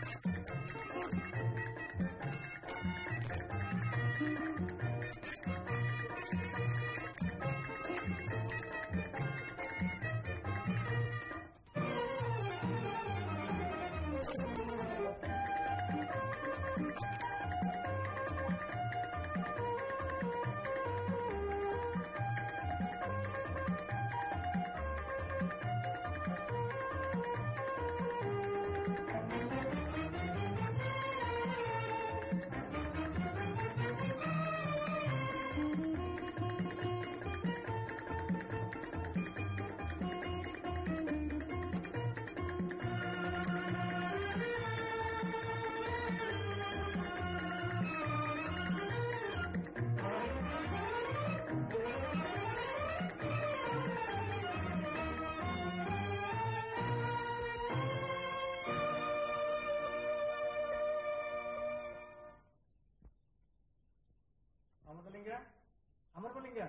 அமர்தலிங்க அமர்தலிங்க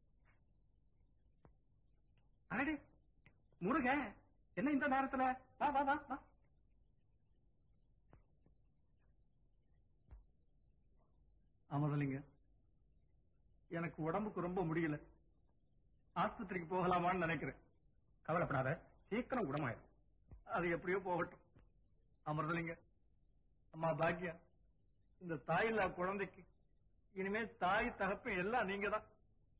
அடடி முருக என்ன இந்த நேரத்துல வா வா வா வா அமர்தலிங்க எனக்கு உடம்புக்கு ரொம்ப முடியல ஆஸ்பத்திரிக்கு போகலாமான்னு நினைக்கிறேன் கவலைப்படாத சீக்கிரம் குணமாயிரும் அது எப்படியோ போகட்டும் அமர்தலிங்க அம்மா பாக்யா இந்த தாயில்லா குழந்தைக்கு இனிமே தாய் தகப்பு எல்லாம் நீங்க தான்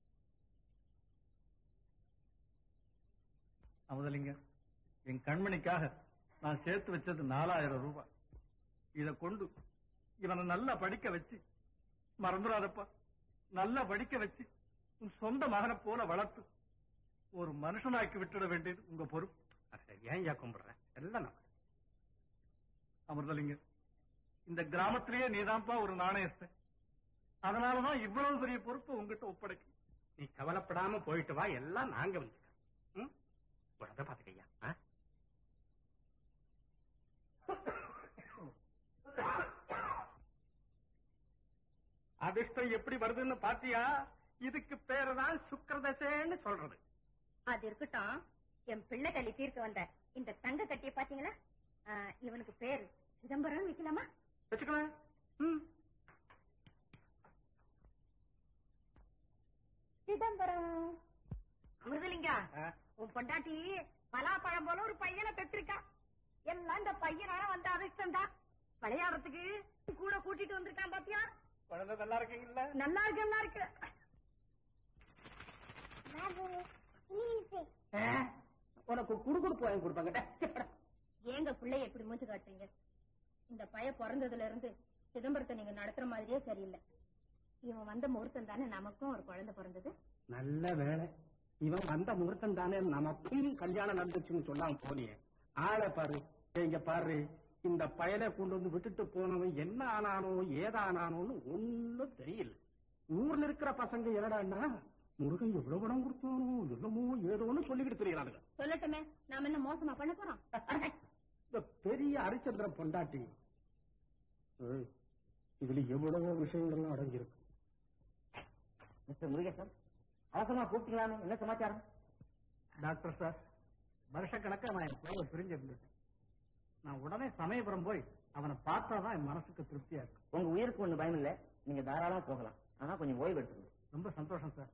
அமுதலிங்க என் கண்மணிக்காக நான் சேர்த்து வச்சது நாலாயிரம் ரூபாய் இத கொண்டு இவனை நல்லா படிக்க வச்சு மறந்துடாதப்பா நல்லா படிக்க வச்சு உன் சொந்த மகனை போல வளர்த்து ஒரு மனுஷனாக்கி விட்டுட வேண்டியது உங்க பொறுப்பு ஏன் யா கும்பிடுறேன் எல்லாம் நான் அமிர்தலிங்க இந்த கிராமத்திலேயே நீதான்ப்பா ஒரு நாணயத்தை அதனாலதான் இவ்வளவு பெரிய பொறுப்பு உங்ககிட்ட ஒப்படைக்கும் நீ கவலைப்படாம போயிட்டு வா எல்லாம் நாங்க வந்துட்டோம் உடம்ப பாத்துக்கையா அதிர்ஷ்டம் எப்படி வருதுன்னு பாத்தியா இதுக்கு பேரு தான் சுக்கரதசேன்னு சொல்றது அது இருக்கட்டும் என் பிள்ளை கல்வி தீர்க்க வந்த இந்த தங்க கட்டிய பாத்தீங்களா ஆ, இவனுக்கு பேரு சிதம்பரம் வைக்கலாமா வச்சுக்கலாம் ம். சிதம்பரம் அமிர்தலிங்கா ஆ. உன் பொண்டாட்டி பலாப்பழம் போல ஒரு பையனை பெற்றிருக்கா எல்லாம் இந்த பையனால வந்த அதிர்ஷ்டம் தான் விளையாடுறதுக்கு கூட கூட்டிட்டு வந்திருக்கான் பாத்தியா குழந்தை நல்லா இருக்கீங்களா நல்லா இருக்கு நல்லா இருக்கு உனக்கு குடுகுடுப்பு வாங்கி கொடுப்பாங்க ஏங்க பிள்ளைய எப்படி மூச்சு காட்டுறீங்க இந்த பைய பிறந்ததுல இருந்து சிதம்பரத்தை நீங்க நடத்துற மாதிரியே சரியில்லை இவன் வந்த முகூர்த்தம் தானே நமக்கும் ஒரு குழந்தை பிறந்தது நல்ல வேலை இவன் வந்த முகூர்த்தம் தானே நமக்கும் கல்யாணம் நடந்துச்சுன்னு சொல்லாம போனியே ஆளை பாரு இங்க பாரு இந்த பயலை கொண்டு வந்து விட்டுட்டு போனவன் என்ன ஆனானோ ஏதானானோன்னு ஒண்ணும் தெரியல ஊர்ல இருக்கிற பசங்க என்னடான்னா முருகன் எவ்வளவு பணம் கொடுத்தானோ என்னமோ ஏதோன்னு சொல்லிக்கிட்டு தெரியலானுங்க சொல்லட்டுமே நாம என்ன மோசமா பண்ண போறோம் இந்த பெரிய ஹரிச்சந்திர பொண்டாட்டி ஏய், இதுல எவ்வளவோ விஷயங்கள்லாம் அடங்கியிருக்கு மிஸ்டர் முருகேசன் அவசரமா கூப்பிட்டீங்களாமே என்ன சமாச்சாரம் டாக்டர் சார் வருஷக்கணக்கா நான் என் பிள்ளைய பிரிஞ்சிருந்தேன் நான் உடனே சமயபுரம் போய் அவனை பார்த்தாதான் என் மனசுக்கு திருப்தியா இருக்கு உங்க உயிருக்கு ஒண்ணு பயம் இல்ல நீங்க தாராளமா போகலாம் ஆனா கொஞ்சம் ஓய்வு எடுத்துக்கணும் ரொம்ப சந்தோஷம் சார்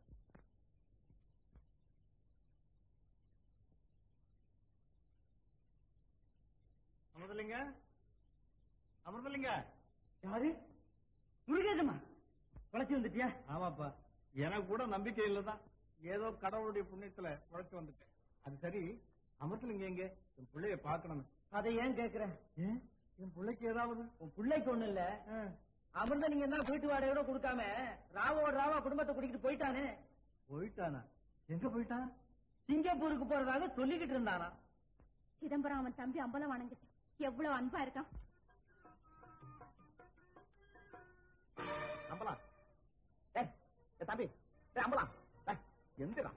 அமிர்தலிங்க அமிர்தலிங்க யாரு முருகேசமா குழச்சி வந்துட்டியா ஆமாப்பா எனக்கு கூட நம்பிக்கை இல்லதான் ஏதோ கடவுளுடைய புண்ணியத்துல உழைச்சு வந்துட்டேன் அது சரி அமிர்தலிங்க எங்க என் பிள்ளைய பார்க்கணும் அதை ஏன் கேக்குற ஏன் என் பிள்ளைக்கு ஏதாவது உன் பிள்ளைக்கு ஒண்ணு இல்ல அமிர்த நீங்க என்ன வீட்டு வாடகையோட கொடுக்காம ராவோட ராவா குடும்பத்தை கூட்டிட்டு போயிட்டானே போயிட்டானா எங்க போயிட்டான் சிங்கப்பூருக்கு போறதாக சொல்லிக்கிட்டு இருந்தானா சிதம்பரம் அவன் தம்பி அம்பலம் வணங்கிட்டு எவ்வளவு அன்பா இருக்கான் நம்பலாம் ஏய், ஏய், தம்பி ஏய், அம்பலாம் ஏய், எந்திரா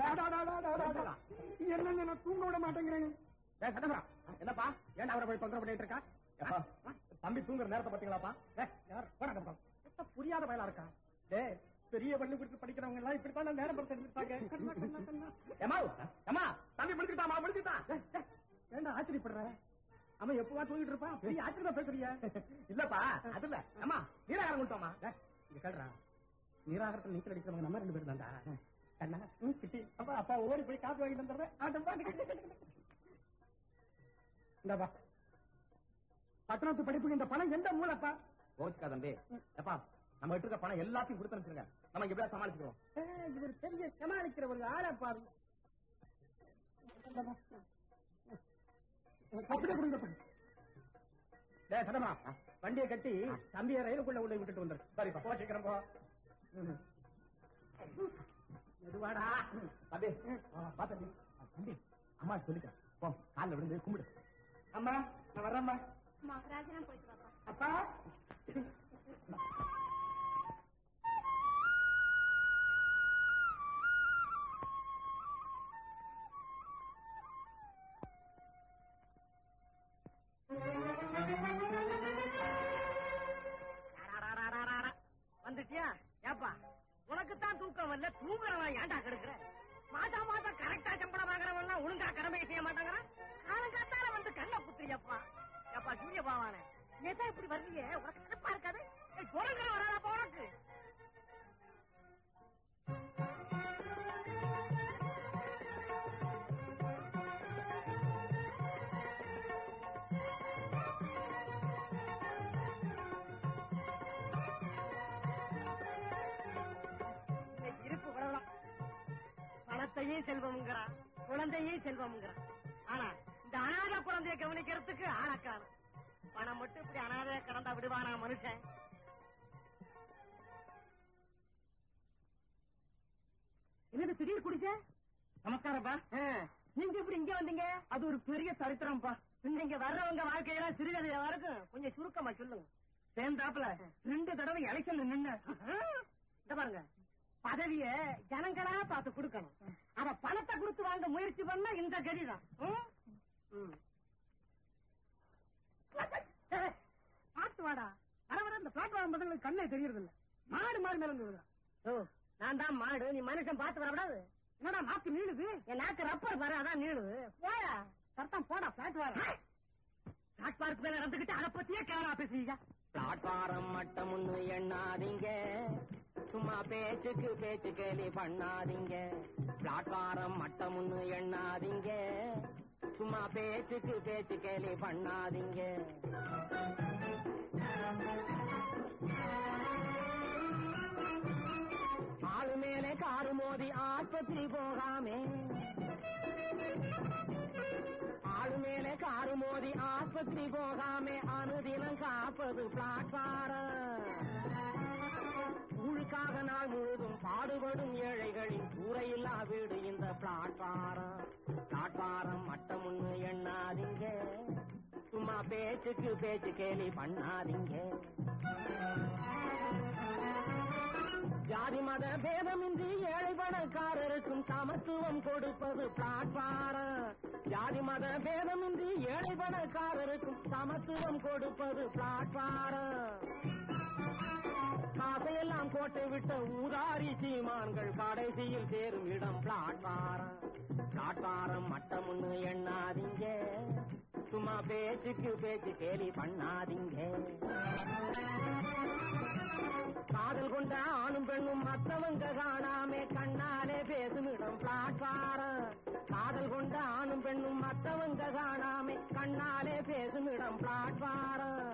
என்னங்க நான் தூங்க விட மாட்டேங்கிறேன் ஏய், சட்டமரம், என்னப்பா ஏன் அவரை போய் தொந்தரவு பண்ணிட்டு இருக்கா எப்பா, தம்பி தூங்குற நேரத்தை பாத்தீங்களாப்பா ஏய், யார் போடா நம்புறோம் புரியாத பயலா இருக்கா டேய் பெரிய பள்ளிக்கூடத்தில் படிக்கிறவங்க எல்லாம் இப்படித்தான் நேரம் பார்த்து ஏமா ஏமா தம்பி முடிச்சுட்டாமா முடிச்சுட்டான் ஏண்டா ஆச்சரியப்படுற அவன் எப்பவா தூங்கிட்டு இருப்பான் பெரிய ஆச்சரியமா பேசுறியா இல்லப்பா அது இல்ல அம்மா நீராகாரம் கொண்டுட்டோமா இங்க கேடுறா நீராகாரத்தில் நீச்சல் அடிக்கிறவங்க நம்ம ரெண்டு பேரும் தான்டா கண்ணா ம், சிட்டி அப்பா அப்பா ஓடி போய் காப்பி வாங்கி தந்துடுறேன் ஆட்டம் பாட்டு இந்தாப்பா பட்டணத்து படிப்புக்கு இந்த பணம் எந்த மூலப்பா கோச்சுக்கா தம்பி எப்பா நம்ம கிட்ட இருக்க பணம் எல்லாத்தையும் கொடுத்து அனுப்பிச்சிருங்க நம்ம எப்படியா சமாளிச்சுக்கிறோம் ஏய், இவர் பெரிய சமாளிக்கிற ஒரு ஆளை பாரு அப்படியே கொடுங்க டேய் சதமா வண்டியை கட்டி தம்பியை ரயிலுக்குள்ள உள்ள விட்டுட்டு வந்துரு சரிப்பா போ சீக்கிரம் போ ம். மெதுவாடா தம்பி வா தம்பி தம்பி அம்மா சொல்லிட்டேன் போ காலில் விழுந்து கும்பிடு அம்மா நான் வர்றேம்மா மகராஜனா போயிட்டு வாப்பா அப்பா வந்துட்டியா ஏப்பா உனக்கு தான் தூக்கம் வரல தூங்குறவன் ஏன்டா கெடுக்கிற மாதா மாதம் கரெக்டா சம்பளம் வாங்குறவன் ஒழுங்கா கடமை செய்ய மாட்டாங்கிறான் காலங்காத்தால வந்து கண்ணை குத்துறியப்பா ஏப்பா சூரிய பாவானே ஏதா இப்படி வர்றீங்க உனக்கு நினைப்பா இருக்காது குரங்கிற வராதப்பா உனக்கு இன்னைக்கு இருப்பு வரலாம் பணத்தையும் செல்வம்ங்கிறான் குழந்தையும் செல்வம்ங்கிறான் ஆனா இந்த அனாத குழந்தைய கவனிக்கிறதுக்கு ஆளக்கான பணம் மட்டும் இப்படி அனாதையா கடந்தா விடுவானா மனுஷன் என்னது திடீர் குடிச்ச நமஸ்காரப்பா நீங்க இப்படி இங்க வந்தீங்க அது ஒரு பெரிய சரித்திரம்ப்பா நீங்க வர்றவங்க வாழ்க்கையெல்லாம் சிறுகதையா இருக்கும் கொஞ்சம் சுருக்கமா சொல்லுங்க சேர்ந்தாப்புல ரெண்டு தடவை எலெக்ஷன்ல நின்னு இந்த பாருங்க பதவிய ஜனங்களா பார்த்து கொடுக்கணும் அத பணத்தை கொடுத்து வாங்க முயற்சி பண்ணா இந்த கதிதான் ம்? ம். பார்த்து வாடா வர வர இந்த பிளாட்ஃபார்ம் பதில் கண்ணே தெரியறது இல்ல மாடு மாடு மேல இருந்து விழுறான். ஓ நான் தான் மாடு நீ மனுஷன் பார்த்து வரக்கூடாது என்னடா நாக்கு நீளுது என் நாக்கு ரப்பர் பாரு அதான் நீளுது போயா சத்தம் போடா பிளாட் வார பிளாட்பார்க் மேல நடந்துகிட்டு அதை பத்தியே கேவலா பேசுறீங்க பிளாட்பாரம் மட்டம் ஒண்ணு எண்ணாதீங்க சும்மா பேச்சுக்கு பேச்சு கேலி பண்ணாதீங்க பிளாட்பாரம் மட்டம் ஒண்ணு எண்ணாதீங்க சும்மா பேச்சுக்கு பேச்சு கேலி பண்ணாதீங்க ஆளு மேலே காரு மோதி ஆஸ்பத்திரி போகாமே ஆளு மேலே காரு மோதி ஆஸ்பத்திரி போகாம அனுதினம் காப்பது பிளாட்பாரம் ஊழுக்காக நாள் முழுதும் பாடுபடும் ஏழைகளின் கூரையில்லா வீடு இந்த பிளாட்பாரம் பிளாட்பாரம் மட்டம் ஒண்ணு எண்ணாதீங்க சும்மா பேச்சுக்கு பேச்சு கேலி பண்ணாதீங்க ஜாதி மத பேதமின்றி ஏழை பணக்காரருக்கும் சமத்துவம் கொடுப்பது பிளாட்பாரம் ஜாதி மத பேதமின்றி ஏழை பணக்காரருக்கும் சமத்துவம் கொடுப்பது பிளாட்பாரம் காசையெல்லாம் கோட்டை விட்ட ஊதாரி சீமான்கள் கடைசியில் சேரும் இடம் பிளாட்பாரம் பிளாட்பாரம் மட்டம் ஒண்ணு எண்ணாதீங்க சும்மா பேச்சுக்கு பேச்சு கேலி பண்ணாதீங்க காதல் கொண்ட ஆணும் பெண்ணும் மத்தவங்க காணாமே கண்ணாலே பேசுமிடம் பிளாட்பாரம் காதல் கொண்ட ஆணும் பெண்ணும் மத்தவங்க காணாமே கண்ணாலே பேசுமிடம் பிளாட்பாரம்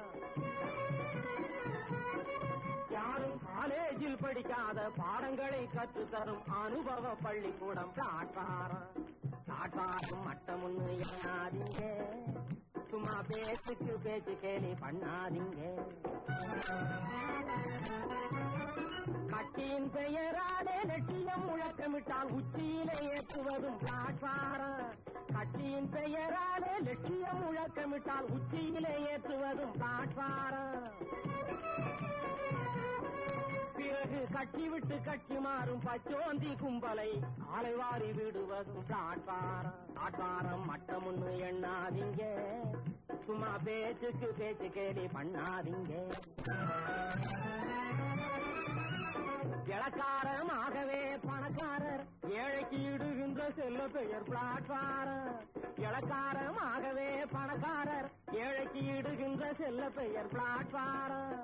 யாரும் காலேஜில் படிக்காத பாடங்களை கற்றுத் தரும் அனுபவ பள்ளிக்கூடம் பிளாட்பாரம் பிளாட்பாரம் மட்டம் ஒண்ணு எண்ணாதீங்க சும்மா பேச்சுக்கு பேச்சு கேலி பண்ணாதீங்க கட்சியின் பெயராலே லட்சியம் முழக்கமிட்டால் உச்சியிலே ஏற்றுவதும் பிளாட்பாரம் கட்சியின் பெயராலே லட்சியம் முழக்கமிட்டால் உச்சியிலே ஏற்றுவதும் பிளாட்பாரம் பிறகு கட்சி விட்டு கட்சி மாறும் பச்சோந்தி கும்பலை ஆலைவாரி விடுவதும் பிளாட்பாரம் பிளாட்பாரம் மட்டம் ஒண்ணு எண்ணாதீங்க சும்மா பேச்சுக்கு பேச்சு கேலி பண்ணாதீங்க இளக்காரமாகவே பணக்காரர் ஏழைக்கு இடுகின்ற செல்ல பெயர் பிளாட்பாரம் இளக்காரமாகவே பணக்காரர் நல்ல பெயர் பிளாட்பாரம்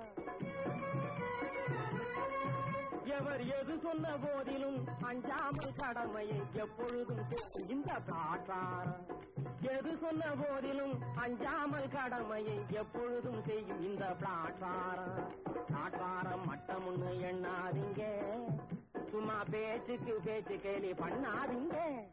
எவர் எது சொன்ன போதிலும் அஞ்சாமல் கடமையை எப்பொழுதும் செய்யும் இந்த பிளாட்பாரம் எது சொன்ன போதிலும் அஞ்சாமல் கடமையை எப்பொழுதும் செய்யும் இந்த பிளாட்பாரம் பிளாட்பாரம் மட்டமுன்னு எண்ணாதீங்க சும்மா பேச்சுக்கு பேச்சு கேலி பண்ணாதீங்க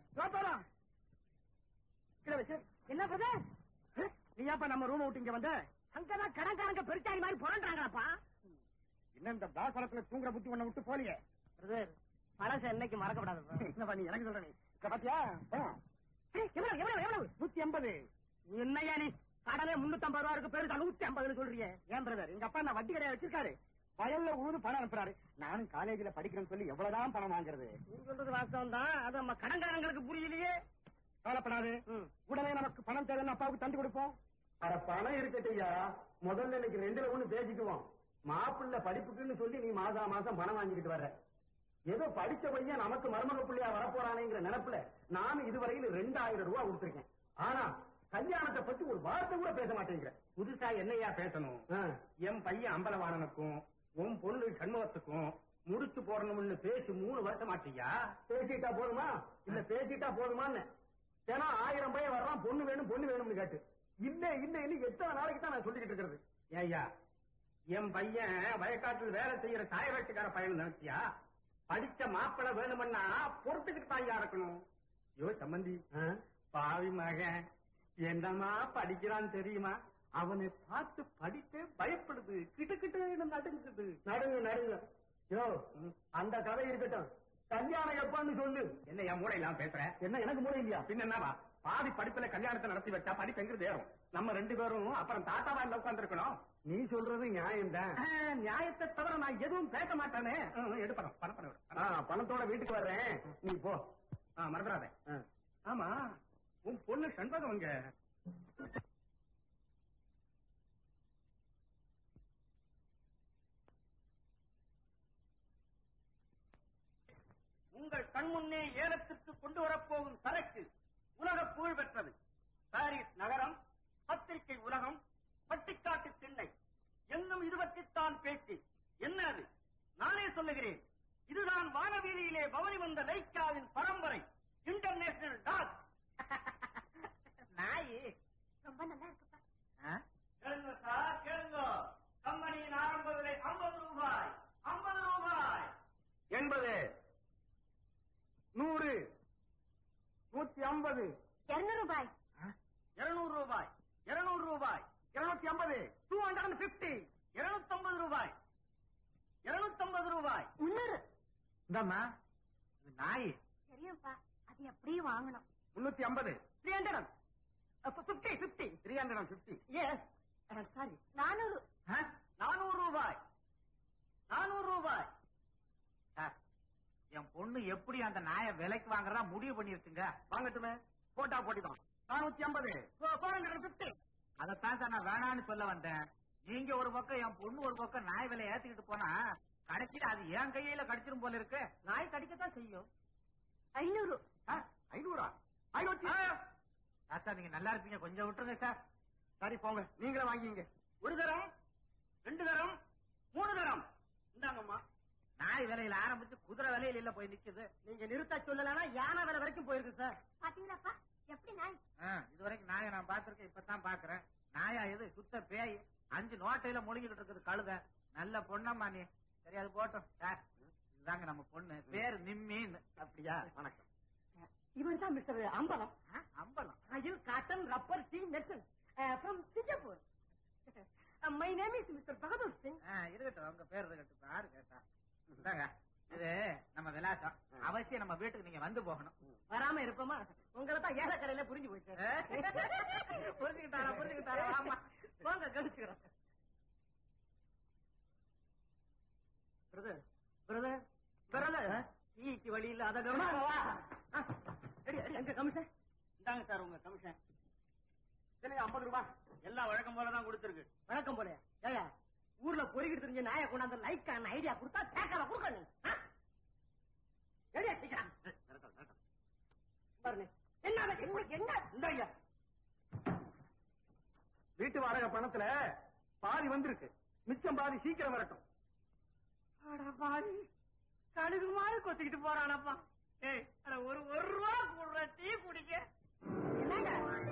என்ன பிரதர் நீ ஏப்பா நம்ம ரூம் விட்டு இங்க வந்த அங்கதான் கடன்காரங்க பெருச்சாடி மாதிரி புரண்டாங்களாப்பா என்ன இந்த தாசலத்துல தூங்குற புத்தி உன்னை விட்டு போலியே பிரதர் பழச என்னைக்கு மறக்கப்படாது என்னப்பா நீ எனக்கு சொல்ற நீ இங்க பாத்தியா பணம். எவ்வளவு எவ்வளவு எவ்வளவு நூத்தி எண்பது என்னையா நீ கடனே முன்னூத்தி ஐம்பது ரூபா இருக்கு பெருசா நூத்தி ஐம்பதுன்னு சொல்றியே ஏன் பிரதர் எங்க அப்பா நான் வட்டி கடையா வச்சிருக்காரு வயல்ல ஊரு பணம் அனுப்புறாரு நானும் காலேஜ்ல படிக்கிறேன்னு சொல்லி எவ்வளவுதான் பணம் வாங்குறது நீ சொல்றது வாஸ்தவம் தான் அது நம்ம கடன்காரங்களுக்கு புரியலையே கவலைப்படாது உடனே நமக்கு பணம் தேவைன்னு அப்பாவுக்கு தந்து கொடுப்போம் அட பணம் இருக்கட்டையா முதல்ல இன்னைக்கு ரெண்டுல ஒண்ணு பேசிக்குவோம் மாப்பிள்ளை படிப்புக்குன்னு சொல்லி நீ மாசா மாசம் பணம் வாங்கிட்டு வர்ற ஏதோ படிச்ச பையன் நமக்கு மருமக பிள்ளையா வரப்போறானேங்கிற நினைப்புல நானும் இதுவரையில ரெண்டாயிரம் ரூபாய் கொடுத்திருக்கேன் ஆனா கல்யாணத்தை பத்தி ஒரு வார்த்தை கூட பேச மாட்டேங்கிற புதுசா என்னையா பேசணும் ஆ, என் பையன் அம்பலவாணனுக்கும் உன் பொண்ணு சண்முகத்துக்கும் முடிச்சு போடணும்னு பேசி மூணு வருஷம் ஆட்டியா பேசிட்டா போதுமா இல்ல பேசிட்டா போதுமான்னு ஏன்னா ஆயிரம் பையன் வர்றான் பொண்ணு வேணும் பொண்ணு வேணும்னு கேட்டு இல்ல இல்ல இல்ல எத்தனை நாளைக்கு தான் நான் சொல்லிக்கிட்டு இருக்கிறது ஏய்யா என் பையன் வயக்காட்டில் வேலை செய்யற சாயராட்சிக்கார பையன் நினைச்சியா படிச்ச மாப்பிளை வேணும்னா பொறுத்துக்கிட்டு தாயா இருக்கணும் யோ சம்பந்தி ஆ? பாவி மகன் என்னமா படிக்கிறான் தெரியுமா அவனை பார்த்து படிக்க பயப்படுது கிட்டுக்கிட்டு நடுங்குது நடுங்க நடுங்க யோ அந்த கதை இருக்கட்டும் கல்யாணம் எப்பன்னு சொல்லு என்ன என் மூளையெல்லாம் பேசுற என்ன எனக்கு மூளை இல்லையா பின்ன என்னவா பாதி படிப்புல கல்யாணத்தை நடத்தி வச்சா படிப்பு எங்கிறது ஏறும் நம்ம ரெண்டு பேரும் அப்புறம் தாத்தாவா இல்ல உட்காந்துருக்கணும் நீ சொல்றது நியாயம்தான் நியாயத்தை தவிர நான் எதுவும் பேச மாட்டேனே எடுப்பறோம் பணம் பண்ண ஆ, பணத்தோட வீட்டுக்கு வர்றேன் நீ போ மறந்துடாத ஆ. ஆமா உன் பொண்ணு செண்பகம் இங்க உங்கள் கண்முன்னே ஏலத்திற்கு கொண்டு வரப்போகும் சரக்கு உலக புகழ் பெற்றது பாரிஸ் நகரம் பத்திரிகை உலகம் பட்டிக்காட்டு திண்ணை எங்கும் இது பற்றித்தான் பேச்சு என்ன அது நானே சொல்லுகிறேன் இதுதான் வானவீதியிலே பவனி வந்த லைக்காவின் பரம்பரை இன்டர்நேஷனல் டாக் நாயி ரொம்ப நல்லா இருக்குப்பா கேளுங்க சார் கேளுங்க கம்பெனியின் ஆரம்ப விலை ஐம்பது ரூபாய் ஐம்பது ரூபாய் எண்பது நூறு நூத்தி ஐம்பது இருநூறு ரூபாய் இருநூறு ரூபாய் இருநூறு ரூபாய் இருநூத்தி ஐம்பது டூ ஹண்ட்ரட் அண்ட் பிப்டி இருநூத்தம்பது ரூபாய் இருநூத்தம்பது ரூபாய் முன்னூறு இந்தாம்மா இது நாய் தெரியும்ப்பா அது எப்படியே வாங்கணும் முன்னூத்தி ஐம்பது three hundred fifty fifty three hundred and fifty yes sorry நானூறு நானூறு ரூபாய் நானூறு ரூபாய் என் பொண்ணு எப்படி அந்த நாயை விலைக்கு வாங்குறதா முடிவு பண்ணிருச்சுங்க வாங்கட்டுமே போட்டா போட்டிதான் நானூத்தி ஐம்பது அதைத்தான் சார் நான் வேணான்னு சொல்ல வந்தேன் நீங்க ஒரு பக்கம் என் பொண்ணு ஒரு பக்கம் நாய் விலை ஏத்திக்கிட்டு போனா கடைசியில அது என் கையில கடிச்சிரும் போல இருக்கு நாய் கடிக்கத்தான் செய்யும் ஐநூறு ஐநூறா ஐநூத்தி ஆ, சார் நீங்க நல்லா இருப்பீங்க கொஞ்சம் விட்டுருங்க சார் சரி போங்க நீங்களே வாங்கிங்க ஒரு தரம் ரெண்டு தரம் மூணு தரம் இந்தாங்கம்மா நாய் விலையில ஆரம்பிச்சு குதிரை விலையில இல்ல போய் நிக்குது நீங்க நிறுத்த சொல்லலன்னா யானை வேலை வரைக்கும் போயிருக்கு சார் பாத்தீங்களாப்பா எப்படி நாய் ஆ, இது வரைக்கும் நாயை நான் பாத்திருக்கேன் இப்பதான் பாக்குறேன் நாயா இது சுத்த பேய் அஞ்சு நோட்டையில முழுகிட்டு இருக்குது கழுத நல்ல பொண்ணம்மா நீ சரி அது போட்டோம் சார் இதுதாங்க நம்ம பொண்ணு பேரு நிம்மின்னு அப்படியா வணக்கம் இவன் தான் மிஸ்டர் அம்பலம் ஆ, Ambalam rail cotton rubber tea metal from Singapore my name is mister Bahadur Singh ஆ, இருக்கட்டும் உங்க பேர் இருக்கட்டும் யாரு கேட்டா இந்தாங்க இது நம்ம விலாசம் அவசியம் நம்ம வீட்டுக்கு நீங்க வந்து போகணும் வராம இருப்போமா உங்களை தான் ஏலக்கடையில புரிஞ்சு போயிட்டு புரிஞ்சுக்கிட்டாரா புரிஞ்சுக்கிட்டாரா ஆமா போங்க கழிச்சுக்கிறேன் பிரதர் பிரதர் பிரதர் ஈக்கு வழி இல்ல அத கவனம் வா ஆ, அடி அடி அங்க கமிஷன் இந்தாங்க சார் உங்க கமிஷன் ஐம்பது ரூபாய் எல்லாம் வழக்கம் போலதான் கொடுத்துருக்கு வணக்கம் போல ஏயா ஊர்ல பொறுக்கிட்டு தெரிஞ்ச நாயை கொண்டாந்து லைக்கான ஐடியா கொடுத்தா கேட்கல கொடுக்கணும் ஆ? எடியா சீக்கிரம் பாருங்க என்ன அது? உங்களுக்கு என்ன இந்த ஐயா வீட்டு வாடகை பணத்துல பாதி வந்திருக்கு மிச்சம் பாதி சீக்கிரம் வரட்டும் பாடி கழுகு மாதிரி கொத்திக்கிட்டு போறானப்பா ஏய் அட ஒரு ஒரு ரூபா போடுற டீ குடிக்க என்னங்க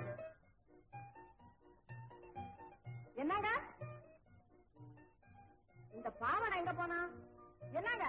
என்னங்க இந்த பாவனை எங்க போனா என்னங்க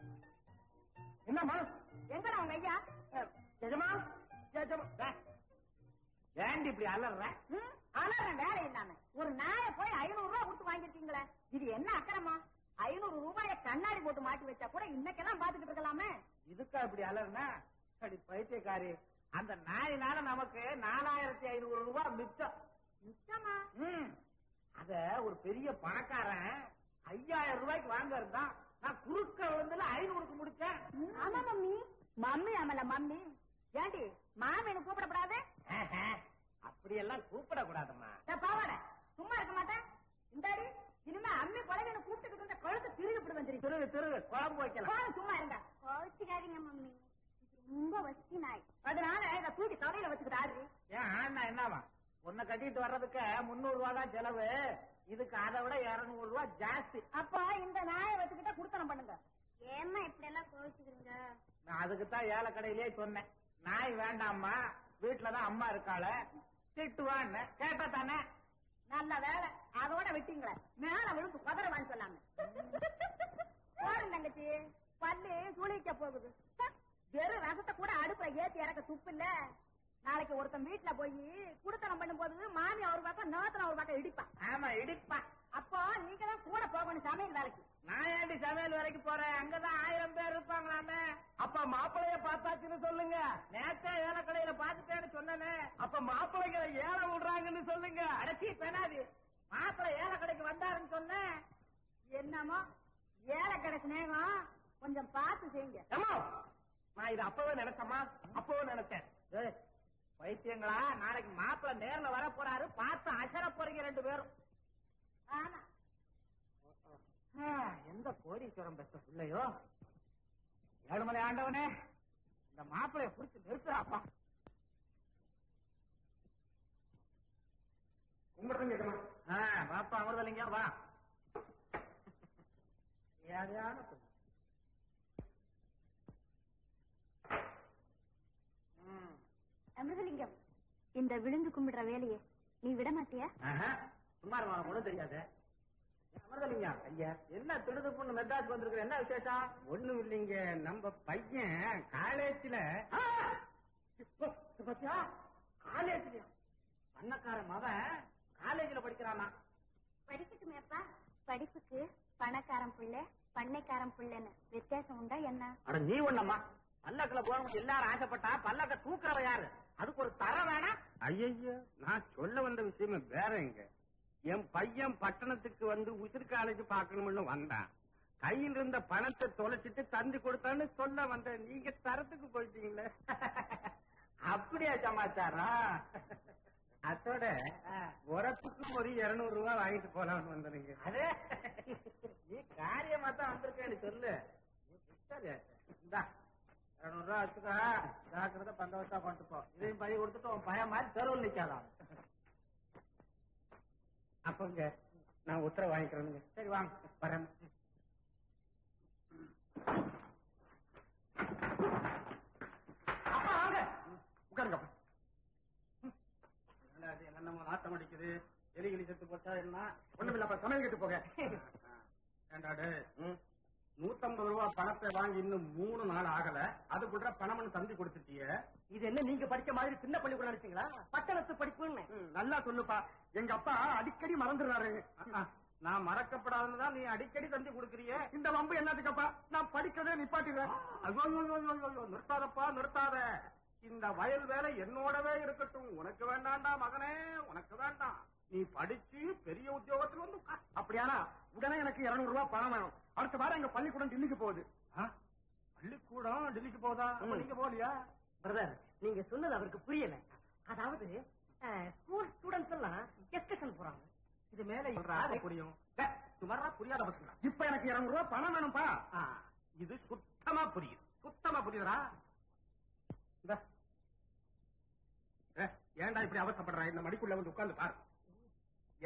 என்னம்மா எங்கடா உங்க ஐயா எஜமா எஜமா ஏண்டி இப்படி அலற ம், அலறேன் வேலை இல்லாம ஒரு நாய போய் ஐநூறு ரூபாய் கொடுத்து வாங்கிருக்கீங்களே இது என்ன அக்கிரமா ஐநூறு ரூபாய கண்ணாடி போட்டு மாட்டி வச்சா கூட இன்னைக்கெல்லாம் பாத்துக்கிட்டு இருக்கலாமே இதுக்கா இப்படி அலறனா அடி பைத்தியக்காரி அந்த நாயினால நமக்கு நாலாயிரத்தி ஐநூறு ரூபாய் மிச்சம் நிச்சயமா ம். அத ஒரு பெரிய பணக்காரன் ஐயாயிரம் ரூபாய்க்கு வாங்க இருந்தான் நான் குறுக்க விழுந்துல ஐநூறுக்கு முடிச்சேன் ஆமா மம்மி மம்மி ஆமல மம்மி ஏண்டி மாமேனு கூப்பிடப்படாது ஆஹா, அப்படியெல்லாம் கூப்பிடக்கூடாதம்மா பாவாட சும்மா இருக்க மாட்டேன் இந்தாடி இனிமே அம்மி கொலைவனை கூப்பிட்டுக்கிட்டு இருந்த கழுத்து திருகி விடு வந்துருக்கு திரு திரு குழம்பு வைக்கலாம் போன சும்மா இருங்க கோச்சுக்காதீங்க மம்மி ரொம்ப வசதி நாய் அதனால இத தூக்கி தலையில வச்சுக்கிட்டு ஆடுறி ஏன் ஆனா என்னவா உன்னை கட்டிட்டு வர்றதுக்கு முன்னூறு ரூபா தான் செலவு இதுக்கு அதை விட இருநூறு ரூபாய் ஜாஸ்தி அப்ப இந்த நாயை வச்சுக்கிட்ட குடுத்தனம் பண்ணுங்க ஏமா இப்படி எல்லாம் கோவிச்சுக்கிறீங்க நான் அதுக்கு தான் ஏழை கடையிலேயே சொன்னேன் நாய் வேண்டாம்மா வீட்டுலதான் அம்மா இருக்காள திட்டுவான்னு கேட்டா தானே நல்ல வேலை அதோட விட்டீங்களே மேல விழுந்து பதறவான்னு சொல்லாம போறேன் தங்கச்சி பல்லு சுழிக்க போகுது வெறும் ரசத்தை கூட அடுப்புல ஏத்தி இறக்க துப்பு இல்ல நாளைக்கு ஒருத்தன் வீட்டுல போய் குடுத்தனம் பண்ணும்போது மாமி ஒரு பக்கம் நேத்தன ஒரு பக்கம் இடிப்பான் ஆமா இடிப்பா அப்போ நீங்க தான் கூட போகணும் சமையல் வேலைக்கு நான் ஏண்டி சமையல் வரைக்கும் போறேன் அங்கதான் ஆயிரம் பேர் இருப்பாங்களாமே அப்ப மாப்பிளைய பார்த்தாச்சுன்னு சொல்லுங்க நேத்தே ஏழை கடையில பாத்துட்டேன்னு சொன்னனே அப்ப மாப்பிள்ளைகளை ஏழை விடுறாங்கன்னு சொல்லுங்க அடச்சி பெணாது மாப்பிள்ளை ஏழை கடைக்கு வந்தாருன்னு சொன்னேன் என்னமோ ஏழக்கடை சிநேகம் கொஞ்சம் பார்த்து செய்யுங்க ஏம்மா, நான் இது அப்பவே நினைச்சேம்மா அப்பவே நினைச்சேன் ஏய், பைத்தியங்களா நாளைக்கு மாப்பிள்ளை நேர்ல வர போறாரு பார்த்து அசர போறீங்க ரெண்டு பேரும் ஆமா ஆ, எந்த கோடீஸ்வரம் பெற்ற பிள்ளையோ ஏழுமலை ஆண்டவனே இந்த மாப்பிளைய புடிச்சு நிறுத்துறாப்பா கும்பிடுறேன் கேட்கலாம் ஆ, வாப்பா அமிர்தலிங்க வா யாரையான பிள்ளை. ம். அமிர்தலிங்கம் இந்த விழுந்து கும்பிடுற வேலையை நீ விட மாட்டியா ஆஹா, சும்மா இருமா, உனக்கு ஒண்ணும் தெரியாது அமிர்தலிங்க ஐயா என்ன திருடு பொண்ணு மெட்ராஸ் வந்திருக்கிற என்ன விசேஷம் ஒண்ணும் இல்லைங்க நம்ம பையன் காலேஜ்ல ஆ! இப்போ, இது பாத்தியா காலேஜ்லயா பண்ணக்கார மவன் காலேஜ்ல படிக்கிறானா படிக்கட்டுமேப்பா படிப்புக்கு பணக்காரன் பிள்ளை பண்ணைக்காரன் பிள்ளைன்னு வித்தியாசம் உண்டா என்ன அட நீ ஒண்ணம்மா பல்லக்குல போகணும் எல்லாரும் ஆசைப்பட்டா பல்லக்க தூக்குறவ யாரு அதுக்கு ஒரு தரம் வேணா ஐயய்ய நான் சொல்ல வந்த விஷயம் வேறங்க என் பையன் பட்டணத்துக்கு வந்து உசிர் காலேஜ் பார்க்கணும்னு வந்தான் கையில் இருந்த பணத்தை தொலைச்சிட்டு தந்து கொடுத்தான்னு சொல்ல வந்தேன் நீங்க தரத்துக்கு போயிட்டீங்களே அப்படியா சமாச்சாரம் அதோட உரத்துக்கு ஒரு இருநூறு ரூபாய் வாங்கிட்டு போலாம்னு வந்தனுங்க அதே நீ காரியமா தான் வந்திருக்கேன்னு சொல்லு நீ புத்தாது. இந்தா இருநூறு ரூபா வச்சுக்கோ ஜாக்கிரதை பந்தவசா கொண்டு போ இதையும் பழி கொடுத்துட்டு உன் பையன் மாதிரி தெருவில் நிக்காதான் அப்பங்க நான் உத்தரவு வாங்கிக்கிறேனுங்க சரி வாங்க வரேன் அப்பா வாங்க உட்காருங்க என்னமோ நாட்டம் அடிக்குது எலி கிளி செத்து போட்டா என்ன ஒண்ணுமில்லப்பா சமையல் கட்டு போக ஏண்டாடு நூத்தம்பது ரூபா பணத்தை வாங்கி இன்னும் மூணு நாள் ஆகல அதுக்குள்ள பணம்னு தந்தி கொடுத்துட்டிய இது என்ன நீங்க படிக்க மாதிரி சின்ன பள்ளிக்கூடம் நினைச்சீங்களா பட்டணத்து படிப்புன்னு நல்லா சொல்லுப்பா எங்க அப்பா அடிக்கடி மறந்துடுறாரு நான் மறக்கப்படாதுன்னு தான் நீ அடிக்கடி தந்தி கொடுக்கறிய இந்த வம்பு என்னத்துக்கப்பா நான் படிக்கிறதே நிப்பாட்டிடுறேன் ஐயோ, ஐயோ, ஐயோ, ஐயோ, ஐயோ, நிறுத்தாதப்பா நிறுத்தாத இந்த வயல் வேலை என்னோடவே இருக்கட்டும் உனக்கு வேண்டாம்டா மகனே உனக்கு வேண்டாம் நீ படிச்சு பெரிய உத்தியோகத்துல வந்து உட்கார். அப்படியானா உடனே எனக்கு இருநூறு ரூபாய் பணம் வேணும் அடுத்த வாரம் எங்க பள்ளிக்கூடம் டெல்லிக்கு போகுது ஆ? பள்ளிக்கூடம் டெல்லிக்கு போதா அப்ப நீங்க போகலையா பிரதர் நீங்க சொன்னது அவருக்கு புரியல அதாவது ஸ்கூல் ஸ்டூடெண்ட்ஸ் எல்லாம் எஸ்கஷன் போறாங்க இது மேல சொல்றாரு புரியும் டேய், சுமாரா புரியாத பசங்களா இப்ப எனக்கு இருநூறு ரூபாய் பணம் வேணும்பா ஆ, இது சுத்தமா புரியுது சுத்தமா புரியுதுடா இந்தா. ஏ, ஏன்டா இப்படி அவசப்படுற இந்த மடிக்குள்ள வந்து உட்கார்ந்து பாரு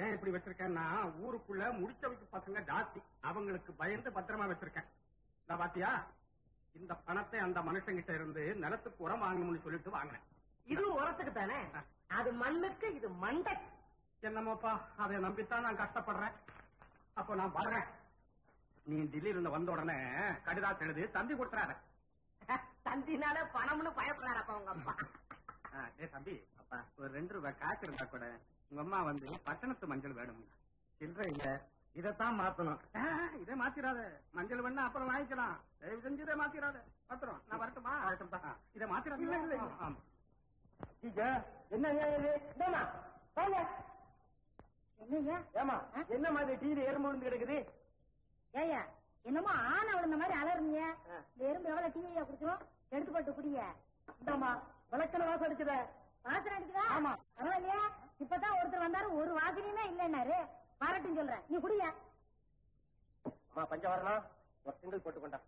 ஏன் இப்படி வச்சிருக்கேன்னா ஊருக்குள்ள முடிச்சவங்க பசங்க ஜாஸ்தி அவங்களுக்கு பயந்து பத்திரமா வச்சிருக்கேன் இந்த பாத்தியா இந்த பணத்தை அந்த மனுஷங்கிட்ட இருந்து நிலத்துக்கு உரம் வாங்கணும்னு சொல்லிட்டு வாங்கினேன் இது உரத்துக்கு தானே அது மண்ணுக்கு இது மண்டை என்னமோப்பா அதை நம்பித்தான் நான் கஷ்டப்படுறேன் அப்போ நான் வர்றேன் நீ டெல்லியில இருந்து வந்த உடனே கடிதாசம் எழுதி தந்தி கொடுத்துறாரு தந்தினால பணம்னு பயப்படுறாரப்பா உங்க அப்பா ஏ தம்பி அப்பா ஒரு ரெண்டு ரூபாய் காசு இருந்தா கூட உங்க அம்மா வந்து பட்டணத்து மஞ்சள் வேணும் சில்லற இல்ல இதைத்தான் மாத்தணும் ஆ, இதை மாத்திராத மஞ்சள் வேணா அப்புறம் வாங்கிக்கலாம் தயவு செஞ்சு இதை மாத்திராத பத்திரம் நான் வரட்டுமா வரட்டும்பா ஆ, இதை மாத்திராத இல்ல இல்ல ஆமா என்ன என்னமா வாங்க என்னய்யா ஏமா என்ன மாதிரி டீல எறும்பு விழுந்து கிடக்குது ஏய்யா என்னமோ ஆனை விழுந்த மாதிரி அலறுங்க இந்த எறும்பு எவ்வளவு டீ ஐயா குடிச்சிரும் எடுத்து போட்டு குடிங்க இந்தாமா விளக்கண வாசம் அடிக்குத வாசனை அடிக்குதா ஆமா. பரவாயில்லையா இப்பதான் ஒருத்தர் வந்தாரு ஒரு வாசனையுமே இல்லைன்னாரு பாராட்டும் சொல்றேன் நீ குடியா அம்மா பஞ்சம் வரணும் ஒரு சிங்கிள் போட்டு கொண்டா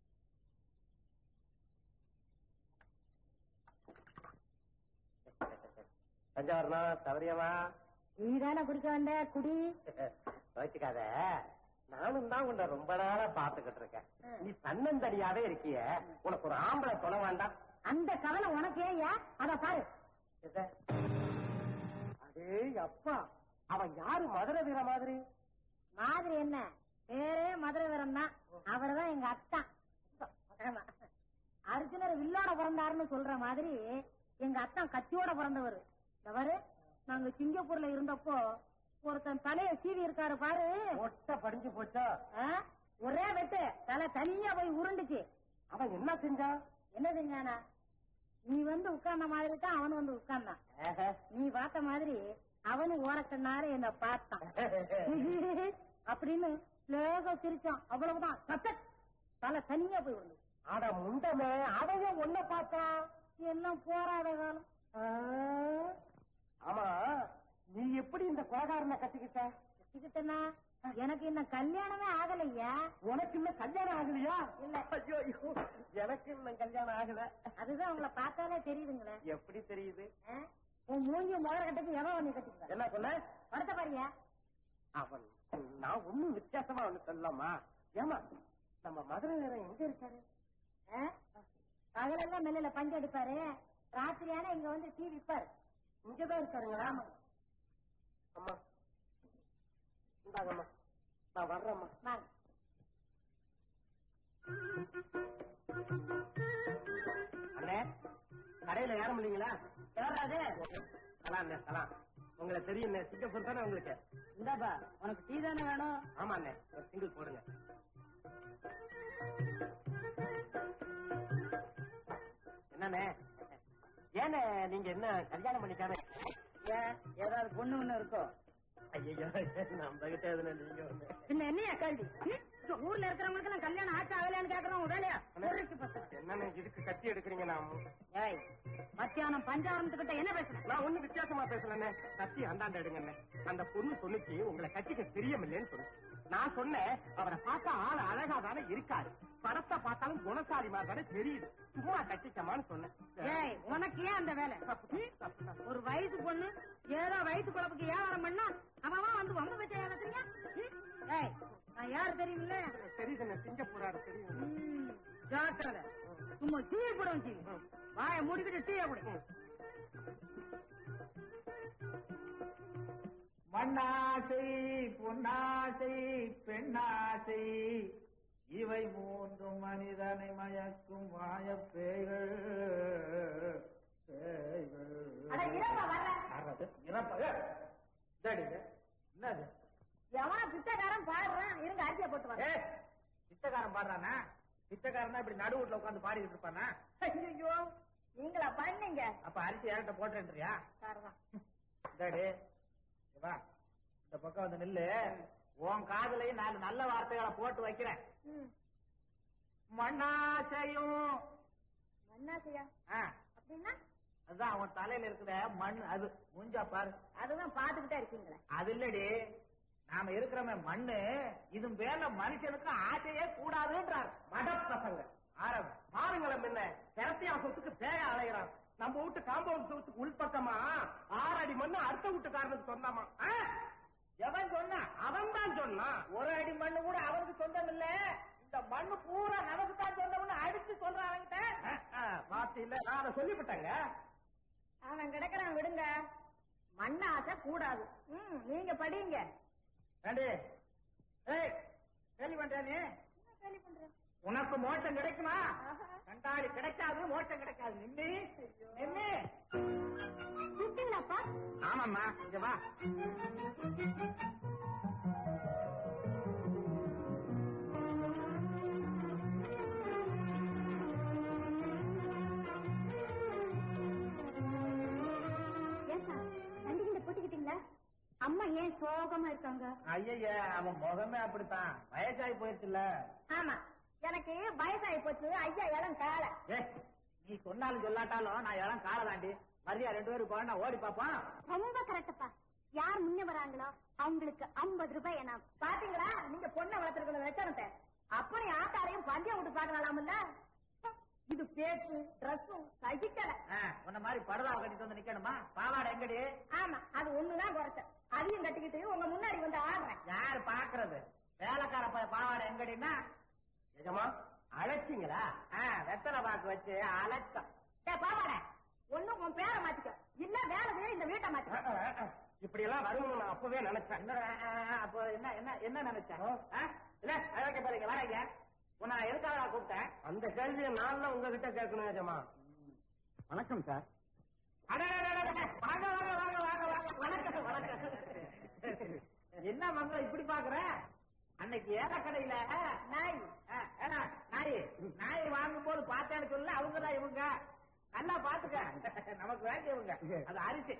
பஞ்சம் வரணும் தவறியமா நீதானே குடிக்க வந்த குடி வச்சுக்காத நானும் தான் உன்னை ரொம்ப நாளா பாத்துக்கிட்டு இருக்கேன் நீ தன்னந்தனியாவே இருக்கிய உனக்கு ஒரு ஆம்பளை தொலை வேண்டாம் அந்த கவலை உனக்கு ஏயா அத பாரு எத? அடே அப்பா அவன் யாரு மதுரை வீர மாதிரி மாதிரி என்ன பேரே மதுரை வீரம் தான் அவர்தான் எங்க அத்தான் ஆமா. அர்ஜுனர் வில்லோட பிறந்தாருன்னு சொல்ற மாதிரி எங்க அத்தான் கத்தியோட பிறந்தவர் எவரு நாங்க சிங்கப்பூர்ல இருந்தப்போ ஒருத்தன் தலைய சீவி இருக்காரு பாரு ஒட்ட படிஞ்சு போச்சா ஆ? ஒரே வெட்டு தலை தனியா போய் உருண்டுச்சு அவன் என்ன செஞ்சான் என்ன செஞ்சானா நீ வந்து உட்கார்ந்த மாதிரி தான் அவன் வந்து உட்கார்ந்தான் ஆஹா. நீ பார்த்த மாதிரி அவனும் ஓரக்கண்ணாரு என்ன பார்த்தான் அப்படின்னு லேக சிரிச்சான் அவ்வளவுதான் சத்த தலை தனியா போய் விழுந்து அட முண்டமே அவன் ஒன்ன பார்த்தான் எல்லாம் போராத காலம் ஆ? ஆமா நீ எப்படி இந்த கொலகாரனை கட்டிக்கிட்ட வச்சுக்கிட்டனா எனக்கு இன்னும் கல்யாணமே ஆகலையா உனக்கு இன்னும் கல்யாணம் ஆகலையா இல்ல. ஐயோ ஐயோ எனக்கு இன்னும் கல்யாணம் ஆகல அதுதான் உங்களை பார்த்தாலே தெரியுதுங்களே எப்படி தெரியுது ஆ? உன் மூஞ்சி முதல கட்டது எவன் நீ கட்டிக்க என்ன சொன்ன வருத்த பாரியா அவன் நான் ஒண்ணும் வித்தியாசமா ஒண்ணு சொல்லலாமா ஏமா நம்ம மதுரை நேரம் எங்க இருக்காரு பகலெல்லாம் மெல்லில பஞ்சு அடிப்பாரு ராத்திரியான இங்க வந்து டீ விப்பாரு இங்கதான் இருக்காருங்களா அம்மா இந்தாங்கம்மா நான் வர்றேம்மா வாங்க அண்ணே கடையில யாரும் இல்லைங்களா யாராது கலாம் அண்ணே கலாம் உங்களை தெரியும் சிங்கப்பூர் தானே உங்களுக்கு இந்தாப்பா உனக்கு டீ தானே வேணும் ஆமா அண்ணே ஒரு சிங்கிள் போடுங்க என்னண்ணே ஏண்ணே நீங்க என்ன கல்யாணம் பண்ணிக்காம ஏன் ஏதாவது பொண்ணு ஒண்ணு இருக்கோ ஐயோ நம்ம கிட்ட எதுனா நீங்க ஒண்ணு பின்ன என்னையா கேள்வி ம்? ஊர்ல இருக்கிறவங்களுக்கு எல்லாம் கல்யாணம் ஆச்சு ஆகலையான்னு கேக்குறோம் வேலையா பொறுக்கி பசங்க. என்னண்ணே இதுக்கு கத்தி எடுக்கிறீங்க நான் ஏய் மத்தியானம் பஞ்சாவரத்துக்கிட்ட என்ன பேசுறேன் நான் ஒண்ணு வித்தியாசமா பேசலண்ணே கத்தி அந்தாண்ட எடுங்கண்ணே அந்த பொண்ணு சொன்னுச்சு உங்களை கட்டிக்க தெரியமில்லைன்னு சொல்லுச்சு நான் சொன்னேன் அவரை பார்த்தா ஆள் அழகா தானே இருக்காரு படத்தை பார்த்தாலும் குணசாலி மாதிரி தானே தெரியுது சும்மா கட்டிக்கமான்னு சொன்னேன் ஏய் உனக்கு ஏன் அந்த வேலை தப்புதான். ஒரு வயசு பொண்ணு ஏதோ வயசு குழப்புக்கு வியாபாரம் பண்ணா அவன் அவன் வந்து வம்பு வச்ச ஏமாத்துறீங்க ம்? ஏய் நான் யாரு தெரியுமில்ல தெரியுதுண்ணே சிங்கப்பூராரு தெரியும் ம், ஜாக்கிரதை சும்மா டீ போடுவோம் டீ வாய மூடிக்கிட்டு டீயை கொடு மண்ணாசை பொன்னாசை பெண்ணாசை இவை மூன்று மனிதனை மயக்கும் மாயப் பேய்கள் பேய்கள் அட இரப்பா வர்ற ஆறது, இறப்பக. இந்தாடிங்க. என்னது எவன பிச்சைக்காரன் பாடுறான் இருங்க அரிசியை போட்டு வர ஏய், பிச்சைக்காரன் பாடுறானா பிச்சைக்காரன் இப்படி நடு வீட்டுல உட்காந்து பாடிக்கிட்டு இருப்பானா ஐயோ நீங்களா பண்ணீங்க அப்ப அரிசி யார்கிட்ட போட்டுன்றியா காரணம் இந்தாடி இங்க வா இந்த பக்கம் வந்து நில்லு உன் காதுலயும் நாலு நல்ல வார்த்தைகளை போட்டு வைக்கிறேன் மண்ணாசையும் என்ன செய்ய ஆ, அப்படின்னா அதுதான் அவன் தலையில இருக்கிற மண் அது முஞ்சா பாரு அதுதான் பாத்துக்கிட்டே இருக்கீங்களே அது இல்லடி நாம இருக்கிறோமே மண்ணு இது மேல மனுஷனுக்கு ஆசையே கூடாதுன்றார் மடப்பசங்க ஆரம்பி பாருங்களேன் என்ன திரத்தியா சொத்துக்கு பேய அலைகிறான் நம்ம வீட்டு காம்பவுண்ட் சொத்துக்கு உள்பக்கமா ஆறு அடி மண்ணு அடுத்த வீட்டுக்காரனுக்கு சொன்னாமா ஆ? மண்ணா ஒரு அடி மண்ணு கூட அவருக்கு சொந்தம் இல்ல இந்த மண்ணு பூரா நமக்கு தான் சொந்தம்னு அடிச்சு சொல்றான் அவன்கிட்ட வார்த்தை இல்ல நான் அதை சொல்லிவிட்டேங்க அவன் கிடக்குறான் விடுங்க மண்ண ஆசை கூடாது ம், நீங்க படிங்க ஏண்டி ஏய் கேள்வி பண்றியா நீ உனக்கு மோட்சம் கிடைக்குமா கண்டாடி கிடைக்காது மோட்சம் கிடைக்காது நிம்மி நிம்மி கூப்பிட்டீங்களாப்பா ஆமாம்மா இங்க வா ஏன் சார் நண்டிகிட்ட போட்டுக்கிட்டீங்களா அம்மா ஏன் சோகமா இருக்காங்க ஐய அவன் முகமே அப்படித்தான் வயசாகி போயிருச்சுல்ல ஆமா எனக்கு வயசாகி போச்சு ஐயா இடம் கால ஏ நீ சொன்னாலும் சொல்லாட்டாலும் நான் இடம் கால தாண்டி மரியா ரெண்டு பேரும் போனா ஓடி பாப்பான் ரொம்ப கரெக்டப்பா யார் முன்ன வராங்களோ அவங்களுக்கு ஐம்பது ரூபாய் என்ன பாத்தீங்களா நீங்க பொண்ணை வளர்த்துருக்கிற லட்சணத்தை அப்படி ஆத்தாரையும் பஞ்சம் விட்டு பாக்கலாம்ல இது பேச்சு ட்ரெஸ்ஸும் சகிக்கல உன்ன மாதிரி படலா கட்டிட்டு வந்து நிக்கணுமா பாவாடை எங்கடி ஆமா அது ஒண்ணுதான் குறைச்ச அதையும் கட்டிக்கிட்டு உங்க முன்னாடி வந்து ஆடுறேன் யாரு பாக்குறது வேலைக்கார பைய பாவாடை எங்கடின்னா எஜமா அழைச்சிங்களா வெத்தலை பாக்கு வச்சு அழைச்சோம் டேய் பாவாடை ஒண்ணும் உன் பேரை மாத்திக்க இல்ல வேலை செய்ய இந்த வீட்டை மாத்திக்க இப்படி எல்லாம் வரும்னு நான் அப்பவே நினைச்சேன் அப்போ என்ன என்ன என்ன நினைச்சேன் இல்ல அழக பாருங்க வரீங்க உன்னை நான் எதுக்காக கூப்பிட்டேன் அந்த கேள்வியை நான் தான் உங்ககிட்ட கேட்கணும் நிஜமா வணக்கம் சார் வாங்க வாங்க வாங்க வாங்க வாங்க வணக்கம் வணக்கம் என்ன மங்களம் இப்படி பாக்குற அன்னைக்கு ஏலக்கடையில நாய் ஆ, ஏடா, நாய் நாய் வாங்கும் போது பார்த்தேன்னு சொல்ல அவங்க தான் இவங்க நல்லா பாத்துக்க நமக்கு வேண்டியவங்க அது அரிசி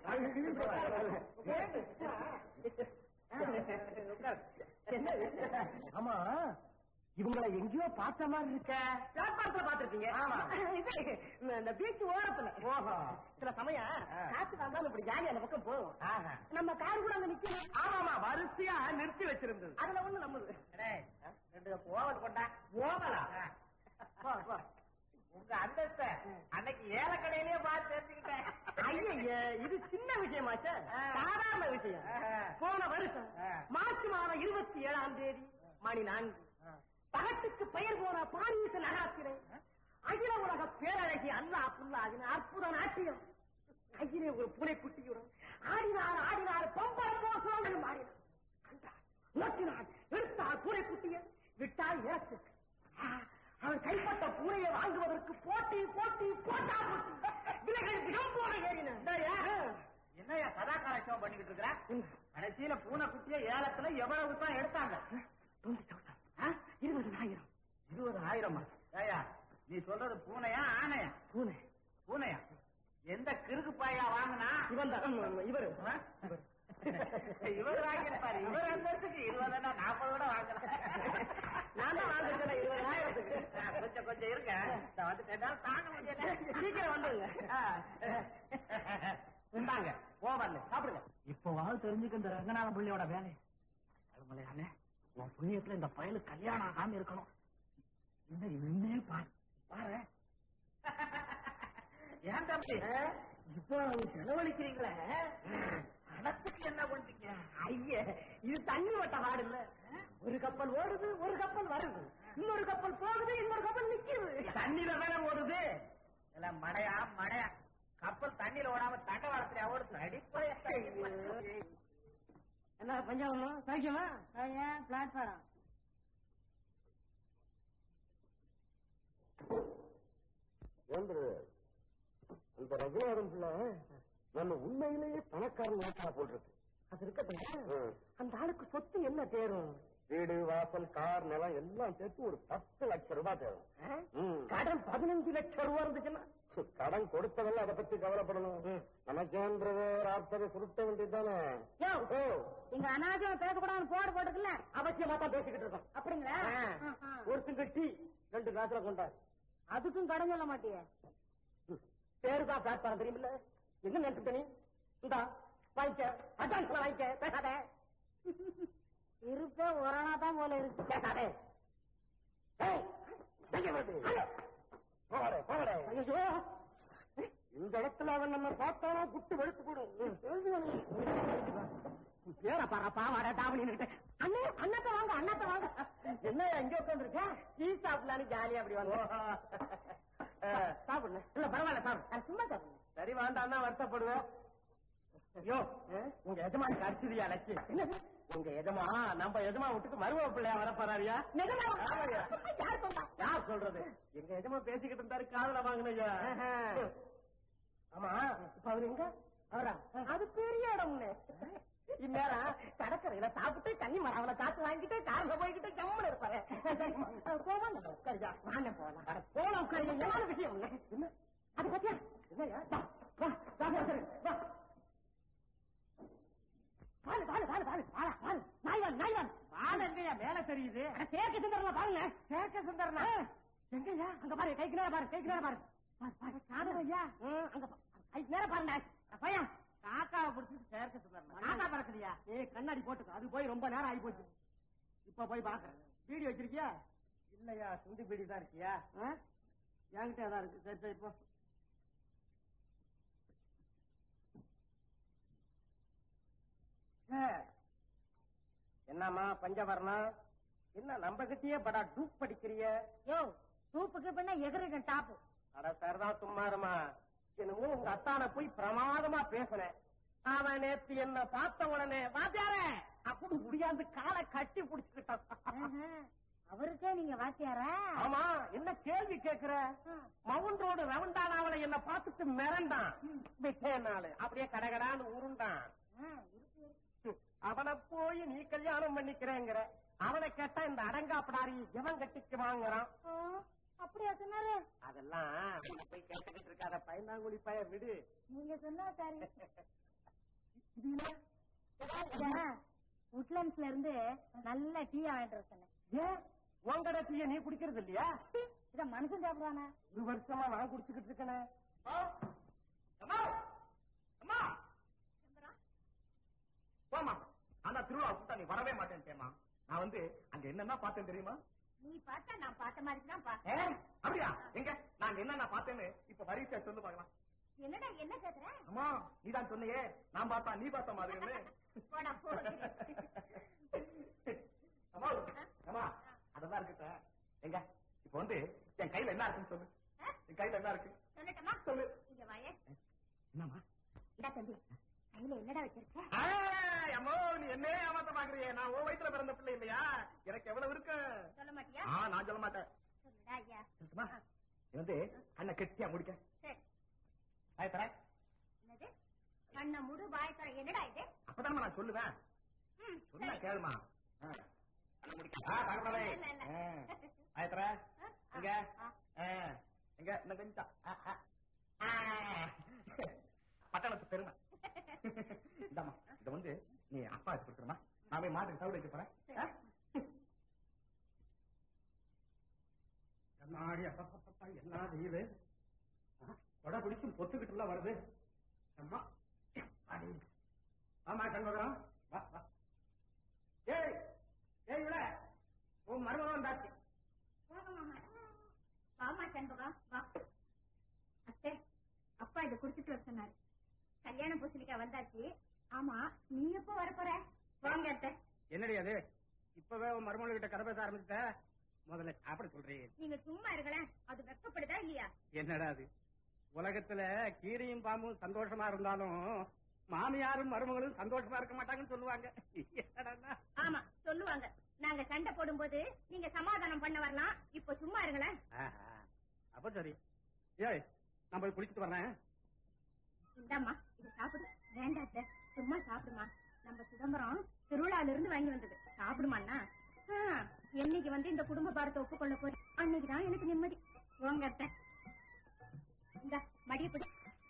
ஆமா இவங்களை எங்கேயோ பார்த்த மாதிரி இருக்க வியாபாரத்துல பாத்துருக்கீங்க ஆமா இது, இந்த- இந்த பீச் ஓரத்துல ஓஹோ சில சமயம் ஆ. காத்து வந்தாலும் இப்படி ஜாலி அந்த பக்கம் போகும் ஆஹா. நம்ம காரு கூட அங்க நிக்கணும் ஆமாமா வரிசையா நிறுத்தி வச்சிருந்தது அதுல ஒண்ணு நம்மளுது டேய், ரெண்டு ஓவல் கொண்டா ஓவலா போ, போ. உங்க அந்தஸ்த அன்னைக்கு ஏலக்கடையிலேயே பார்த்து தெரிஞ்சுக்கிட்டேன் ஐயய்ய, இது சின்ன விஷயமா சார் ஆ. சாதாரண விஷயம் ஆஹா. போன வருஷம் ஆ. மார்ச் மாதம் இருபத்தி ஏழாம் தேதி மணி நான்கு பகட்டுக்கு பெயர் போன பாரிச நகரத்திலே அகில உலக பேரழகி அல்லா புல்லாகின அற்புத நாட்டியம் அகிலே ஒரு புனைக்குட்டியுடன் ஆடினார் ஆடினார் பம்பரம் மோசம் ஆடினார் கண்டார், நோக்கினார் எடுத்தார் பூனைக்குட்டியை விட்டால் இறக்கு ஆ, அவன் கைப்பட்ட பூனையை வாங்குவதற்கு போட்டி போட்டி போட்டா போட்டி விலைகள் தினம் போன ஏறின என்னையா சதாகால ஷோ பண்ணிக்கிட்டு இருக்கிற கடைசியில பூனை குட்டிய ஏலத்துல எவ்வளவு தான் எடுத்தாங்க ஆ, இருபதாயிரம் இருபது ஆயிரமா ஏயா நீ சொல்றது பூனையா ஆனையா பூனை பூனையா எந்த கிறுக்கு பாயா வாங்கினா இவன் தான் இவரு ஆ? இவர் வாங்கியிருப்பாரு இவர் அந்தஸ்துக்கு இருபதுன்னா நாற்பது கூட வாங்கலாம் நான் தான் வாங்க சொன்னேன் இருபதாயிரத்துக்கு ஆ, கொஞ்சம் கொஞ்சம் இருங்க இந்த வந்து என்னால தாங்க முடியல சீக்கிரம் வந்துருங்க ஆ. இந்தாங்க ஓவர்ல சாப்பிடுங்க இப்போ வாழ் தெரிஞ்சுக்க இந்த ரங்கநாத பிள்ளையோட வேலை அருமலையானே உன் புண்ணியத்துல இந்த பயலுக்கு கல்யாணம் ஆகாம இருக்கணும் என்ன இன்னே பாரு பாரு ஏன் தம்பி இப்போ செலவழிக்கிறீங்களே பணத்துக்கு என்ன பண்றீங்க ஐய இது தண்ணி வட்ட வாடு இல்ல ஒரு கப்பல் ஓடுது ஒரு கப்பல் வருது இன்னொரு கப்பல் போகுது இன்னொரு கப்பல் நிக்குது தண்ணியில தானே ஓடுது இல்ல மடையா மடையா கப்பல் தண்ணியில ஓடாம தண்டவாளத்துல ஓடுது அடிப்படையா என்ன பஞ்சாபமா சௌக்கியமா பிளாட்ஃபாரம் என்று அந்த ரகுநாதன் பிள்ளை நம்ம உண்மையிலேயே பணக்காரன் நாட்டா போட்டிருக்கு அது இருக்கட்டும் ம். அந்த ஆளுக்கு சொத்து என்ன தேரும் வீடு வாசல் கார் நிலம் எல்லாம் சேர்த்து ஒரு பத்து லட்சம் ரூபாய் தேவை ம். கடன் பதினஞ்சு லட்சம் ரூபா இருந்துச்சுன்னா கடன் கொடுத்தவல்ல அதை பத்தி கவலைப்படணும் நமக்கேன்றது ரார்த்ததை சுருட்ட வேண்டியதுதானே யோ, ஓ இங்க அனாவசியம் பேசக்கூடாதுன்னு போர்டு போட்டுக்கல அவசியமா தான் பேசிக்கிட்டு இருக்கோம் அப்படிங்களா ஒருத்தங்க டீ ரெண்டு காசுல கொண்டா அதுக்கும் கடன் சொல்ல மாட்டியே பேரு தான் பிளாட்பாரம் தெரியுமில்ல என்ன நினைச்சுட்ட நீ இந்தா வாங்கிக்க அட்வான்ஸ்ல வாங்கிக்க பேசாத இருப்பே ஒரணா தான் போல இருக்கு பேசாதே ஏய், எங்க வருது? போகடே, போகடே. ஐயோ இந்த இடத்துல அவன் நம்ம பார்த்தானா குட்டு வெளுத்து போடும் பேர பாரப்பா வர தாவணி அண்ணே அண்ணாத்த வாங்க அண்ணாத்த வாங்க என்ன இங்க உட்காந்துருக்க டீ சாப்பிடலான்னு ஜாலியா அப்படி வந்து சாப்பிடுங்க இல்ல பரவாயில்ல சாப்பிடு சும்மா சாப்பிடுங்க சரி வேண்டாம்னா வருத்தப்படுவேன் ஐயோ உங்க எஜமானி கடிச்சதியா லட்சி என்னது உங்க எஜமா நம்ம எஜமா விட்டுக்கு மருமக பிள்ளையா வர போறாரியா யார் சொல்றது எங்க எஜமா பேசிக்கிட்டு இருந்தாரு காதல வாங்கினையா ஆமா இப்ப அவரு எங்க அவரா அது பெரிய இடம்னு இந்நேரம் கடற்கரையில சாப்பிட்டு கன்னி மரவளை காத்து வாங்கிட்டு கார்ல போய்கிட்டு ஜம்முன்னு இருப்பாரு போவாங்க உட்காரியா வாங்க போகலாம் அட, போலாம் உட்காருங்க என்ன விஷயம் இல்ல என்ன அது பத்தியா என்னையா வா, வா, வா, வா, சரி, வா. வாழு வாழு வாழு வாழு வாழ வாழு நாய்வான் நாய்வான் வாழ இல்லையா மேல தெரியுது சேர்க்க சுந்தரனா பாருங்க சேர்க்க சுந்தரனா எங்கய்யா அங்க பாரு கைக்கு நேரம் பாரு கைக்கு நேரம் பாரு பாரு, பாரு காதல் ஐயா அங்க பா- கைக்கு நேரம் பாருங்க பையன் காக்காவை பிடிச்சிட்டு சேர்க்க சுந்தரனா காக்கா பறக்குறியா ஏ கண்ணாடி போட்டுக்க அது போய் ரொம்ப நேரம் ஆகி போச்சு இப்ப போய் பாக்குறேன் பீடி வச்சிருக்கியா இல்லையா சுண்டி பீடி தான் இருக்கியா ஆ? என்கிட்ட தான் இருக்கு சரி சரி போ என்னம்மா பஞ்சவர்ணம் என்ன நம்ம கிட்டயே படா டூப் படிக்கிறிய யோ சூப்புக்கு பண்ண எதிர்க்க டாப்பு அட சரிதான் சும்மாருமா என்னமோ உங்க அத்தான போய் பிரமாதமா பேசுனேன் அவன் நேத்து என்ன பார்த்த உடனே வாத்தியாரே அப்படி முடியாது காலை கட்டி புடிச்சுக்கிட்டான் அவருக்கே நீங்க வாத்தியாரா ஆமா என்ன கேள்வி கேக்குற மவுண்ட் ரோடு ரவுண்டானாவல என்ன பார்த்துட்டு மிரண்டான் விட்டேன் நாளு அப்படியே கடகடான்னு உருண்டான் ஆ, இருக்கு. ஹம், அவனை போய் நீ கல்யாணம் பண்ணிக்கிறேங்கிற அவனை கேட்டா இந்த அடங்காப்படாரி எவன் கட்டிக்குவாங்கிறான் ஆ, அப்படியா சொன்னாரு அதெல்லாம் அவனை போய் கேட்டுக்கிட்டு இருக்காத பயந்தாங்குழி பய விடு நீங்க சொன்னா சரி உட்லண்ட்ஸ்ல இருந்து நல்ல டீயா வாங்கிட்டு வர சொன்னேன் ஏன் உங்கட டீய நீ குடிக்கிறது இல்லையா இத மனுஷன் சாப்பிடுவானா ஒரு வருஷமா நான் குடிச்சுக்கிட்டு இருக்கேனே போமா ஆனா திருவிழா கூட்டா நீ வரவே மாட்டேன்ட்டேமா நான் வந்து அங்க என்னென்ன பார்த்தேன் தெரியுமா நீ பார்த்தா நான் பார்த்த மாதிரி தான் பா ஏ, அப்படியா எங்க நான் என்னென்ன பார்த்தேன்னு இப்ப வரிசையா சொல்லு பார்க்கலாம் என்னடா என்ன கேக்குற அம்மா நீதான் சொன்னியே நான் பார்த்தா நீ பார்த்த மாதிரின்னு போடா போ அம்மா அம்மா அதெல்லாம் இருக்கட்டும் எங்க இப்ப வந்து என் கையில என்ன இருக்குன்னு சொல்லு என் கையில என்ன இருக்கு சொல்லட்டுமா சொல்லு இங்க வாயே என்னம்மா இதா தம்பி கையில என்னடா வச்சிருக்க ஆ, அம்மா நீ என்ன ஏமாத்த பாக்குறியே நான் உன் வயித்துல பிறந்த பிள்ளை இல்லையா எனக்கு எவ்வளவு இருக்கு சொல்ல மாட்டியா ஆ நான் சொல்ல மாட்டேன் சொல்லுடா ஐயா இருக்குமா இது வந்து கண்ணை கெட்டியா முடிக்க சரி ஆய் தரேன் என்னது கண்ண முடு வாய் தர என்னடா இது அப்பதான் நான் சொல்லுவேன் ம், சொன்னா சரி. கேளுமா ஆ. கண்ணை முடிக்க. ஆ, தரமலை. இல்ல, இல்ல. ஆ. ஆய் தரேன் ஆ, எங்க ஆ. ஆ. எங்க இந்த கொஞ்சம் ஆ, ஆ. ஆ. பட்டணத்து பெருமை இந்தாம்மா இத வந்து நீ அப்பா வச்சு கொடுத்துருமா நான் போய் மாட்டுக்கு தவிர வைக்க போறேன் ஆ? என்னாடி அப்பப்பப்பா என்ன வெயிலு கொடை பிடிச்சும் பொத்துக்கிட்டுல வருது அம்மா அடி. ஆமா கண்பகரம் வா வா ஏய் ஏய் இவள உன் மருமகன் வந்தாச்சு வாமா சண்பகம் வா அத்தை அப்பா இதை குடுத்துட்டு வர சொன்னாரு கல்யாண பூசணிக்கா வந்தாச்சு ஆமா நீ எப்போ வர போற வாங்க அத்தை என்னடி அது இப்பவே உன் மருமகள் கிட்ட கதை பேச ஆரம்பிச்சுட்ட முதல்ல சாப்பிட சொல்றீங்க நீங்க சும்மா இருங்களேன் அது வெக்கப்படுதா இல்லையா என்னடா அது உலகத்துல கீரியும் பாம்பும் சந்தோஷமா இருந்தாலும் மாமியாரும் மருமகளும் சந்தோஷமா இருக்க மாட்டாங்கன்னு சொல்லுவாங்க என்னடான்னா? ஆமா சொல்லுவாங்க நாங்க சண்டை போடும்போது நீங்க சமாதானம் பண்ண வரலாம் இப்ப சும்மா இருங்களேன் ஆஹா, அப்ப சரி ஏய் நான் போய் குளிச்சுட்டு வர்றேன் இந்தாம்மா இது சாப்பிடு வேண்டாம் அத்தை சும்மா சாப்பிடுமா நம்ம சிதம்பரம் திருவிழால இருந்து வாங்கி வந்தது சாப்பிடுமாண்ணா ஆ, என்னைக்கு வந்து இந்த குடும்ப பாரத்தை ஒப்புக்கொள்ள போறேன் அன்னைக்குதான் எனக்கு நிம்மதி போங்க அத்தை இந்த மடிய பிடி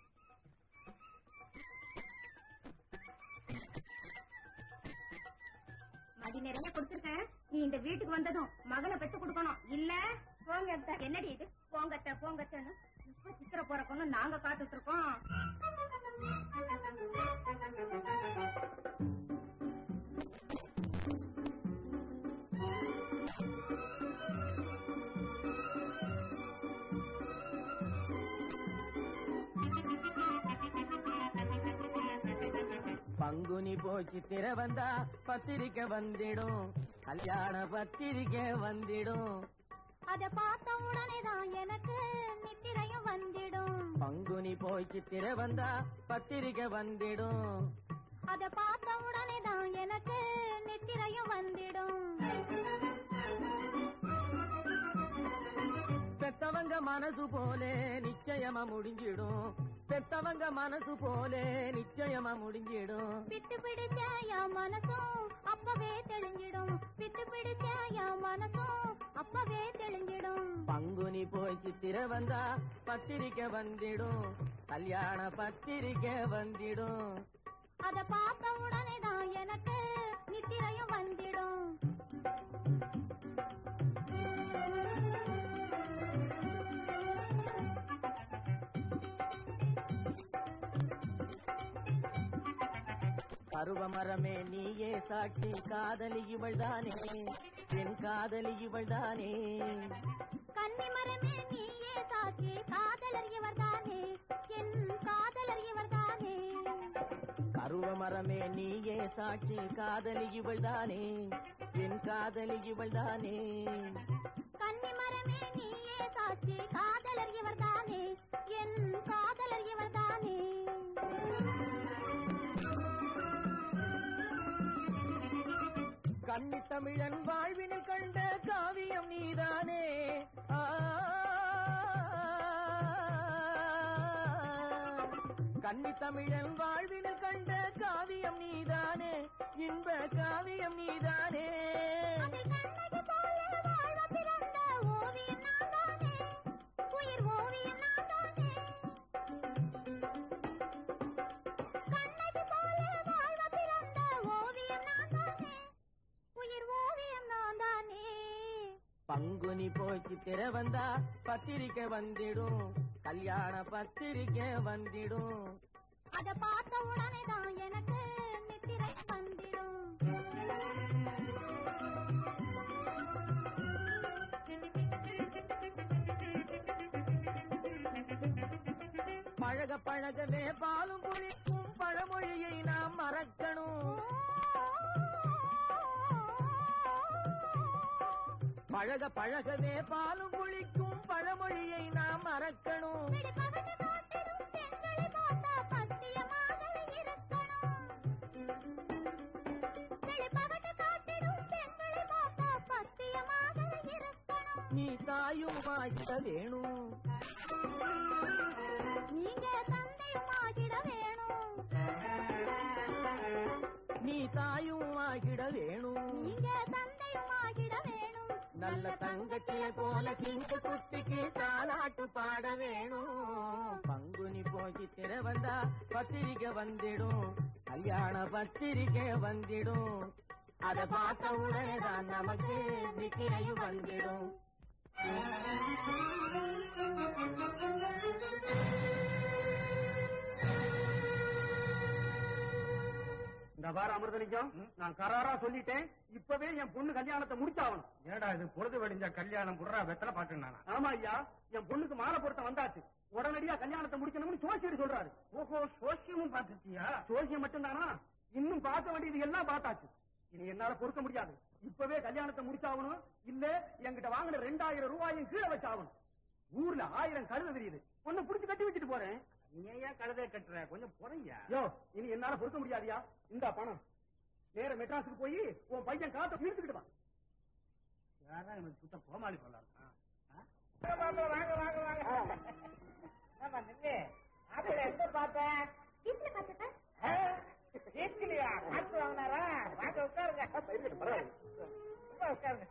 மடி நிறைய கொடுத்துருக்கேன் நீ இந்த வீட்டுக்கு வந்ததும் மகனை பெத்து கொடுக்கணும் இல்ல போங்க அத்தை. என்னடி இது போங்கத்த போங்கத்தன்னு இப்ப சித்திர போறக்கொன்னு நாங்க காத்துட்டு இருக்கோம் பங்குனி போச்சு திர வந்தா பத்திரிக்கை வந்திடும் கல்யாண பத்திரிக்கை வந்திடும் அத பார்த்த உடனே தான் எனக்கு நித்திரையும் வந்திடும் பங்குனி போச்சு திர வந்தா பத்திரிக்கை வந்திடும் அத பார்த்த உடனே தான் எனக்கு நித்திரையும் வந்திடும் பெத்தவங்க மனசு போலே நிச்சயமா முடிஞ்சிடும் பெத்தவங்க மனசு போலே நிச்சயமா முடிஞ்சிடும் பித்து பிடிச்ச என் மனசும் அப்பவே தெளிஞ்சிடும் பித்து பிடிச்ச என் மனசும் அப்பவே தெளிஞ்சிடும் பங்குனி போய் சித்திர வந்தா பத்திரிக்கை வந்திடும் கல்யாண பத்திரிக்கை வந்திடும் அத பார்த்த உடனே தான் எனக்கு நித்திரையும் வந்திடும் பருவமரமே நீயே சாட்சி காதலி இவள்தானே என் காதலி இவள்தானே கன்னிமரமே நீயே சாட்சி காதலர் இவர்தானே என் காதலர் இவர்தானே பருவமரமே நீயே சாட்சி காதலி இவள்தானே என் காதலி இவள்தானே கன்னிமரமே நீயே சாட்சி காதலர் இவர்தானே என் காதலர் இவர்தானே கன்னி தமிழன் வாழ்வினில் கண்ட காவியம் நீதானே ஆ. கன்னி தமிழன் வாழ்வினில் கண்ட காவியம் நீதானே இன்ப காவியம் நீதானே அதில் கண்ணகி போல வாழ பிறந்த ஓவியம் நான்தானே உயிர் ஓவியம் நான்தானே கண்ணகி போல வாழ பிறந்த ஓவியம் நான்தானே உயிர் ஓவியம் நான்தானே பங்குனி போச்சு திற வந்தா பத்திரிக்கை வந்திடும் கல்யாண பத்திரிக்கை வந்திடும் அத பார்த்த உடனே தான் எனக்கு நித்திரை வந்திடும் பழக பழகவே பாலும் புளிக்கும் பழமொழியை நாம் மறக்கணும் பழக பழகவே பாலும் புளிக்கும் பழமொழியை நாம் மறக்கணும் பிடிபகட்டு காட்டிடும் பெண்களை பார்த்தா பத்தியமாக இருக்கணும் பிடிபகட்டு காட்டிடும் பெண்களை பார்த்தா பத்தியமாக இருக்கணும் நீ தாயும் வாய்த்த வேணும் நீங்க தந்தையும் ஆகிட வேணும் நீ தாயும் ஆகிட வேணும் நீங்க தந்தையும் ஆகிட வேணும் நல்ல தங்கச்சிய போல கிங்க குட்டிக்கு தாலாட்டு பாட வேணும் பங்குனி போய் திற வந்தா பத்திரிக்கை வந்திடும் கல்யாண பத்திரிக்கை வந்திடும் அத பார்த்த உடனே தான் நமக்கு நிக்கிரையும் வந்திடும் இந்த வார அமிர்தலிங்கம் நான் கராரா சொல்லிட்டேன் இப்பவே என் பொண்ணு கல்யாணத்தை முடிச்சாகணும் ஏடா இது பொழுது வெடிஞ்ச கல்யாணம் புடுறா வெத்தலை பாக்கு நானா ஆமா ஐயா என் பொண்ணுக்கு மாலை பொருத்தம் வந்தாச்சு உடனடியா கல்யாணத்தை முடிக்கணும்னு ஜோசியர் சொல்றாரு ஓஹோ சோசியமும் பாத்துட்டியா ஜோசியம் மட்டும்தானா இன்னும் பார்க்க வேண்டியது எல்லாம் பார்த்தாச்சு இனி என்னால பொறுக்க முடியாது இப்பவே கல்யாணத்தை முடிச்சாகணும் இல்ல என்கிட்ட வாங்கின ரெண்டாயிரம் ரூபாயும் கீழே வச்சாகணும் ஊர்ல ஆயிரம் கழுத தெரியுது ஒண்ணு புடிச்சு கட்டி வச்சுட்டு போறேன் நீ ஏன் கழுதை கட்டுற கொஞ்சம் புறையா யோ இனி என்னால பொறுக்க முடியாதியா இந்த பணம் நேர மெட்ராஸுக்கு போய் உன் பையன் காத்த இழுத்துக்கிட்டு வா யாரா எனக்கு சுத்த கோமாளி போலாம் எங்க பார்த்தேன் வீட்டுல பார்த்துட்டா வீட்டுலயா காசு வாங்கினாரா வாங்க உட்காருங்க சும்மா உட்காருங்க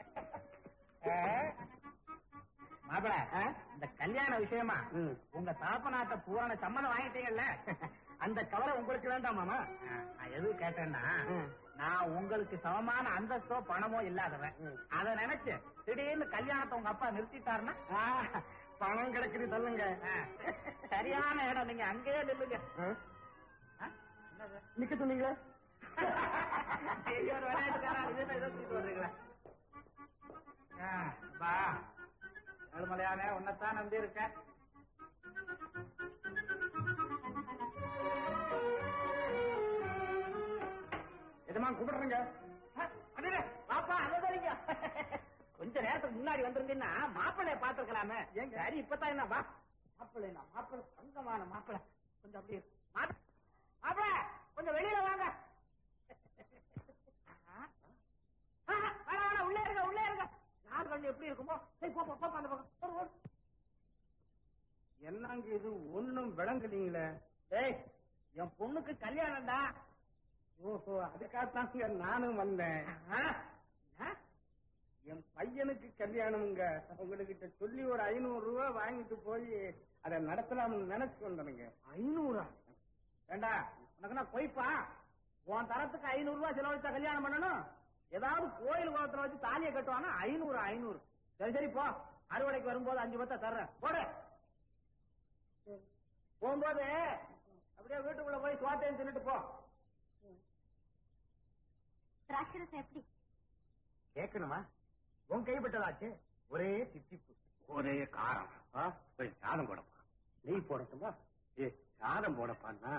மாப்பிள இந்த கல்யாண விஷயமா உங்க தாப்பநாட்ட பூரண சம்மதம் வாங்கிட்டீங்கல்ல அந்த கவலை உங்களுக்கு வேண்டாம் மாமா நான் எது கேட்டேன்னா நான் உங்களுக்கு சமமான அந்தஸ்தோ பணமோ இல்லாதவன் அத நினைச்சு திடீர்னு கல்யாணத்தை உங்க அப்பா நிறுத்திட்டாருன்னா பணம் கிடைக்குது சொல்லுங்க ஆ, சரியான இடம் நீங்க அங்கேயே நில்லுங்க ஆ? என்னது? நிக்க சொன்னீங்களே பெரிய ஒரு விளையாட்டுக்காரா, இது என்ன ஏதோ தூக்கிட்டு வர்றீங்களே? ஆ, வா ஏழுமலையானே உன்னைத்தான் நம்பி இருக்கேன் அம்மா கூப்பிடுறேங்க அடடே, பாப்பா அங்கதானீங்க கொஞ்ச நேரத்துக்கு முன்னாடி வந்திருந்தீங்கன்னா மாப்பிள்ளைய பாத்துருக்கலாமே ஏங்க சரி இப்பதான் என்ன வா மாப்பிள்ளை நான் மாப்பிள்ளை சொந்தமான மாப்பிள்ளை கொஞ்சம் அப்படியே மாப்ப- மாப்பிள்ளை கொஞ்சம் வெளியில வாங்க ஆஹா. ஆஹா, வேணாம், வேணாம், உள்ளே இருங்க உள்ளே இருங்க யார் கண்ணு எப்படி இருக்குமோ சரி போ போ, போ அந்த பக்கம் ஓடு, ஓடு. என்னங்க இது ஒண்ணும் விளங்குலீங்களே ஏய் என் பொண்ணுக்கு கல்யாணம் தான் ஓஹோ அதுக்காகத்தாங்க நானும் வந்தேன் என் பையனுக்கு கல்யாணம்ங்க உங்ககிட்ட சொல்லி ஒரு ஐநூறு ரூபாய் வாங்கிட்டு போய் அதை நடத்தலாம்னு நினைச்சு வந்தனுங்க ஐநூறா ஏண்டா உனக்கு நான் போய்ப்பா உன் தரத்துக்கு ஐநூறு ரூபாய் செலவழிச்சா கல்யாணம் பண்ணணும் ஏதாவது கோயில் குளத்துல வச்சு தாலியை கட்டுவானா ஐநூறு ஐநூறு சரி சரி போ அறுவடைக்கு வரும்போது அஞ்சு பத்தா தர்றேன் போடு போகும்போது அப்படியே வீட்டுக்குள்ள போய் சோத்தையும் தின்னுட்டு போ திராட்சரசம் எப்படி கேட்கணுமா உன் கைப்பட்டதாச்சு ஒரே தித்திப்பு ஒரே காரம் ஆ, போய் சாதம் போடப்பா நெய் போடட்டுமா ஏ சாதம் போடப்பான்னா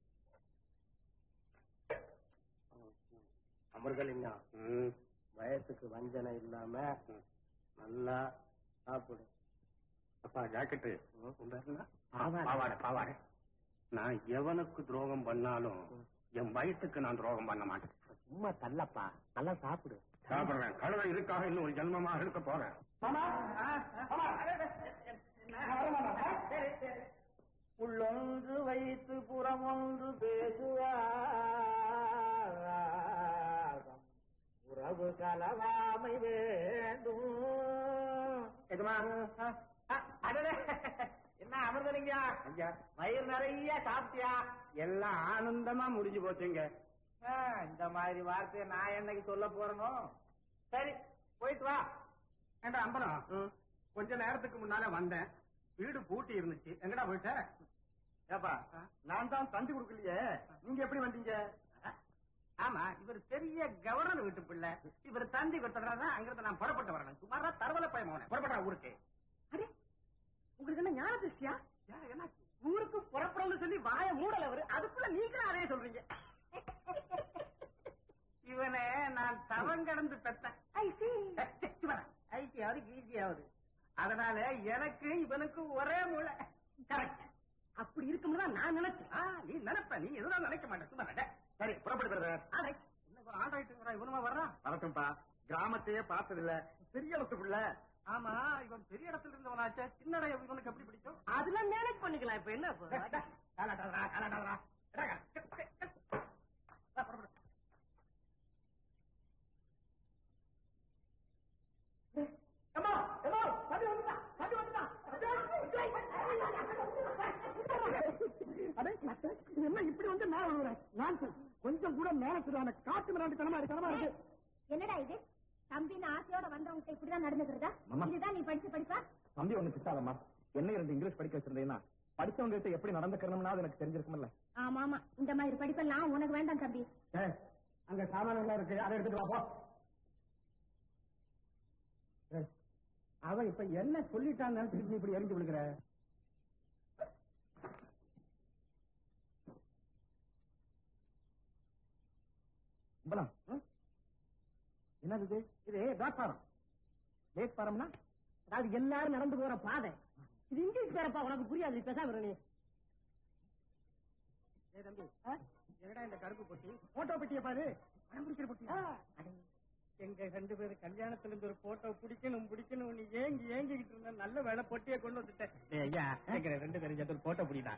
அமிர்தலிங்க வயசுக்கு வஞ்சனை இல்லாம நல்லா சாப்பிடு அப்பா ஜாக்கெட்டு பாவாடை பாவாடை நான் எவனுக்கு துரோகம் பண்ணாலும் என் வயசுக்கு நான் துரோகம் பண்ண மாட்டேன் சும்மா தள்ளப்பா நல்லா சாப்பிடு சாப்பிடுறேன் கழுதை இதுக்காக இன்னும் ஒரு ஜென்மமாக இருக்க போறேன் உள்ளொன்று வைத்து புறமொன்று பேசுவார் உறவு கலவாமை வேண்டும் என்ன அமிர்தலிங்க ஐயா வயிறு நிறைய சாப்பிட்டியா எல்லாம் ஆனந்தமா முடிஞ்சு போச்சுங்க ஆ, இந்த மாதிரி வார்த்தையை நான் என்னைக்கு சொல்ல போறேனோ சரி போயிட்டு வா ஏண்டா அம்பலம் கொஞ்ச நேரத்துக்கு முன்னால வந்தேன் வீடு பூட்டி இருந்துச்சு எங்கடா போயிட்ட ஏப்பா நான் தான் தந்தி கொடுக்கலையே நீங்க எப்படி வந்தீங்க ஆமா இவர் பெரிய கவர்னர் வீட்டு பிள்ளை இவர் தந்தி கொடுத்ததுனால அங்கிருந்து நான் புறப்பட்டு வரணும் சுமாரா தரவல பயமான புறப்பட்டா ஊருக்கு உங்களுக்கு என்ன ஞான திருஷ்டியா என்னாச்சு ஊருக்கு புறப்படணும்னு சொல்லி வாய மூடல அவரு அதுக்குள்ள நீங்களும் அதே சொல்றீங்க இவனை நான் தவம் கடந்து பெற்றேன் ஐக்கியாவது கீர்த்தியாவது அதனால எனக்கு இவனுக்கு ஒரே மூளை கரெக்ட் அப்படி இருக்கும்னு தான் நான் நினைச்சேன் ஆ, நீ நினைப்ப நீ எதுவும் நினைக்க மாட்டேன் சும்மா நட. சரி புறப்படுகிறது ஆண்டாயிட்டுங்கிற இவனுமா வர்றான் வரட்டும்பா கிராமத்தையே பார்த்தது இல்ல பெரிய இடத்துக்குள்ள ஆமா இவன் பெரிய இடத்துல இருந்தவனாச்சே சின்ன இடம் இவனுக்கு எப்படி பிடிக்கும் அதெல்லாம் மேனேஜ் பண்ணிக்கலாம் இப்ப என்ன இப்ப? காலாட்டாதரா, காலாட்டாதரா. எடாங்க. வா, புறப்படு. அம்மா, அம்மா, தம்பி வந்துட்டான், தம்பி வந்துட்டான். அடே, இது என்ன இப்படி வந்து மேல விழுற நான் கொஞ்சம் கூட மேல சொல்லுவான காட்டு மிராண்டித்தனமா இருக்கனமா இருக்கு என்னடா இது தம்பின்னு ஆசையோட வந்தவங்க இப்படிதான் நடந்துக்கிறதா அம்மா. இதுதான் நீ படிச்ச படிப்பா தம்பி ஒண்ணு திட்டாதம்மா என்ன இருந்து இங்கிலீஷ் படிக்க வச்சிருந்தீங்கன்னா படிச்சவங்க கிட்ட எப்படி நடந்துக்கணும்னா அது எனக்கு தெரிஞ்சிருக்கும்ல ஆமா ஆமா இந்த மாதிரி படிப்பெல்லாம் உனக்கு வேண்டாம் தம்பி ஏய், அங்க சாமான் எல்லாம் இருக்கு அதை எடுத்துட்டு வா போ ஏய், அவன் இப்ப என்ன சொல்லிட்டான்னு நினைச்சிட்டு நீ இப்படி எரிஞ்சு விழுகிற பலம் என்னது இது இது பிளாட்பாரம் பிளேட்பாரம்னா அதாவது எல்லாரும் நடந்து போற பாதை இது இங்கிலீஷ் பேரப்பா உனக்கு புரியாது நீ பேசாம இரு நீ ஏய் தம்பி என்னடா இந்த கருப்பு பொட்டி போட்டோ பெட்டியை பாரு பணம் பிடிக்கிற பொட்டியா எங்க ரெண்டு பேரும் கல்யாணத்துல இருந்து ஒரு போட்டோ பிடிக்கணும் பிடிக்கணும் நீ ஏங்கி ஏங்கிக்கிட்டு இருந்த நல்ல வேலை பொட்டியை கொண்டு வந்துட்டேன் ஐயா எங்க ரெண்டு பேரும் சேர்த்து ஒரு போட்டோ பிடிடா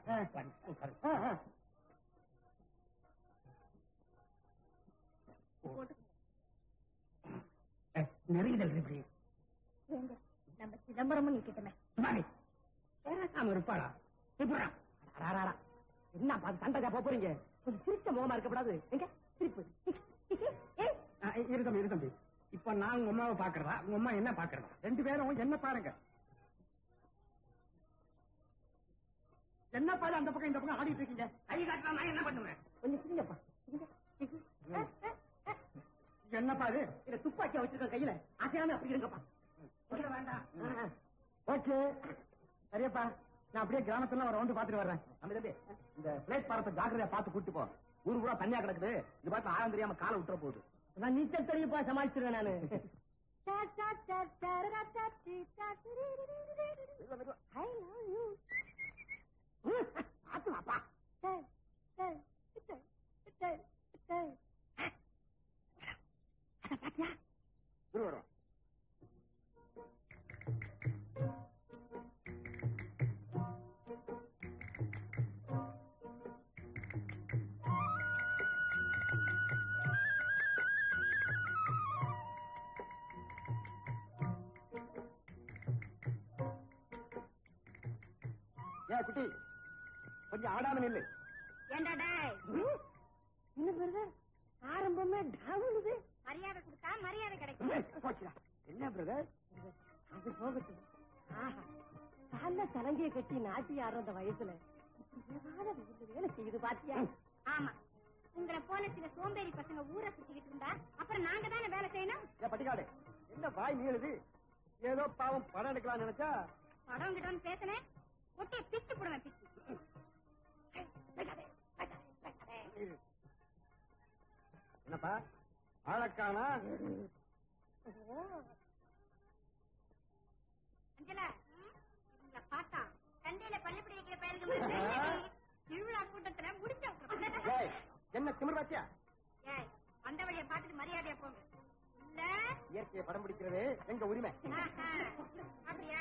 நெருங்கிதல் இப்படி ஏங்க நம்ம சிதம்பரமும் நிக்கட்டுமே சுமாரி பேராசாம இருப்பாளா இப்படா அடாடாடா. என்ன பார்த்து சண்டைக்கா போப் போறீங்க கொஞ்சம் சிரிச்ச முகமா இருக்கப்படாது எங்க சிரிப்பு ஏய், இரு தம்பி இரு தம்பி இப்ப நான் உங்க அம்மாவை பாக்குறதா உங்க அம்மா என்ன பாக்குறதா ரெண்டு பேரும் என்ன பாருங்க என்ன பாரு அந்த பக்கம் இந்த பக்கம் ஆடிட்டு இருக்கீங்க கை காட்டினா நான் என்ன பண்ணுவேன் கொஞ்சம் சிரிங்கப்பா என்ன பாரு இல்ல துப்பாக்கியா வச்சிருக்க கையில அசையாம அப்படி இருங்கப்பா சொல்ல வேண்டாம் ஓகே சரியப்பா நான் அப்படியே கிராமத்துல ஒரு ரவுண்டு பாத்துட்டு வர்றேன் தம்பி தம்பி இந்த பிளேட் பாரத்தை ஜாக்கிரதையா பார்த்து கூட்டு போ ஊரு பூரா தனியா கிடக்குது இது பார்த்து ஆழம் தெரியாம காலை விட்டுற போகுது நான் நீச்சல் தெரியுப்பா சமாளிச்சிருவேன் நானு பாத்து வாப்பா இரு வரும் ஏன் குட்டி கொஞ்சம் ஆடாம நில்லு ஏண்டா டேய் என்ன பிரதர் ஆரம்பமே டாவுலுது மரியாதை கொடுத்தா மரியாதை கிடைக்கும் போச்சுடா என்ன பிரதர் அது போகட்டும் ஆஹா கால சலங்கைய கட்டி நாட்டி ஆடுற வயசுல ஏதாவது வேலை வேலை செய்யுது பாத்தியா ஆமா உங்களை போல சில சோம்பேறி பசங்க ஊரை சுத்திக்கிட்டு இருந்தா அப்புறம் நாங்க தானே வேலை செய்யணும் ஏன் பட்டிக்காடு என்ன வாய் நீளுது ஏதோ பாவம் படம் எடுக்கலாம் நினைச்சா படம் கிட்டோன்னு பேசினேன் ஒட்டி பிச்சு போடுவேன் பிச்சு என்னப்பா ஆழக்கானா அஞ்சலா உங்களை பார்த்தா சண்டையில பள்ளிப்படி வைக்கிற பயலுக்கு திருவிழா கூட்டத்துல முடிச்ச விட்டுருப்பேன். ஏய், என்ன திமிர் பாத்தியா ஏய் வந்த வழியை பார்த்துட்டு மரியாதையா போங்க இல்ல இயற்கையை படம் பிடிக்கிறது எங்க உரிமை ஆஹா, அப்படியா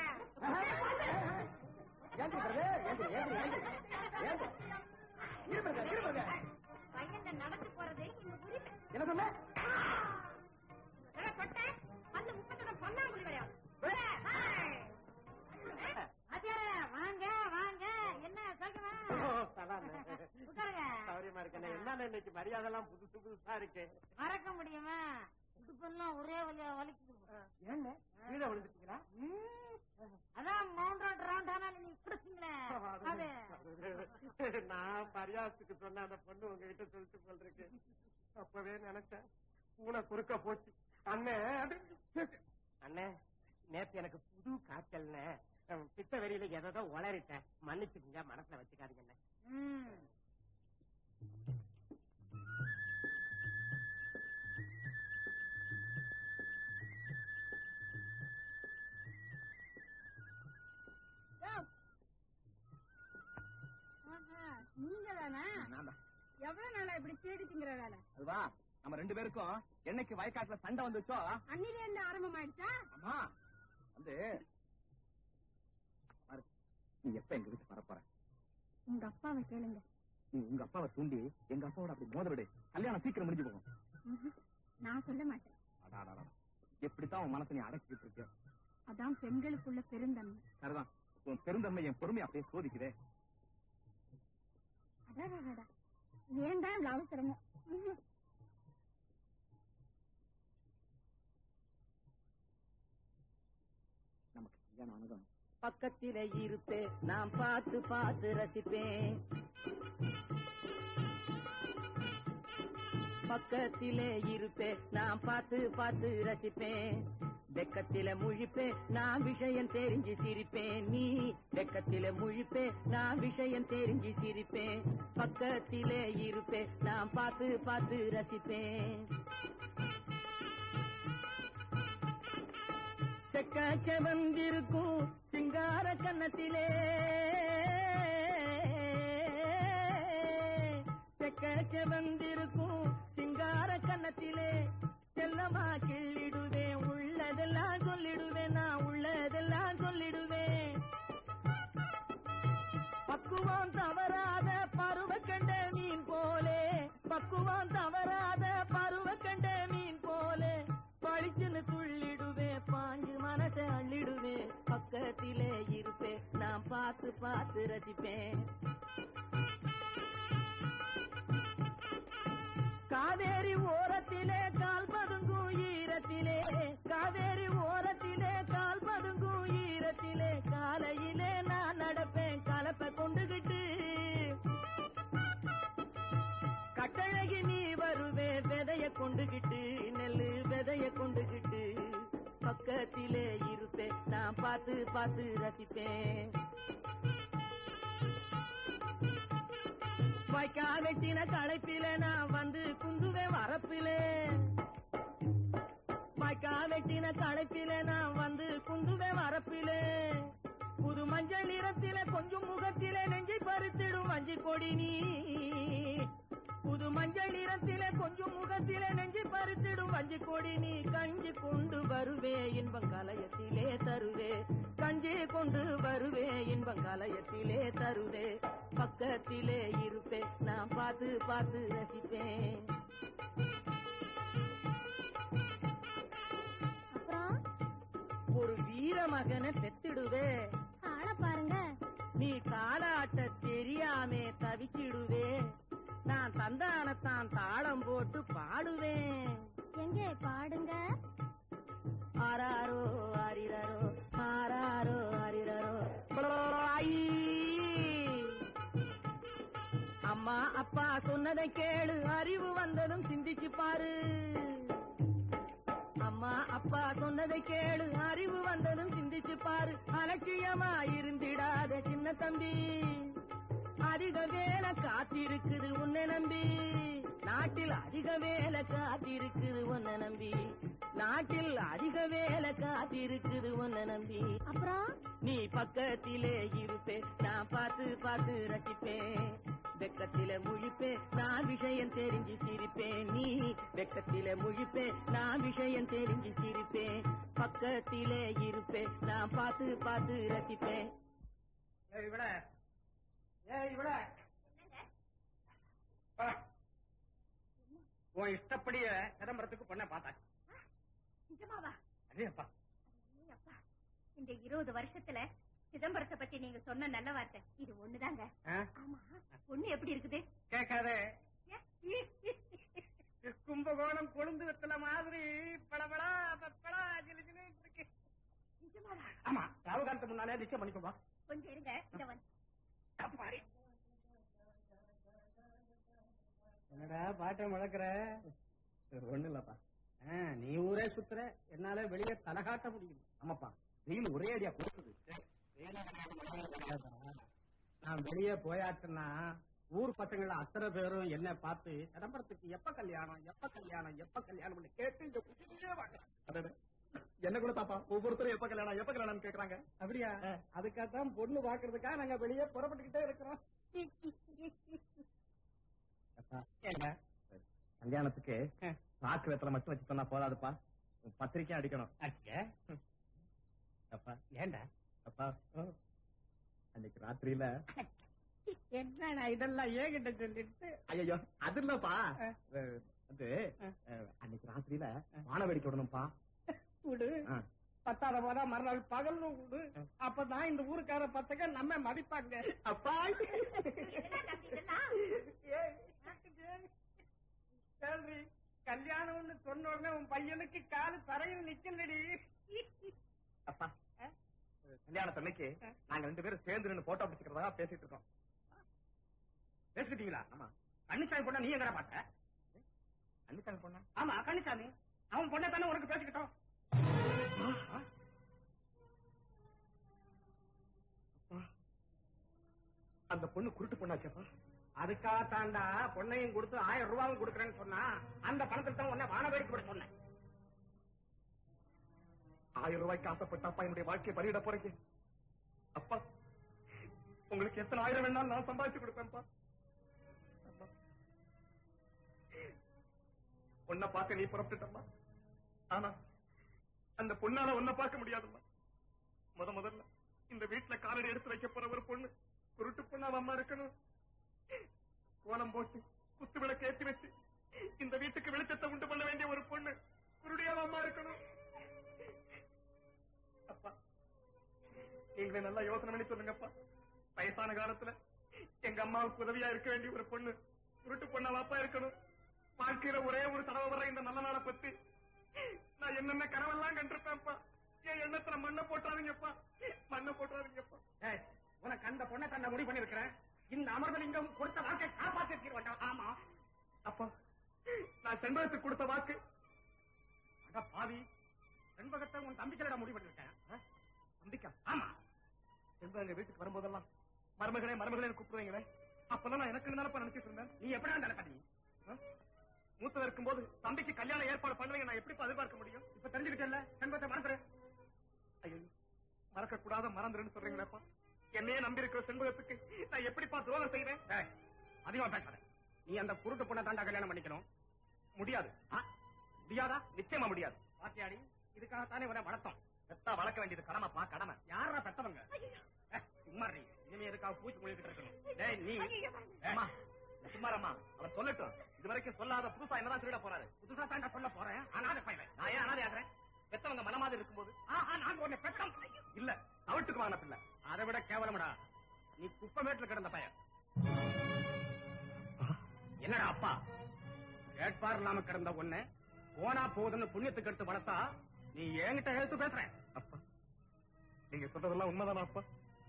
ஏந்திரி பிரதர், ஏந்திரி, ஏந்திரி, ஏந்திரி. ஏந்திரி. இரு பிரதர், இரு பிரதர். பையன்ல நடந்து போறது இந்த உரிமை என்ன சொன்ன இதெல்லாம் தொட்ட அந்த முப்பத்தோட பொன்னாங்குடி விளையாடு அத்தியார வாங்க வாங்க என்ன சொல்லுங்க உட்காருங்க சௌரியமா இருக்கேன் என்ன இன்னைக்கு மரியாதை எல்லாம் புதுசு புதுசா இருக்கு மறக்க முடியுமா உடுப்பெல்லாம் ஒரே வழியா வலிக்குது ஏன்னு கீழே விழுந்துட்டீங்களா அதான் மவுண்ட் ரவுண்ட் ஆனால் நீங்க குடிச்சீங்களே அது நான் பரியாசத்துக்கு சொன்ன அந்த பொண்ணு உங்ககிட்ட சொல்லிட்டு போல் இருக்கு அப்பவே நினைச்சேன் பூனை குறுக்க போச்சு அண்ணே அண்ணே நேத்து எனக்கு புது காய்ச்சல்னு பித்த வெறியில எதோ உளறிட்டேன் மன்னிச்சுக்குங்க மனசுல வச்சுக்காதீங்க அண்ணே ம். ஆஹா, நீங்க தானா எவ்வளவு நாளா இப்படி தேடி திங்கிற வேலை அதுவா நம்ம ரெண்டு பேருக்கும் என்னைக்கு வயக்காட்டுல சண்டை வந்துச்சோ அன்னிலே இருந்து ஆரம்பமாயிடுச்சா அம்மா வந்து பாரு, நீ எப்ப எங்க வீட்டுக்கு வர போற உங்க அப்பாவை கேளுங்க நீ உங்க அப்பாவை தூண்டி எங்க அப்பாவோட அப்படி மோத விடு கல்யாணம் சீக்கிரம் முடிஞ்சு போகும் ம்ஹும். நான் சொல்ல மாட்டேன் அடாடாடா. எப்படித்தான் உன் மனசை நீ அடக்கிட்டு இருக்க அதான் பெண்களுக்குள்ள பெருந்தன்மை சரிதான் உன் பெருந்தன்மை என் பொறுமை அப்படியே சோதிக்குதே அடாடாடா ஏன்டா இவ்வளவு அவசரமோ ம்ஹும். நமக்கு கல்யாணம் ஆனதும் பக்கத்திலே இருப்பேன் நான் பார்த்து பார்த்து ரசிப்பேன் பக்கத்திலே இருப்பேன் நான் பார்த்து பார்த்து ரசிப்பேன் வெக்கத்தில முழிப்பேன் நான் விஷயம் தெரிஞ்சு சிரிப்பேன் நீ வெக்கத்தில முழிப்பேன் நான் விஷயம் தெரிஞ்சு சிரிப்பேன் பக்கத்திலே இருப்பேன் நான் பார்த்து பார்த்து ரசிப்பேன் செக்க செவந்திருக்கும் சிங்கார கன்னத்திலே செக்க செவந்திருக்கும் சிங்கார கன்னத்திலே செல்லமா கிள்ளிடுவேன் உள்ளதெல்லாம் சொல்லிடுவேன் நான் உள்ளதெல்லாம் சொல்லிடுவேன் பக்குவம் தவறாத பருவ கண்ட மீன் போலே பக்குவம் தவறாத பருவ கண்ட மீன் போலே பழிச்சுன்னு துள்ளிடுவேன் பாஞ்சு மனசை அள்ளிடுவேன் பக்கத்திலே இருப்பேன் நான் பார்த்து பார்த்து ரசிப்பேன் காவேரி ஓரத்திலே கால் பதுங்கும் ஈரத்திலே காவேரி ஓரத்திலே கால் பதுங்கும் ஈரத்திலே காலையிலே நான் நடப்பேன் கலப்பை கொண்டுகிட்டு கட்டழகி நீ வருவே விதைய கொண்டுகிட்டு நெல்லு விதைய கொண்டுகிட்டு பக்கத்திலே இருப்பேன் நான் பார்த்து பார்த்து ரசிப்பேன் வாய்க்கா வெட்டின களைப்பில நான் வந்து குந்துவேன் வரப்பிலே வாய்க்கா வெட்டின களைப்பில நான் வந்து குந்துவேன் வரப்பிலே புது மஞ்சள் நிறத்தில கொஞ்சம் முகத்திலே நெஞ்சை பறித்திடும் மஞ்சி கொடி நீ புது மஞ்சள் நிறத்தில கொஞ்சம் முகத்தில நெஞ்சு பறித்திடும் வஞ்சி கொடி நீ கஞ்சி கொண்டு வருவே இன்பம் கலயத்திலே தருவே கஞ்சி கொண்டு வருவே இன்பம் கலயத்திலே தருவே பக்கத்திலே இருப்பேன் நான் பார்த்து பார்த்து ரசிப்பேன் அப்புறம் ஒரு வீர மகனை பெத்திடுவே ஆள பாருங்க நீ காலாட்ட தெரியாமே தவிச்சிடுவே நான் தந்தானத்தான் தாளம் போட்டு பாடுவேன் எங்கே பாடுங்க ஆராரோ ஆரிரரோ ஆராரோ ஆரிரரோ ஐ. அம்மா அப்பா சொன்னதை கேளு அறிவு வந்ததும் சிந்திச்சு பாரு அம்மா அப்பா சொன்னதை கேளு அறிவு வந்ததும் சிந்திச்சு பாரு அலட்சியமா இருந்திடாத சின்ன தம்பி அதிக வேலை காத்திருக்குது உன்னை நம்பி நாட்டில் அதிக வேலை காத்திருக்குது உன்னை நம்பி நாட்டில் அதிக வேலை காத்திருக்குது உன்னை நம்பி அப்புறம் நீ பக்கத்திலே இருப்பே நான் பார்த்து பார்த்து ரசிப்பேன் வெக்கத்தில முழிப்பேன் நான் விஷயம் தெரிஞ்சு சிரிப்பேன் நீ வெக்கத்தில முழிப்பேன் நான் விஷயம் தெரிஞ்சு சிரிப்பேன் பக்கத்திலே இருப்பேன் நான் பார்த்து பார்த்து ரசிப்பேன் ஏய் இவள ஏய் இவள வா. உன் இஷ்டப்படியே சிதம்பரத்துக்கு பொண்ணை பார்த்தாச்சு நிஜமாவா அதேப்பா ஏய் அப்பா இந்த இருபது வருஷத்துல சிதம்பரத்தை பத்தி நீங்க சொன்ன நல்ல வார்த்தை இது ஒண்ணுதாங்க ஆமா பொண்ணு எப்படி இருக்குது கேட்காதே ஏ? கும்பகோணம் கொழுந்து வெத்தல மாதிரி படபடா படா ஜிலு ஜிலு இருக்கு நிஜமாவா ஆமா ராவுகாலத்து முன்னாலே நிச்சயம் பண்ணிக்கோமா கொஞ்சம் இருங்க இத வந்து அப்பாடி. என்னடா பாட்டை முழக்கிற ஒண்ணு இல்லப்பா நீ ஊரே சுத்துற என்னால வெளியே தலை காட்ட முடியும் ஆமாப்பா வெயில் ஒரே அடியா கொடுக்குது நான் வெளியே போயாச்சுன்னா ஊர் பசங்கள அத்தனை பேரும் என்ன பார்த்து சிதம்பரத்துக்கு எப்ப கல்யாணம் எப்ப கல்யாணம் எப்ப கல்யாணம் கேட்டு இந்த குஷியே வாங்குறாங்க என்ன கூட தாப்பா ஒவ்வொருத்தரும் எப்ப கல்யாணம் எப்ப கல்யாணம் கேக்குறாங்க அப்படியா அதுக்காகத்தான் பொண்ணு பாக்குறதுக்காக நாங்க வெளியே புறப்பட்டுக்கிட்டே இருக்கிறோம் என்ன கல்யாணத்துக்கு சாக்கு வெத்தலை மட்டும் வச்சு சொன்னா போதாதுப்பா பத்திரிக்கை அடிக்கணும் அப்பா ஏண்டா அப்பா அன்னைக்கு ராத்திரியில என்னடா இதெல்லாம் ஏகிட்ட சொல்லிட்டு ஐயோ அது இல்லப்பா அஹ், அது அஹ், அன்னைக்கு ராத்திரியில வான வேடிக்கை விடணும்ப்பா விடு ஆ. பத்தாத போதா மறுநாள் பகல்னு விடு அப்பதான் இந்த ஊருக்கார பசங்க நம்ம மதிப்பாங்க அப்பா என்ன தம்பி இதெல்லாம் ஏய், ஏய், கேள்வி கல்யாணம்னு சொன்ன உடனே உன் பையனுக்கு காலு தரையில் நிக்கலடி அப்பா கல்யாணத்தன்னைக்கு நாங்க ரெண்டு பேரும் சேர்ந்து நின்று போட்டோ பிடிச்சிக்கிறதா பேசிட்டு இருக்கோம் பேசிட்டீங்களா ஆமா கண்ணுசாமி பொண்ண நீ எங்கடா பார்த்த அன்னிச்சாமி பொண்ணா ஆமா கண்ணுசாமி அவன் பொண்ணை தானே உனக்கு பேசிக்கிட்டோம் அந்த பொண்ணு குருட்டு பொண்ணாச்சப்பா அதுக்காக தாண்டா பொண்ணையும் கொடுத்து ஆயிரம் ரூபாயும் கொடுக்குறேன்னு சொன்னா அந்த பணத்துக்கு தான் உன்னை வானவேடிக்கை விட சொன்னேன் ஆயிரம் ரூபாய்க்கு ஆசைப்பட்டாப்பா என்னுடைய வாழ்க்கையை பலியிட போறீங்க அப்பா உங்களுக்கு எத்தனை ஆயிரம் வேணாலும் நான் சம்பாதிச்சு கொடுப்பேன்ப்பா அப்பா. உன்னை பார்க்க நீ புறப்பட்டுட்டம்மா ஆனா அந்த பொண்ணால உன்னை பார்க்க முடியாதும்மா முத முதல்ல இந்த வீட்டுல காலடி எடுத்து வைக்க போற ஒரு பொண்ணு குருட்டு பொண்ணா அம்மா இருக்கணும் கோலம் போட்டு குத்து விளக்கு ஏத்தி வச்சு இந்த வீட்டுக்கு வெளிச்சத்தை உண்டு பண்ண வேண்டிய ஒரு பொண்ணு குருடியாவ அம்மா இருக்கணும் அப்பா நீங்களே நல்லா யோசனை பண்ணி சொல்லுங்கப்பா வயசான காலத்துல எங்க அம்மாவுக்கு உதவியா இருக்க வேண்டிய ஒரு பொண்ணு உருட்டு பொண்ணாவாப்பா இருக்கணும் வாழ்க்கையில ஒரே ஒரு தடவை வர இந்த நல்ல நாளை பத்தி நான் என்னென்ன கனவெல்லாம் கண்டிருப்பேன்ப்பா என் எண்ணத்துல மண்ணை போட்டாதீங்கப்பா மண்ணை போட்டாதீங்கப்பா ஏய், உனக்கு அந்த பொண்ணை தன்னை முடிவு பண்ணிருக்கிறேன் இந்த அமிர்தலிங்கம் கொடுத்த வாக்கை காப்பாற்றி வேண்டாம் ஆமா அப்பா நான் செண்பகத்துக்கு கொடுத்த வாக்கு அட பாவி செண்பகத்தை உன் தம்பிக்களிடம் முடிவு பண்ணிருக்கேன் ஆ? நம்பிக்கா ஆமா செண்பகம் எங்க வீட்டுக்கு வரும்போதெல்லாம் மருமகளே மருமகளே கூப்பிடுவீங்களே அப்பெல்லாம் நான் எனக்கு நினைப்பா நினைச்சிட்டு இருந்தேன் நீ எப்படி நினைப்ப நீ ஆ? மூத்தவர் இருக்கும்போது தம்பிக்கு கல்யாணம் ஏற்பாடு பண்ணுவீங்க நான் எப்படி எதிர்பார்க்க முடியும் இப்ப தெரிஞ்சுக்கிட்டேன்ல செண்பத்தை மறந்துரு ஐயோ மறக்க கூடாத மறந்துருன்னு சொல்றீங்களேப்பா என்னையே நம்பி இருக்கிற செண்பகத்துக்கு நான் எப்படிப்பா துரோகம் செய்வேன் அதிகமா பேசாத நீ அந்த குருட்டு பொண்ணை தாண்டா கல்யாணம் பண்ணிக்கணும் முடியாது ஆ? முடியாதா நிச்சயமா முடியாது பாத்தியாடி இதுக்காகத்தானே உன வளர்த்தோம் பெத்தா வளர்க்க வேண்டியது கடமைப்பா கடமை யாரா பெத்தவங்க ஏ, சும்மா நீ இனிமே எதுக்காக பூச்சி மொழிகிட்டு இருக்கணும் டேய் நீ ஏம்மா, சும்மாரம்மா அவர் சொல்லட்டும் இது வரைக்கும் சொல்லாத புதுசா என்னதான் திருட போறாரு புதுசா தாண்டா சொல்ல போறேன் அனாதை பையன் நான் ஏன் அனாதை ஆகிறேன் பெத்தவங்க மனமாதிரி இருக்கும்போது ஆஹா நான் உன்னை பெத்தம் இல்ல தவிட்டுக்கு வாங்கின பிள்ளை அதை விட கேவலமடா நீ குப்பமேட்டுல கிடந்த பையன் என்னடா அப்பா கேட்பார் இல்லாம கிடந்த ஒண்ணு போனா போதுன்னு புண்ணியத்துக்கு எடுத்து வளர்த்தா நீ என்கிட்ட எழுத்து பேசுற அப்பா நீங்க சொல்றதெல்லாம் உண்மைதானா அப்பா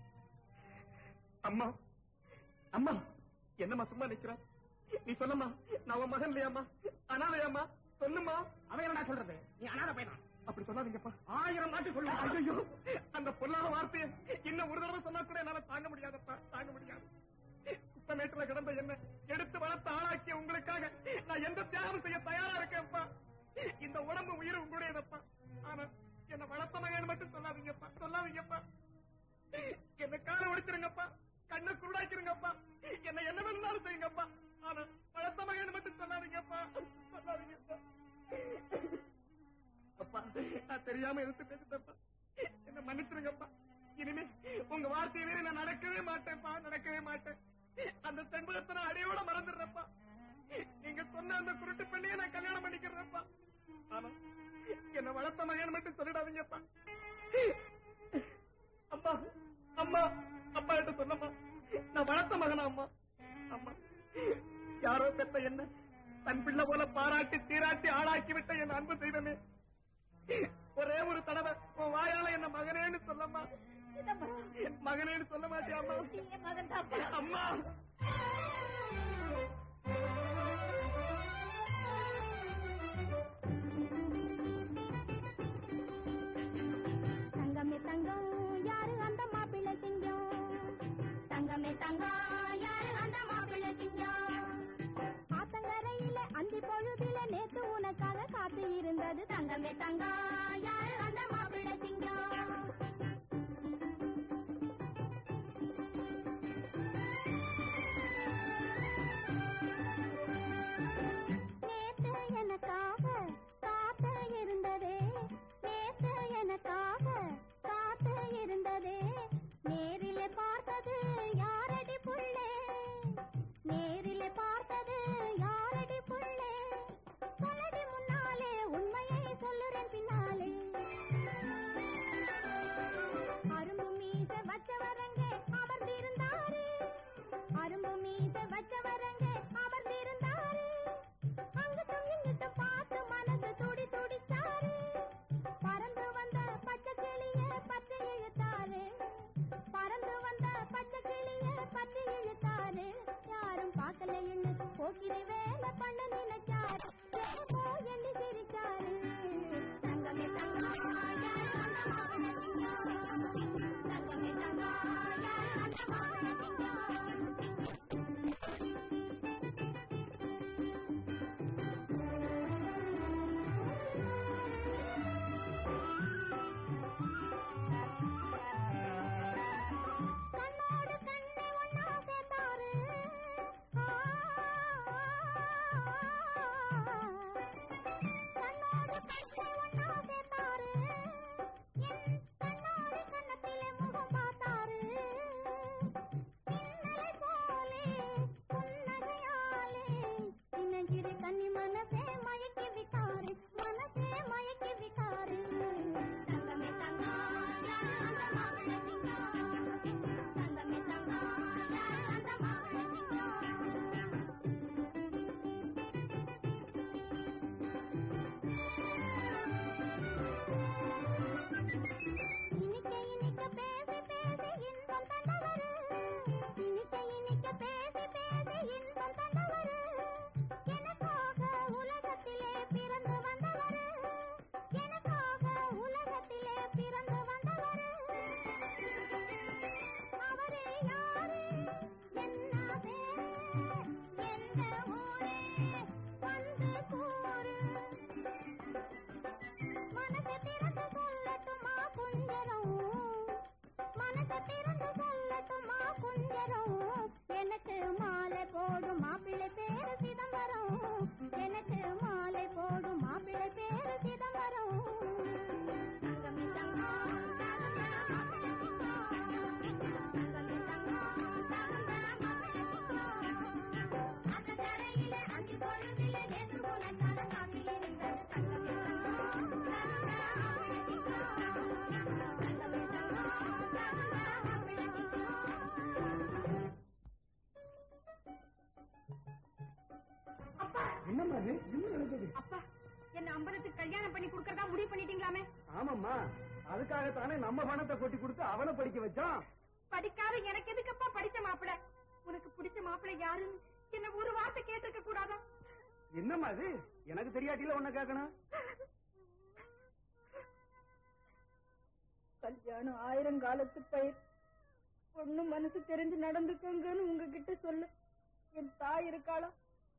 அம்மா அம்மா என்னம்மா சும்மா நிக்கிற நீ சொல்லம்மா நான் உன் மகன் இல்லையாம்மா அனாதையாம்மா சொல்லுமா அவன் என்ன சொல்றது நீ அனாதை பையன் அப்படி சொல்லாதீங்கப்பா ஆயிரம் வாட்டி சொல்லு ஐயோ அந்த பொல்லாத வார்த்தையை இன்னும் ஒரு தடவை சொன்னா கூட என்னால தாங்க முடியாதப்பா தாங்க முடியாது குப்பமேட்டுல கிடந்த என்ன எடுத்து வளர்த்து ஆளாக்கிய உங்களுக்காக நான் எந்த தியாகம் செய்ய தயாரா இருக்கேன்ப்பா இந்த உடம்பு உயிர் உங்களுடையதப்பா ஆனா என்ன வளர்த்த மகன் மட்டும் சொல்லாதீங்கப்பா சொல்லாதீங்கப்பா என்ன கால ஒடிச்சிருங்கப்பா கண்ணை குருடாக்கிருங்கப்பா என்ன என்ன வேணும்னாலும் செய்யுங்கப்பா ஆனா வளர்த்த மகன் மட்டும் சொல்லாதீங்கப்பா சொல்லாதீங்கப்பா அப்பா நான் தெரியாம எடுத்து பேசிட்டப்பா என்ன மன்னிச்சிருங்கப்பா இனிமே உங்க வார்த்தையை மீறி நான் நடக்கவே மாட்டேன்ப்பா நடக்கவே மாட்டேன் அந்த செண்பகத்தை நான் அடையோட மறந்துடுறப்பா நீங்க சொன்ன அந்த குருட்டு பெண்ணையே நான் கல்யாணம் பண்ணிக்கிறேன்ப்பா ஆனா என்ன வளர்த்த மகன் மட்டும் சொல்லிடாதீங்கப்பா அம்மா அம்மா அப்பா கிட்ட சொல்லம்மா நான் வளர்த்த மகனா அம்மா அம்மா யாரோ பெத்த என்ன தன் பிள்ளை போல பாராட்டி தீராட்டி ஆளாக்கி விட்ட என் அன்பு செய்தமே ஒரே ஒரு தடவை உன் வாயால என்ன மகனேன்னு சொல்லம்மா மகனேன்னு சொல்ல மாட்டியாமா அம்மா தங்கமே தங்கம் யாரு அந்த மாப்பிள்ளை சிங்கம் தங்கமே தங்கம் யாரு அந்த மாப்பிள்ளை சிங்கம் ஆத்தங்கரையில அந்தி பொழுதில நேத்து உனக்காக காத்து இருந்தது தங்கமே தங்கம் யாரு அந்த மாப்பிள்ளை சிங்கம் நேத்து எனக்காக காத்து இருந்ததே நேத்து எனக்காக காத்து இருந்ததே நேரிலே பார்த்தது யாரடி புள்ளே நேரிலே பார்த்தது யாரடி புள்ளே சொல்லடி முன்னாலே உண்மையை சொல்லுறேன் பின்னாலே அரும்பு மீச வச்சவரங்க அமர்ந்திருந்தாரு அரும்பு மீச வச்சவரங்க அமர்ந்திருந்தாரு அங்கிட்டும் இங்கிட்டும் பார்த்து மனசு துடி துடிச்சாரு பறந்து வந்த பச்சை கிளிய பச்சை இழுத்தாரு பறந்து வந்த பச்சை கிளிய பச்சை இழுத்தாரு யாரும் பார்க்கலைன்னு போக்கிரி வேலை பண்ண நினைச்சாரு ஏமோ எண்ணி சிரிச்சாரு தங்கமே தங்கம் யாரு அந்த மாவன சிங்கம் தங்கமே தங்கம் யாரு அந்த மாவன சிங்கம் கண்ணோடு கண்ணை ஒன்னா சேர்த்தாரு ஆ, கண்ணோடு கண்ணை ஒன்னா சேர்த்தாரு என் கண்ணோடு கண்ணத்திலே முகம் பார்த்தாரு மின்னலை போலே புன்னகையாலே சின்னஞ்சிறு கன்னி மனசே மயக்கி விட்டாரு மனசே மயக்கி விட்டாரு தங்கமே தங்கம் யாரு அந்த மாப்பிள்ளை சிங்கம் தங்கமே தங்கம் யாரு அந்த மாப்பிள்ளை சிங்கம் என்னம்மா அது இன்னும் நடந்தது அப்பா என்ன அம்பலத்துக்கு கல்யாணம் பண்ணி கொடுக்கறதா முடிவு பண்ணிட்டீங்களாமே ஆமாம்மா அதுக்காகத்தானே நம்ம பணத்தை கொட்டி கொடுத்து அவனை படிக்க வச்சான் படிக்காத எனக்கு எதுக்கப்பா படிச்ச மாப்பிளை உனக்கு பிடிச்ச மாப்பிளை யாருன்னு என்ன ஒரு வார்த்தை கேட்டிருக்க கூடாதா என்னம்மா அது எனக்கு தெரியாட்டில உன்ன கேட்கணும் கல்யாணம் ஆயிரம் காலத்து பயிர் பொண்ணு மனசு தெரிஞ்சு நடந்துக்கங்கன்னு உங்ககிட்ட சொல்ல என் தாய் இருக்காளா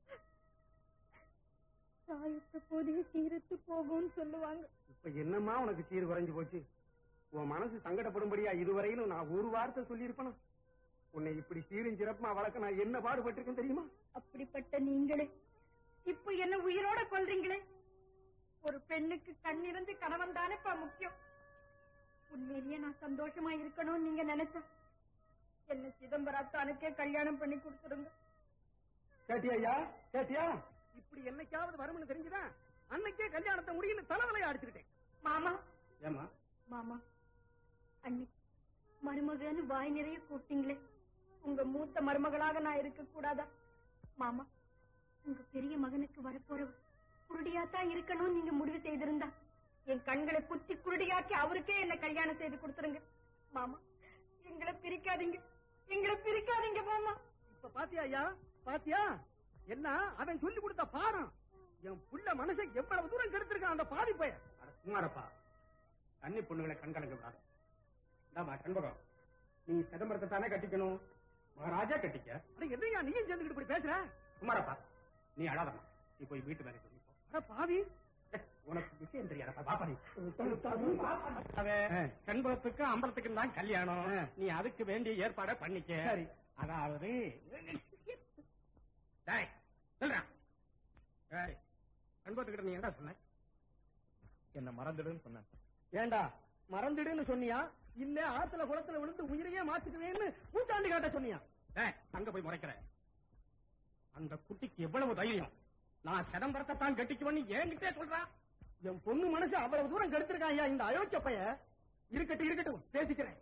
தாயத்த போதிய சீரத்து போகும்னு சொல்லுவாங்க இப்ப என்னம்மா உனக்கு சீர் குறைஞ்சு போச்சு உன் மனசு சங்கடப்படும்படியா இதுவரையிலும் நான் ஒரு வார்த்தை சொல்லியிருப்பேனா உன்னை இப்படி சீரும் சிறப்புமா வளர்க்க நான் என்ன பாடுபட்டிருக்கேன் தெரியுமா அப்படிப்பட்ட நீங்களே இப்ப என்ன உயிரோட கொல்றீங்களே ஒரு பெண்ணுக்கு கண்ணிருந்து கணவன் தானேப்பா முக்கியம் உண்மையிலேயே நான் சந்தோஷமா இருக்கணும்னு நீங்க நினைச்சா என்ன சிதம்பரத்தானுக்கே கல்யாணம் பண்ணி கொடுத்துருங்க கேட்டியா ஐயா கேட்டியா இப்படி என்னைக்காவது வரும்னு தெரிஞ்சுதான் அன்னைக்கே கல்யாணத்தை முடியும்னு தலைவலையா அடிச்சுக்கிட்டேன் மாமா ஏமா மாமா அண்ணி மருமகன்னு வாய் நிறைய கூப்பிட்டீங்களே உங்க மூத்த மருமகளாக நான் இருக்க கூடாதா மாமா உங்க பெரிய மகனுக்கு வரப்போறவர் குருடியாத்தான் இருக்கணும்னு நீங்க முடிவு செய்திருந்தா என் கண்களை குத்தி குருடியாக்கி அவருக்கே என்ன கல்யாணம் செய்து கொடுத்துருங்க மாமா எங்களை பிரிக்காதீங்க எங்களை பிரிக்காதீங்க மாமா இப்ப பாத்தியா ஐயா பாத்தியா என்ன அவன் சொல்லி கொடுத்த பாடம் என் புள்ள மனசை எவ்வளவு தூரம் கெடுத்திருக்கான் அந்த பாதி பையன் சுமாரப்பா கன்னி பொண்ணுகளை கண்கலங்க விடாது இந்தாம்மா கண்பகம் நீ சிதம்பரத்தை தானே கட்டிக்கணும் மகாராஜா கட்டிக்க அட என்னையா நீயும் சேர்ந்துக்கிட்டு இப்படி பேசுற சுமாரப்பா நீ அழாதம்மா நீ போய் வீட்டு வேலை சொல்லி போ. அட பாவி ஏய், உனக்கு விஷயம் தெரியாதப்பா பாப்பா நீ கண்பகத்துக்கு அம்பலத்துக்கு தான் கல்யாணம் நீ அதுக்கு வேண்டிய ஏற்பாடை பண்ணிக்க சரி. அதாவது டேய், சொல்றா. டேய், கண்பகத்துக்கிட்ட நீ என்ன சொன்ன என்ன மறந்துடுன்னு சொன்னேன் ஏண்டா மறந்துடுன்னு சொன்னியா இல்ல ஆத்துல குளத்துல விழுந்து உயிரையே மாத்துக்குவேன்னு பூச்சாண்டி காட்ட சொன்னியா டேய், அங்க போய் முறைக்கிற அந்த குட்டிக்கு எவ்வளவு தைரியம் நான் சிதம்பரத்தை தான் கட்டிக்குவேன்னு என்கிட்டே சொல்றா என் பொண்ணு மனசு அவ்வளவு தூரம் கெடுத்திருக்கான் ஐயா இந்த அயோக்கிய பைய இருக்கட்டும் இருக்கட்டும் பேசிக்கிறேன்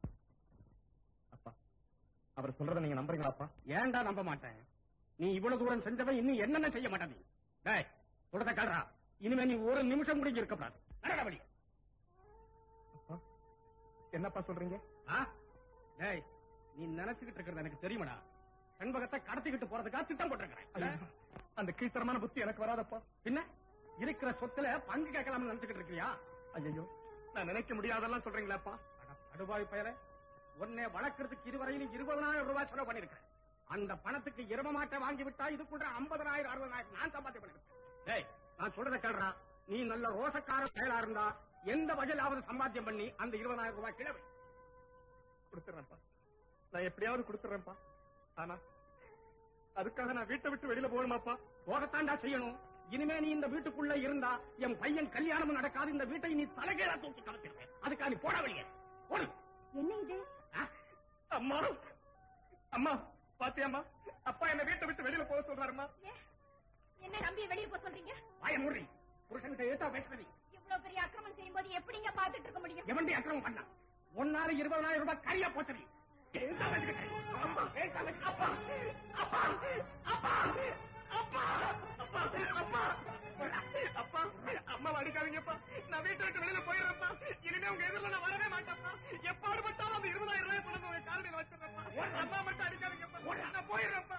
அப்பா அவர் சொல்றதை நீங்க நம்புறீங்களாப்பா ஏன்டா நம்ப மாட்டேன் நீ இவ்வளவு தூரம் செஞ்சவன் இன்னும் என்னென்ன செய்ய மாட்டே நீ டேய் சொல்றத கல்றா இனிமே நீ ஒரு நிமிஷம் கூட இங்க இருக்கக்கூடாது நடவடி அப்பா என்னப்பா சொல்றீங்க ஆ டேய் நீ நினைச்சுக்கிட்டு இருக்கிறது எனக்கு தெரியுமாடா கண்பகத்தை கடத்திக்கிட்டு போறதுக்காக திட்டம் போட்டிருக்கிறேன் அந்த கீழ்த்தரமான புத்தி எனக்கு வராதப்பா பின்ன இருக்கிற சொத்துல பங்கு கேட்கலாம்னு நினைச்சுக்கிட்டு இருக்கியா ஐயோ நான் நினைக்க முடியாதெல்லாம் சொல்றீங்களாப்பா அட படுபாய் பெயர உன்னை வளர்க்கறதுக்கு இதுவரையிலும் இருபதனாயிரம் ரூபாய் செலவு பண்ணிருக்கேன் அந்த பணத்துக்கு இரவ மாட்டை வாங்கி விட்டா இதுக்குள்ள ஐம்பதனாயிரம் அறுபதாயிரம் நான் சம்பாத்தி பண்ணிருக்கேன் டேய் நான் சொல்றத கேள்றா நீ நல்ல ரோசக்கார செயலா இருந்தா எந்த வகையிலாவது சம்பாத்தியம் பண்ணி அந்த இருபதாயிரம் ரூபாய் கிழவை கொடுத்துறேன்ப்பா நான் எப்படியாவது கொடுத்துறேன்ப்பா ஆனா அதுக்காக நான் வீட்டை விட்டு வெளியில போகணுமாப்பா போகத்தாண்டா செய்யணும் இனிமே நீ இந்த வீட்டுக்குள்ள இருந்தா என் பையன் கல்யாணமும் நடக்காது இந்த வீட்டை நீ தலைகீழா தூக்கி கலத்திருப்பேன் அதுக்காக நீ போட வெளியே போடு என்ன இது ஆ? அம்மா அம்மா பாத்தியாம்மா அப்பா என்ன வீட்டை விட்டு வெளியில போக சொல்றாருமா என்ன நம்பி வெளியே போக சொல்றீங்க வாய மூடி புருஷன்கிட்ட ஏத்தா பேசுறது இவ்வளவு பெரிய அக்கிரமம் செய்யும் போது எப்படிங்க பாத்துட்டு இருக்க முடியும் எவண்டி அக்கிரமம் பண்ணா ஒன்னால இருபதாயிரம் ரூபாய் கரியா போச்சடி ஏத்தா வச்சுக்கிட்டேன். அம்மா, ஏத்தா வச்சு- அப்பா, அப்பா, அப்பா, அப்பா, அப்பா, அப்பா. அப்பா அம்மா அடிக்காதீங்கப்பா நான் வீட்டை விட்டு வெளியில போயிடுறேன்ப்பா இனிமே உங்க எதிரில நான் வரவே மாட்டேன்ப்பா எப்பாடு பட்டாலும் அந்த இருபதாயிரம் ரூபாய் கொண்டு வந்து உங்க காலையில வச்சிடுறேன்ப்பா அம்மா மட்டும் அடிக்காதீங்கப்பா நான் போயிடுறேன்ப்பா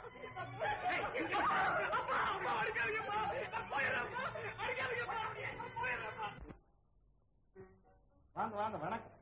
அப்பா அம்மா அடிக்காதீங்கப்பா நான் போயிடுறேன்ப்பா அடிக்காதீங்கப்பா நான் போயிடுறேன்ப்பா வாங்க வாங்க வணக்கம்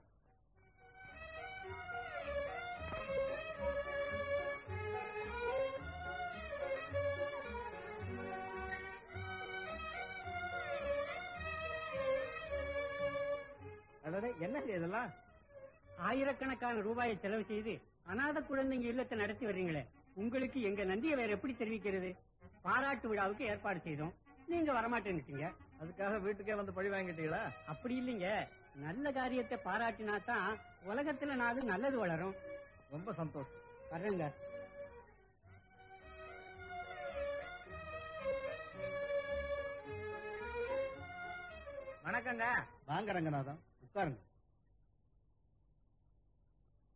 அதாவது என்ன இதெல்லாம் ஆயிரக்கணக்கான ரூபாயை செலவு செய்து அநாத குழந்தைங்க இல்லத்தை நடத்தி வர்றீங்களே உங்களுக்கு எங்க நன்றியை வேற எப்படி தெரிவிக்கிறது பாராட்டு விழாவுக்கு ஏற்பாடு செய்தோம் நீங்க வரமாட்டேன்னுட்டீங்க அதுக்காக வீட்டுக்கே வந்து பழி வாங்கிட்டீங்களா அப்படி இல்லைங்க நல்ல காரியத்தை பாராட்டினா தான் உலகத்துல நாடு நல்லது வளரும் ரொம்ப சந்தோஷம் வர்றேங்க வணக்கங்க வாங்க ரங்கநாதன் உட்காருங்க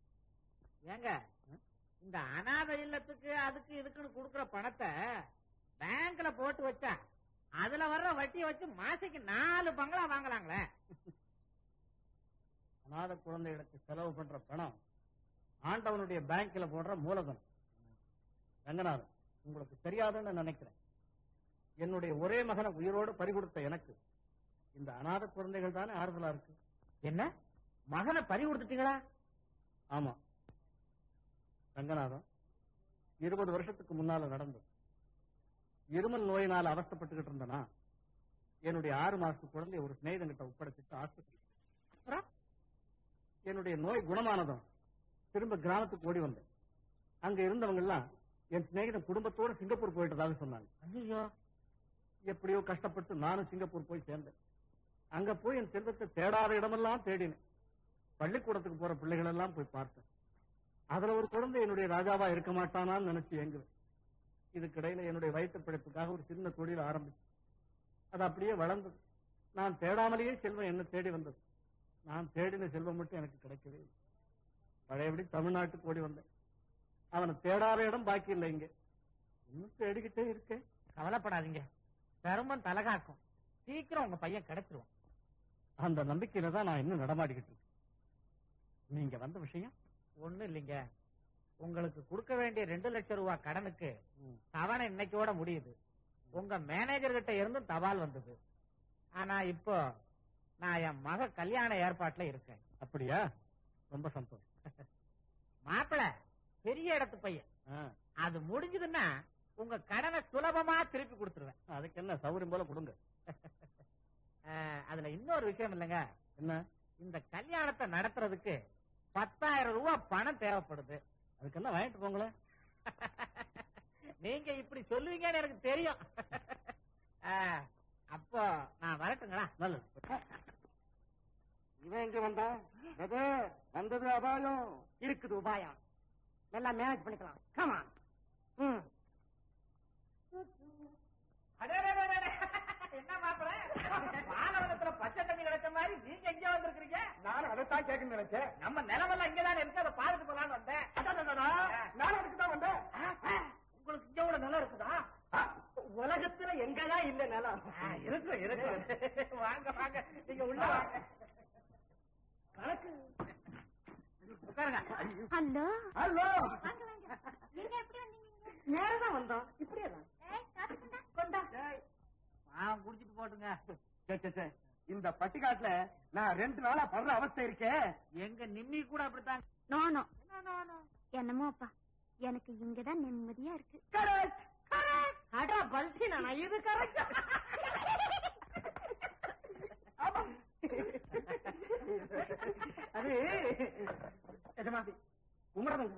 ஏங்க இந்த அநாத இல்லத்துக்கு அதுக்கு இதுக்குன்னு கொடுக்கிற பணத்தை பேங்க்ல போட்டு வச்சா அதுல வர்ற வட்டியை வச்சு மாசைக்கு நாலு பங்களா வாங்கலாங்களே அநாத குழந்தைகளுக்கு செலவு பண்ற பணம் ஆண்டவனுடைய பேங்க்ல போடுற மூலதனம் ரங்கநாதன் உங்களுக்கு தெரியாதுன்னு நினைக்கிறேன் என்னுடைய ஒரே மகனை உயிரோடு பறிகொடுத்த எனக்கு இந்த அநாத குழந்தைகள் தானே ஆறுதலா இருக்கு என்ன மகனை பறி கொடுத்துட்டீங்களா ஆமா ரங்கநாதன் இருபது வருஷத்துக்கு முன்னால நடந்தது இருமல் நோயினால் அவஸ்தைப்பட்டுக்கிட்டு இருந்தனா என்னுடைய ஆறு மாசத்து குழந்தை ஒரு சிநேகிதங்கிட்ட ஒப்படைச்சிட்டு ஆஸ்பத்திரி அப்புறம் என்னுடைய நோய் குணமானதும் திரும்ப கிராமத்துக்கு ஓடி வந்தேன் அங்க இருந்தவங்க எல்லாம் என் சிநேகிதன் குடும்பத்தோட சிங்கப்பூர் போயிட்டதாக சொன்னாங்க ஐயோ எப்படியோ கஷ்டப்பட்டு நானும் சிங்கப்பூர் போய் சேர்ந்தேன் அங்க போய் என் செல்வத்தை தேடாத இடமெல்லாம் தேடினேன் பள்ளிக்கூடத்துக்கு போற பிள்ளைகள் எல்லாம் போய் பார்த்தேன் அதுல ஒரு குழந்தை என்னுடைய ராஜாவா இருக்க மாட்டானான்னு நினைச்சு எங்குவேன் இதுக்கிடையில என்னுடைய வயிற்று பிழைப்புக்காக ஒரு சின்ன தொழில் ஆரம்பிச்சு அது அப்படியே வளர்ந்தது நான் தேடாமலேயே செல்வம் என்ன தேடி வந்தது நான் தேடின செல்வம் மட்டும் எனக்கு கிடைக்கவே இல்லை பழையபடி தமிழ்நாட்டுக்கு ஓடி வந்தேன் அவனை தேடாத இடம் பாக்கி இல்லை இங்க இன்னும் தேடிக்கிட்டே இருக்கேன் கவலைப்படாதீங்க பெரும்பம் தலகாக்கும் சீக்கிரம் உங்க பையன் கிடைச்சிருவான் அந்த நம்பிக்கையில தான் நான் இன்னும் நடமாடிக்கிட்டு இருக்கேன் நீங்க வந்த விஷயம் ஒண்ணும் இல்லைங்க உங்களுக்கு கொடுக்க வேண்டிய ரெண்டு லட்சம் ரூபாய் கடனுக்கு ம். தவணை இன்னைக்கோட முடியுது உங்க மேனேஜர் கிட்ட இருந்தும் தபால் வந்தது ஆனா இப்போ நான் என் மக கல்யாண ஏற்பாட்டுல இருக்கேன் அப்படியா ரொம்ப சந்தோஷம் மாப்பிள பெரிய இடத்து பையன் ஆ, அது முடிஞ்சதுன்னா உங்க கடனை சுலபமா திருப்பி கொடுத்துருவேன் அதுக்கு என்ன சௌகரியம் போல கொடுங்க அஹ், அதுல இன்னொரு விஷயம் இல்லைங்க என்ன இந்த கல்யாணத்தை நடத்துறதுக்கு பத்தாயிரம் ரூபாய் பணம் தேவைப்படுது அதுக்கெல்லாம் வாங்கிட்டு போங்களேன் நீங்க இப்படி சொல்லுவீங்கன்னு எனக்கு தெரியும் அஹ், அப்போ நான் வரட்டுங்களா நல்லது இவன் எங்க வந்தா அது வந்தது அபாயம் இருக்குது உபாயம் நல்லா மேனேஜ் பண்ணிக்கலாம் கமான் என்ன மாப்பிள மாணவனத்துல பச்சை தண்ணி கிடைச்ச மாதிரி நீங்க எங்க வந்திருக்கீங்க நானும் அதைத்தான் கேட்கணும்னு நினைச்சேன் நம்ம நிலமெல்லாம் இங்கதான் இருக்கு அதை பார்த்துட்டு போலான்னு வந்தேன் நானும் அதுக்கு தான் வந்தேன் உங்களுக்கு இங்க கூட நிலம் இருக்குதா உலகத்துல எங்கதான் இல்ல நிலம் ஆ, இருக்கு இருக்கு வாங்க வாங்க நீங்க உள்ள வாங்க கணக்கு உட்காருங்க ஹலோ ஹலோ வாங்க வாங்க நீங்க எப்படி வந்தீங்க நேரம் தான் வந்தோம் இப்படியே தான் ஏய் காசு கொண்டா கொண்டா ஆ குடிச்சிட்டு போட்டுங்க சே, சே, சே. இந்த பட்டிக்காட்டுல நான் ரெண்டு நாளா படுற அவஸ்தை இருக்கேன் எங்க நிம்மி கூட அப்படித்தான் நானும் என்னமோ அப்பா எனக்கு இங்கதான் நிம்மதியா இருக்கு அடா பல்சி நான் இது கரெக்ட் அது எஜமாதி உங்களதான்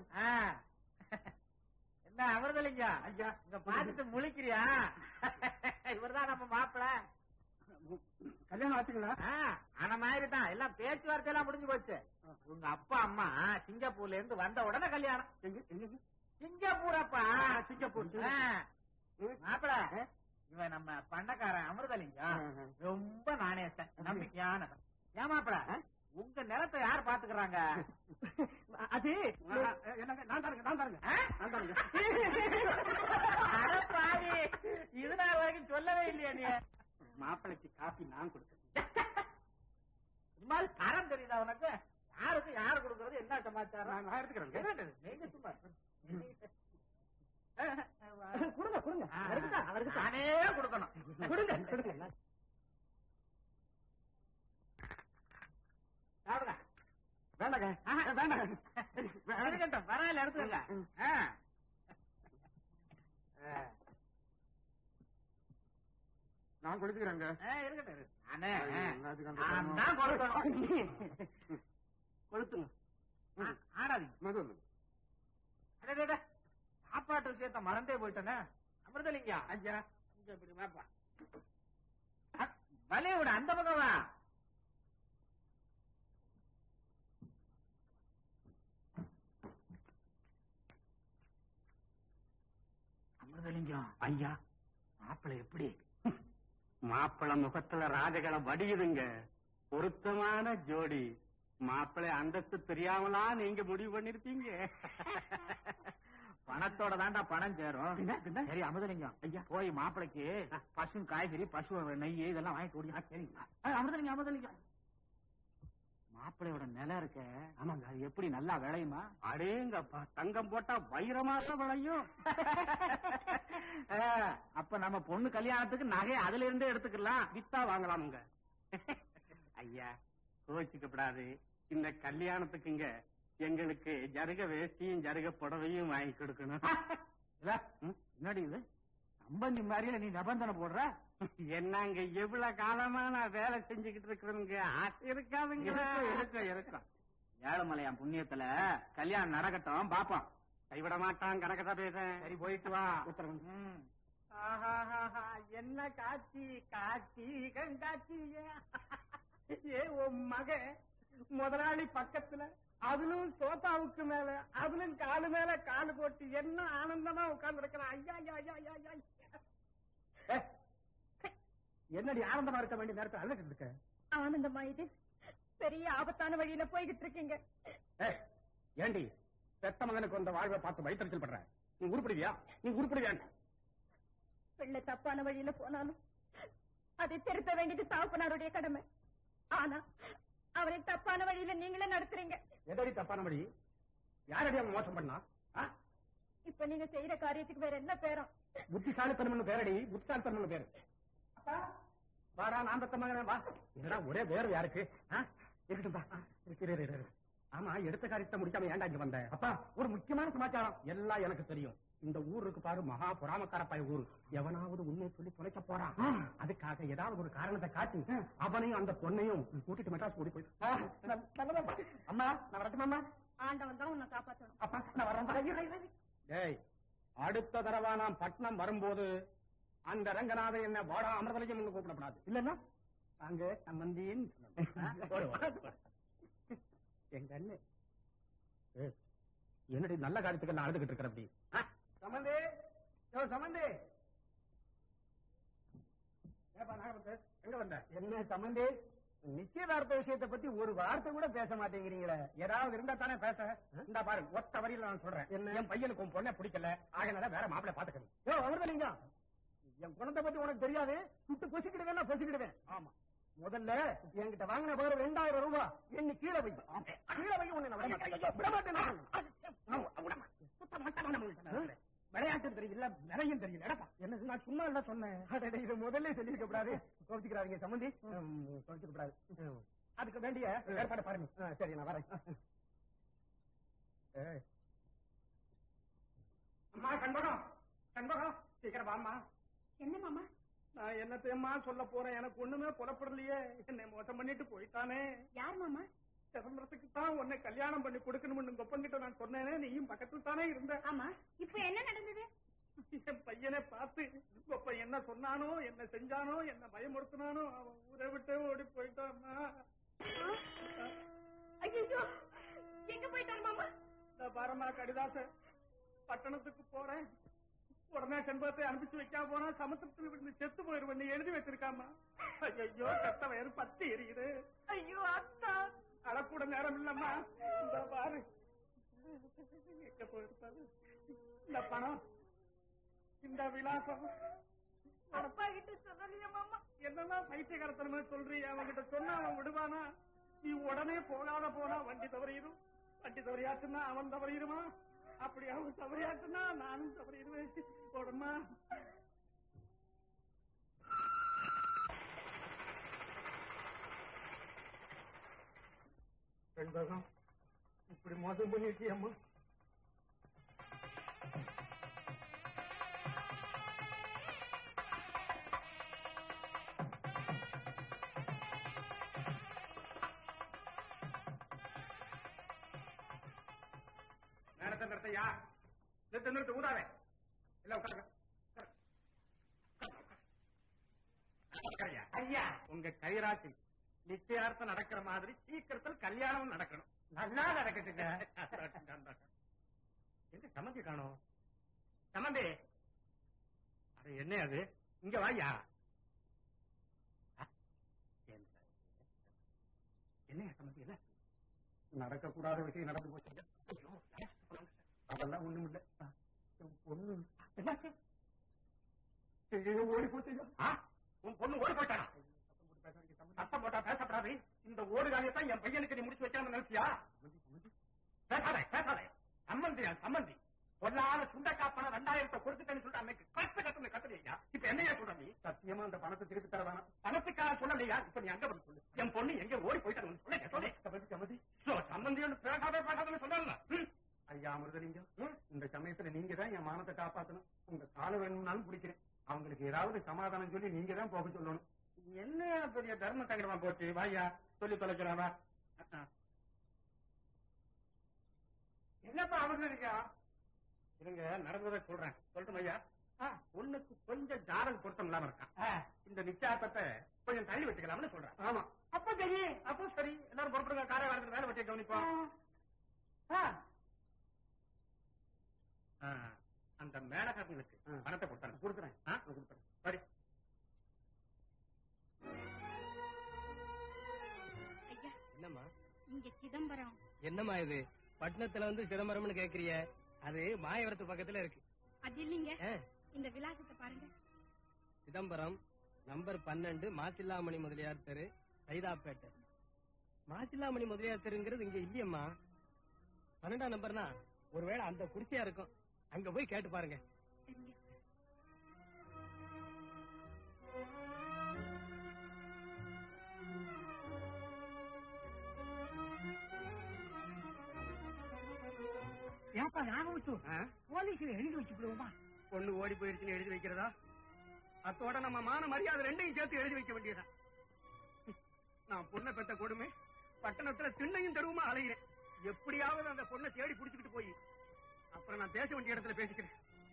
என்ன அமிர்தலிங்க ஐயா இங்க பாத்துட்டு முழிக்கிறியா இவர்தான் நம்ம மாப்பிள கல்யாணம் ஆச்சுங்களா ஆன மாதிரி தான் எல்லாம் பேச்சுவார்த்தை எல்லாம் முடிஞ்சு போச்சு உங்க அப்பா அம்மா சிங்கப்பூர்ல இருந்து வந்த உடனே கல்யாணம் எங்க எங்க சிங்கப்பூர் அப்பா சிங்கப்பூர் மாப்பிள இவன் நம்ம பண்ணக்காரன் அமிர்தலிங்கம் ரொம்ப நாணயத்தன் நம்பிக்கையானவன் ஏன் மாப்பிள உங்க நிலத்தை யார் பாத்துக்கிறாங்க அது என்னங்க நான் தாருங்க நான் தாருங்க நான் தாருங்க அட பாவி இது நாள் வரைக்கும் சொல்லவே இல்லையா நீ மாப்பிளைக்கு காப்பி நான் கொடுத்தேன் இது மாதிரி தரம் தெரியுதா உனக்கு யாருக்கு யாரு கொடுக்கறது என்ன சமாச்சாரம் நான் எடுத்துக்கிறேங்க என்னது? நீங்க சும்மா கொடுங்க கொடுங்க ஆ, அவருக்கு தான், அவருக்கு தான். நானே கொடுக்கணும் கொடுங்க கொடுங்க சாப்பிடுங்க வேண்டாங்க வேண்டாங்க இருக்கட்டும் பரவாயில்ல எடுத்துக்கங்க ஆ. நான் கொடுத்துக்கிறேங்க ஆ, இருக்கட்டும் இருக்கு. நானே ஆ. அதுக்கு அந்த நான் தான் கொடுக்கணும் கொளுத்துங்க ஆ, ஆடாதீங்க மது வந்து அடே, அடே, அடே. சாப்பாட்டு விஷயத்த மறந்தே போயிட்டேனே அமிர்தலிங்கா ஐயா இங்க இப்படி வாப்பா அ, வலிய விட அந்த பக்கம் வா அமிர்தலிங்கம் ஐயா மாப்பிள்ளை எப்படி மாப்பிள முகத்துல ராஜகளை வடியுதுங்க பொருத்தமான ஜோடி மாப்பிளை அந்தஸ்து தெரியாமலா நீங்க முடிவு பண்ணிருப்பீங்க பணத்தோட தான்டா பணம் சேரும் சரி அமுதலிங்கம் ஐயா போய் மாப்பிளைக்கு பசு காய்கறி பசு நெய் இதெல்லாம் வாங்கிட்டு ஓடியா சரி அமுதலிங்கம் அமுதலிங்கம் மாப்பிள்ளையோட நிலம் இருக்க ஆமாங்க அது எப்படி நல்லா விளையுமா அடேங்கப்பா தங்கம் போட்டா வைரமா தான் விளையும் ஆ, அப்ப நம்ம பொண்ணு கல்யாணத்துக்கு நகை அதுல இருந்தே எடுத்துக்கலாம் வித்தா வாங்கலாமுங்க ஐயா கோச்சிக்கப்படாது இந்த கல்யாணத்துக்குங்க எங்களுக்கு ஜருக வேஷ்டியும் ஜருக புடவையும் வாங்கி கொடுக்கணும் ம், என்னடி இது சம்பந்தி மாதிரியில நீ நிபந்தனை போடுற என்னங்க எவ்வளவு காலமா நான் வேலை செஞ்சுக்கிட்டு இருக்கிறேங்க ஆசை இருக்காதுங்க இருக்கும் இருக்கும் ஏழுமலையான் புண்ணியத்துல கல்யாணம் நடக்கட்டும் பாப்போம் கைவிட மாட்டான் கணக்கதா பேச சரி போயிட்டு வா உத்தரவு ஆஹாஹாஹா, என்ன காட்சி காட்சி கண்டாட்சி ஏ உன் மக முதலாளி பக்கத்துல அதுலும் சோபாவுக்கு மேல அதுலும் காலு மேல காலு போட்டு என்ன ஆனந்தமா உட்கார்ந்து இருக்கிறான் ஐயா ஐயா ஐயா ஐயா ஐயா ஏ, என்னடி ஆனந்தமா இருக்க வேண்டிய நேரத்தை அழுதுட்டு இருக்க ஆனந்தமா இது பெரிய ஆபத்தான வழியில போய்கிட்டு இருக்கீங்க ஏய், ஏண்டி பெத்த மகனுக்கு வந்த வாழ்வை பார்த்து வயிற்றுச்சல் பண்ற நீ உருப்படுவியா நீ உருப்படுவியா பிள்ளை தப்பான வழியில போனாலும் அதை திருத்த வேண்டியது தாப்பனாருடைய கடமை ஆனா அவரை தப்பான வழியில நீங்களே நடத்துறீங்க எதடி தப்பான வழி யாரடி அவன் மோசம் பண்ணா ஆ? இப்ப நீங்க செய்யற காரியத்துக்கு வேற என்ன பேரும் புத்திசாலித்தனம்னு பேரடி புத்திசாலித்தனம்னு பேரு வாடா நான் பெத்த மகனே வா என்னடா ஒரே வேறு யாருக்கு ஆ? இருக்கட்டும் பா இரு, இரு, இரு, இரு. ஆமா எடுத்த காரியத்தை முடிக்காம ஏன்டா இங்க வந்த அப்பா ஒரு முக்கியமான சமாச்சாரம் எல்லாம் எனக்கு தெரியும் இந்த ஊர் இருக்கு பாரு மகா புராமக்கார பாய் ஊர் எவனாவது உண்மை சொல்லி தொலைக்க போறான் அதுக்காக ஏதாவது ஒரு காரணத்தை காட்டி அவனையும் அந்த பொண்ணையும் கூட்டிட்டு மெட்ராஸ் கூட்டி போய் ஆ, நல்ல- நல்லதா? அம்மா நான் வரட்டுமா அம்மா ஆண்டவன் தான் உன்னை காப்பாற்றணும் அப்பா நான் வரேன் டேய் அடுத்த தடவை நான் பட்னம் வரும்போது அந்த ரங்கநாதன் என்ன வாடா அமிர்தலிங்கம் என்று கூப்பிடப்படாது இல்லன்னா அங்க சம்பந்தின்னு சொல்லணும். போடு, போடு. எங்க அண்ணன் ஏய், என்னடி நல்ல காரியத்துக்கு நான் அழுதுகிட்டு இருக்கிற அப்படி சம்பந்தி யோ, சம்பந்தி ஏப்பா, நாகப்பத்து, எங்க வந்த என்ன சம்பந்தி நிச்சயதார்த்த விஷயத்தை பத்தி ஒரு வார்த்தை கூட பேச மாட்டேங்கிறீங்களே ஏதாவது இருந்தா தானே பேச இந்த பாரு ஒத்த வரியில நான் சொல்றேன் என் பையனுக்கு உன் பொண்ணை பிடிக்கல ஆகனால வேற மாப்பிளை பாத்துக்கணும் யோ அமிர்தலிங்க என் குணத்தை பத்தி உனக்கு தெரியாது சுட்டு பொசிக்கிடுவேன் நான் பொசிக்கிடுவேன் ஆமா முதல்ல என்கிட்ட வாங்கின பாரு ரெண்டாயிரம் ரூபாய் எண்ணி கீழே வை கீழே வை உன்னை நான் விட மாட்டேன். ஐயோ, விட மாட்டேன் நான். ஆமா, விட மாட்டேன். சுத்த மாட்டேன் நான் உன்னை. விளையாட்டு தெரியல நிறையும் தெரியல எடப்பா என்ன நான் சும்மா இல்ல சொன்னேன் அடடே, இது முதல்ல சொல்லிருக்க கூடாது கோபிச்சுக்கிறாங்க சம்பந்தி கோபிச்சுக்க கூடாது ம். அதுக்கு வேண்டிய ஏற்பாடு பாருங்க ஆ, சரி நான் வரேன் ஏய். அம்மா கண்பகம் கண்பகம் சீக்கிரம் வாம்மா என்ன மாமா நான் என்னத்தையம்மா சொல்ல போறேன் எனக்கு ஒண்ணுமே புலப்படலையே என்னை மோசம் பண்ணிட்டு போயிட்டானே யார் மாமா சிதம்பரத்துக்கு தான் உன்னை கல்யாணம் பண்ணி கொடுக்கணும்னு கொப்பங்கிட்ட நான் சொன்னேனே நீயும் பக்கத்துல தானே இருந்த ஆமா இப்ப என்ன நடந்தது என் பையனை பார்த்து கொப்ப என்ன சொன்னானோ என்ன செஞ்சானோ என்ன பயமுறுத்தினானோ அவன் ஊரை விட்டு ஓடி போயிட்டான்னா ஐயோ எங்க போயிட்டாரு மாமா இந்த பாரமா கடிதாச பட்டணத்துக்கு போறேன் உடனே செண்பகத்தை அனுப்பிச்சு வைக்காம போனா சமுத்திரத்தில் விழுந்து செத்து போயிருவன் நீ எழுதி வச்சிருக்காமா ஐயோ கத்த வயிறு பத்தி எரியுது ஐயோ அத்தா அழக்கூட நேரம் இல்லம்மா இந்த பாரு எங்க போயிருப்பாரு இந்த பணம் இந்த விலாசம் அப்பா கிட்ட சொல்லலையா மாமா என்னதான் பைத்தியகாரத்தனமா சொல்றீங்க அவன்கிட்ட சொன்னா அவன் விடுவானா நீ உடனே போகாத போனா வண்டி தவறிடும் வண்டி தவறியாச்சுன்னா அவன் தவறிடுமா அப்படி அவன் தவறியாச்சுன்னா நானும் தவறிடுவேன் போடமா செண்பகம் இப்படி மோசம் பண்ணிருக்கியம்மா நேரத்தை நிறுத்தையா நிறுத்த நிறுத்த ஊதாவே இல்ல உட்காருங்க உட்காருங்க. ஐயா உங்க கைராசி நிச்சயார்த்தம் நடக்கிற மாதிரி சீக்கிரத்தில் கல்யாணம் நடக்கணும் நல்லா நடக்கட்டுங்க எங்க சம்மந்தி காணும் சம்மந்தி அது என்ன அது இங்க வாயா என்ன சம்மந்தி என்ன நடக்கக்கூடாத விஷயம் நடந்து போச்சு ஐயோ, அதெல்லாம் ஒண்ணும் இல்ல பொண்ணு என்னாச்சு ஐயோ, ஓடி போச்சு ஆ? உன் பொண்ணு ஓடி போயிட்டானா சத்தம் போட்டா பேசப்படாது இந்த ஓடுகாலியை தான் என் பையனுக்கு நீ முடிச்சு வைக்காம நினைச்சியா பேசாதே பேசாதே சம்மந்தி என் சம்மந்தி பொல்லாத சுண்டக்கா பணம் ரெண்டாயிரத்தை கொடுத்துட்டேன்னு சொல்லிட்டு அன்னைக்கு கத்து கத்துன்னு கத்துறியா இப்ப என்னையா சொல்ற நீ சத்தியமா அந்த பணத்தை திருப்பி தர வேணாம் பணத்துக்காக சொல்லலையா இப்ப நீ அங்க வந்து சொல்லு என் பொண்ணு எங்க ஓடி போயிட்டான்னு சொல்லு சொல்லு சமதி சமதி சோ, சம்மந்தி ஒன்று பேசாதே பேசாதேன்னு சொல்லல ஐயா அமிர்தலிங்கம் இந்த சமயத்துல நீங்க தான் என் மானத்தை காப்பாத்தணும் உங்க கால வேணும்னாலும் பிடிக்கிறேன் அவங்களுக்கு ஏதாவது சமாதானம் சொல்லி நீங்க தான் போக சொல்லணும் என்ன பெரிய தர்ம சங்கடமா போச்சு வாயா சொல்லி தொலைக்கிறாவா என்னப்பா அவங்க இருக்கா இருங்க நடந்ததை சொல்றேன் சொல்லட்டும் ஐயா பொண்ணுக்கு கொஞ்சம் ஜாதக பொருத்தம் இல்லாம இருக்கான் இந்த நிச்சயார்த்தத்தை கொஞ்சம் தள்ளி வச்சுக்கலாம்னு சொல்றேன் ஆமா அப்ப சரி அப்போ சரி எல்லாரும் பொறுப்புங்க காரை வரதுக்கு வேலை வச்சு கவனிப்போம் ஆ. ஆ, அந்த மேலகாரனுக்கு ஆ. பணத்தை கொடுத்தாங்க கொடுக்குறேன் ஆ? கொடுத்துறேன். சரி ஐயா என்னம்மா இங்க சிதம்பரம் என்னம்மா இது பட்டணத்துல வந்து சிதம்பரம்னு கேக்குறிய அது மாயவரத்து பக்கத்துல இருக்கு அது இல்லைங்க ஆ, இந்த விலாசத்தை பாருங்க சிதம்பரம் நம்பர் பன்னெண்டு மாசில்லாமணி முதலியார் தெரு சைதாப்பேட்டை மாசில்லாமணி முதலியார் தெருங்கிறது இங்க இல்லையம்மா பன்னெண்டாம் நம்பர்னா ஒருவேளை அந்த குடிசையா இருக்கும் அங்க போய் கேட்டு பாருங்க சரிங்க ஏப்பா நாகவச்சு ஆ? போலீஸ்ல எழுதி வச்சுக்கிடுவோமா பொண்ணு ஓடி போயிருச்சுன்னு எழுதி வைக்கிறதா அத்தோட நம்ம மான மரியாதை ரெண்டையும் சேர்த்து எழுதி வைக்க வேண்டியதா நான் பொண்ணை பெத்த கொடுமை பட்டணத்துல திண்ணையும் தெருவுமா அலைகிறேன் எப்படியாவது அந்த பொண்ணை தேடி புடிச்சுக்கிட்டு போய் அப்புறம் நான் பேச வேண்டிய இடத்துல பேசிக்கிறேன்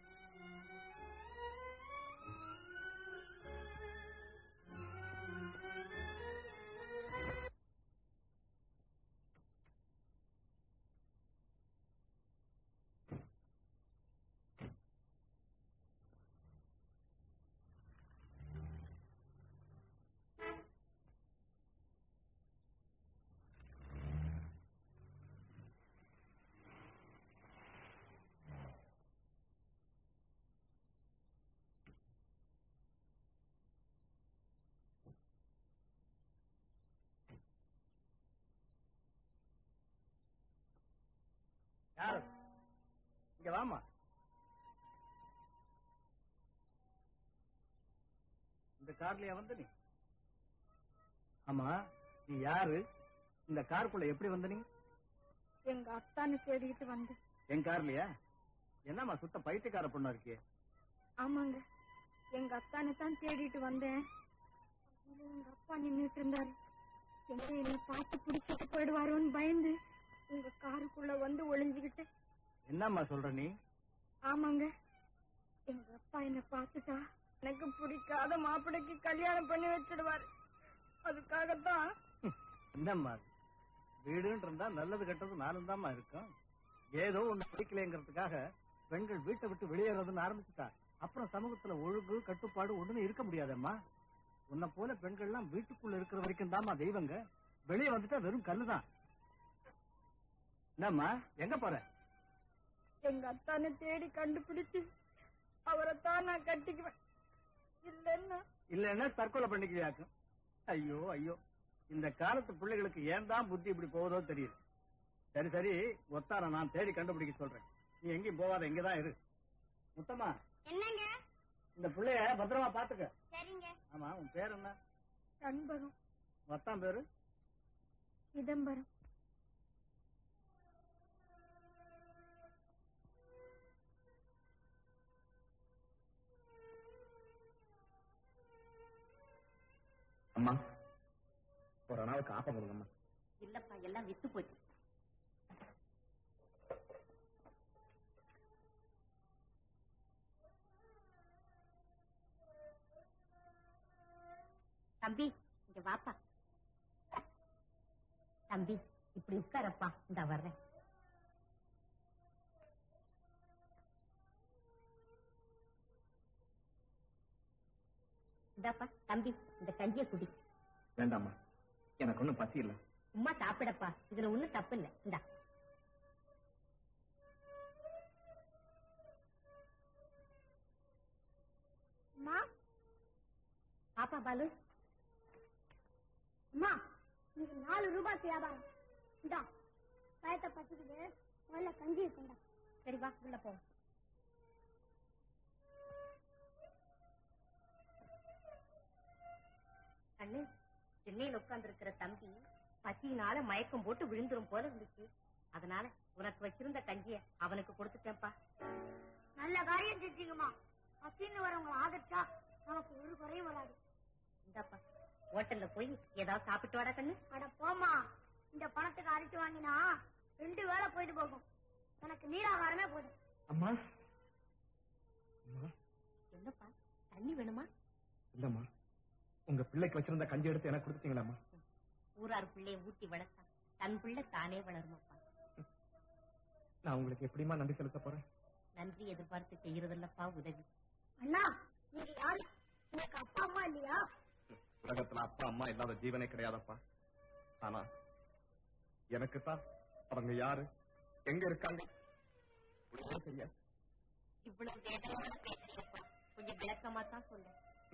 யாரு இங்க வாமா இந்த கார்லயா வந்து நீ ஆமா நீ யாரு இந்த காருக்குள்ள எப்படி வந்த நீ எங்க அத்தான்னு தேடிக்கிட்டு வந்து என் கார்லயா என்னம்மா சுத்த பைத்தியக்கார பொண்ணா இருக்கியே ஆமாங்க எங்க அத்தானை தான் தேடிட்டு வந்தேன் அதுல எங்க அப்பா நின்னுட்டு இருந்தாரு எங்க என்னை பார்த்து பிடிச்சிட்டு போயிடுவாரோன்னு பயந்து உங்க காருக்குள்ள வந்து ஒளிஞ்சுக்கிட்டு என்னம்மா சொல்ற நீ ஆமாங்க எங்க அப்பா என்ன பார்த்துட்டா எனக்கு பிடிக்காத மாப்பிளைக்கு கல்யாணம் பண்ணி வச்சிடுவாரு அதுக்காகத்தான் என்னம்மா இது? வீடுன்னு இருந்தா நல்லது கெட்டது நானும் தாம்மா இருக்கும் ஏதோ ஒண்ணு பிடிக்கலைங்கிறதுக்காக பெண்கள் வீட்டை விட்டு வெளியேறதுன்னு ஆரம்பிச்சுட்டா அப்புறம் சமூகத்துல ஒழுங்கு கட்டுப்பாடு ஒண்ணுமே இருக்க முடியாதம்மா உன்னை போல பெண்கள்லாம் வீட்டுக்குள்ள இருக்கிற வரைக்கும் தாம்மா தெய்வங்க வெளியே வந்துட்டா வெறும் கல்லுதான் என்னம்மா எங்க போற எங்க அத்தானை தேடி கண்டுபிடிச்சு அவரைத்தான் நான் கட்டிக்குவேன் இல்லைன்னா இல்லன்னா தற்கொலை பண்ணிக்குவியாக்கும் ஐயோ ஐயோ இந்த காலத்து பிள்ளைகளுக்கு ஏன் தான் புத்தி இப்படி போகுதோ தெரியுது சரி சரி ஒத்தார நான் தேடி கண்டுபிடிக்க சொல்றேன் நீ எங்கேயும் போகாத இங்கதான் இரு முத்தம்மா என்னங்க இந்த பிள்ளைய பத்திரமா பாத்துக்க சரிங்க ஆமா உன் பேர் என்ன கண்பகம் மொத்தம் பேரு சிதம்பரம் அம்மா ஒரு நாளுக்கு ஆப்பம் கொடுங்கம்மா இல்லப்பா எல்லாம் வித்து போச்சு தம்பி இங்க வாப்பா தம்பி இப்படி உட்காரப்பா இந்த வர்றேன் இந்தாப்பா தம்பி இந்த கஞ்சியை குடி வேண்டாம்மா எனக்கு ஒண்ணும் பசி இல்ல சும்மா சாப்பிடப்பா இதுல ஒண்ணும் தப்பு இல்ல இந்தா அம்மா பாப்பா பாலு அம்மா இது நாலு ரூபாய் வியாபாரம் இந்தா பயத்தை பத்துக்குது முதல்ல கஞ்சி கொண்டா சரி வா உள்ள போ கண்ணு சென்னையில் உட்கார்ந்து இருக்கிற தம்பி பசியினால மயக்கம் போட்டு விழுந்துரும் போல இருந்துச்சு அதனால உனக்கு வச்சிருந்த கஞ்சிய அவனுக்கு கொடுத்துட்டேன்ப்பா நல்ல காரியம் செஞ்சீங்கம்மா பசின்னு வரவங்க ஆதரிச்சா நமக்கு ஒரு குறையும் வராது இந்தாப்பா ஹோட்டல்ல போய் ஏதாவது சாப்பிட்டு வாடா கண்ணு அட போம்மா இந்த பணத்துக்கு அரிசி வாங்கினா ரெண்டு வேளை போயிட்டு போகும் எனக்கு நீராகாரமே போதும் அம்மா அம்மா என்னப்பா தண்ணி வேணுமா இல்லம்மா உங்க பிள்ளைக்கு வச்சிருந்த கஞ்சி எடுத்து எனக்கு கொடுத்துட்டீங்களாம்மா ஊரார் பிள்ளைய ஊட்டி வளர்த்தா தன் பிள்ளை தானே வளருமாப்பா நான் உங்களுக்கு எப்படிமா நன்றி செலுத்த போறேன் நன்றி எதிர்பார்த்து செய்யறதில்லப்பா உதவி அண்ணா நீங்க யாரு எனக்கு அப்பா அம்மா இல்லையா உலகத்துல அப்பா அம்மா இல்லாத ஜீவனே கிடையாதப்பா ஆனா எனக்கு தான் அவங்க யாரு எங்க இருக்காங்க ஒண்ணுமே தெரியாது இவ்வளவு வேதனையோட பேசுறீங்கப்பா கொஞ்சம் விளக்கமா தான் சொல்ல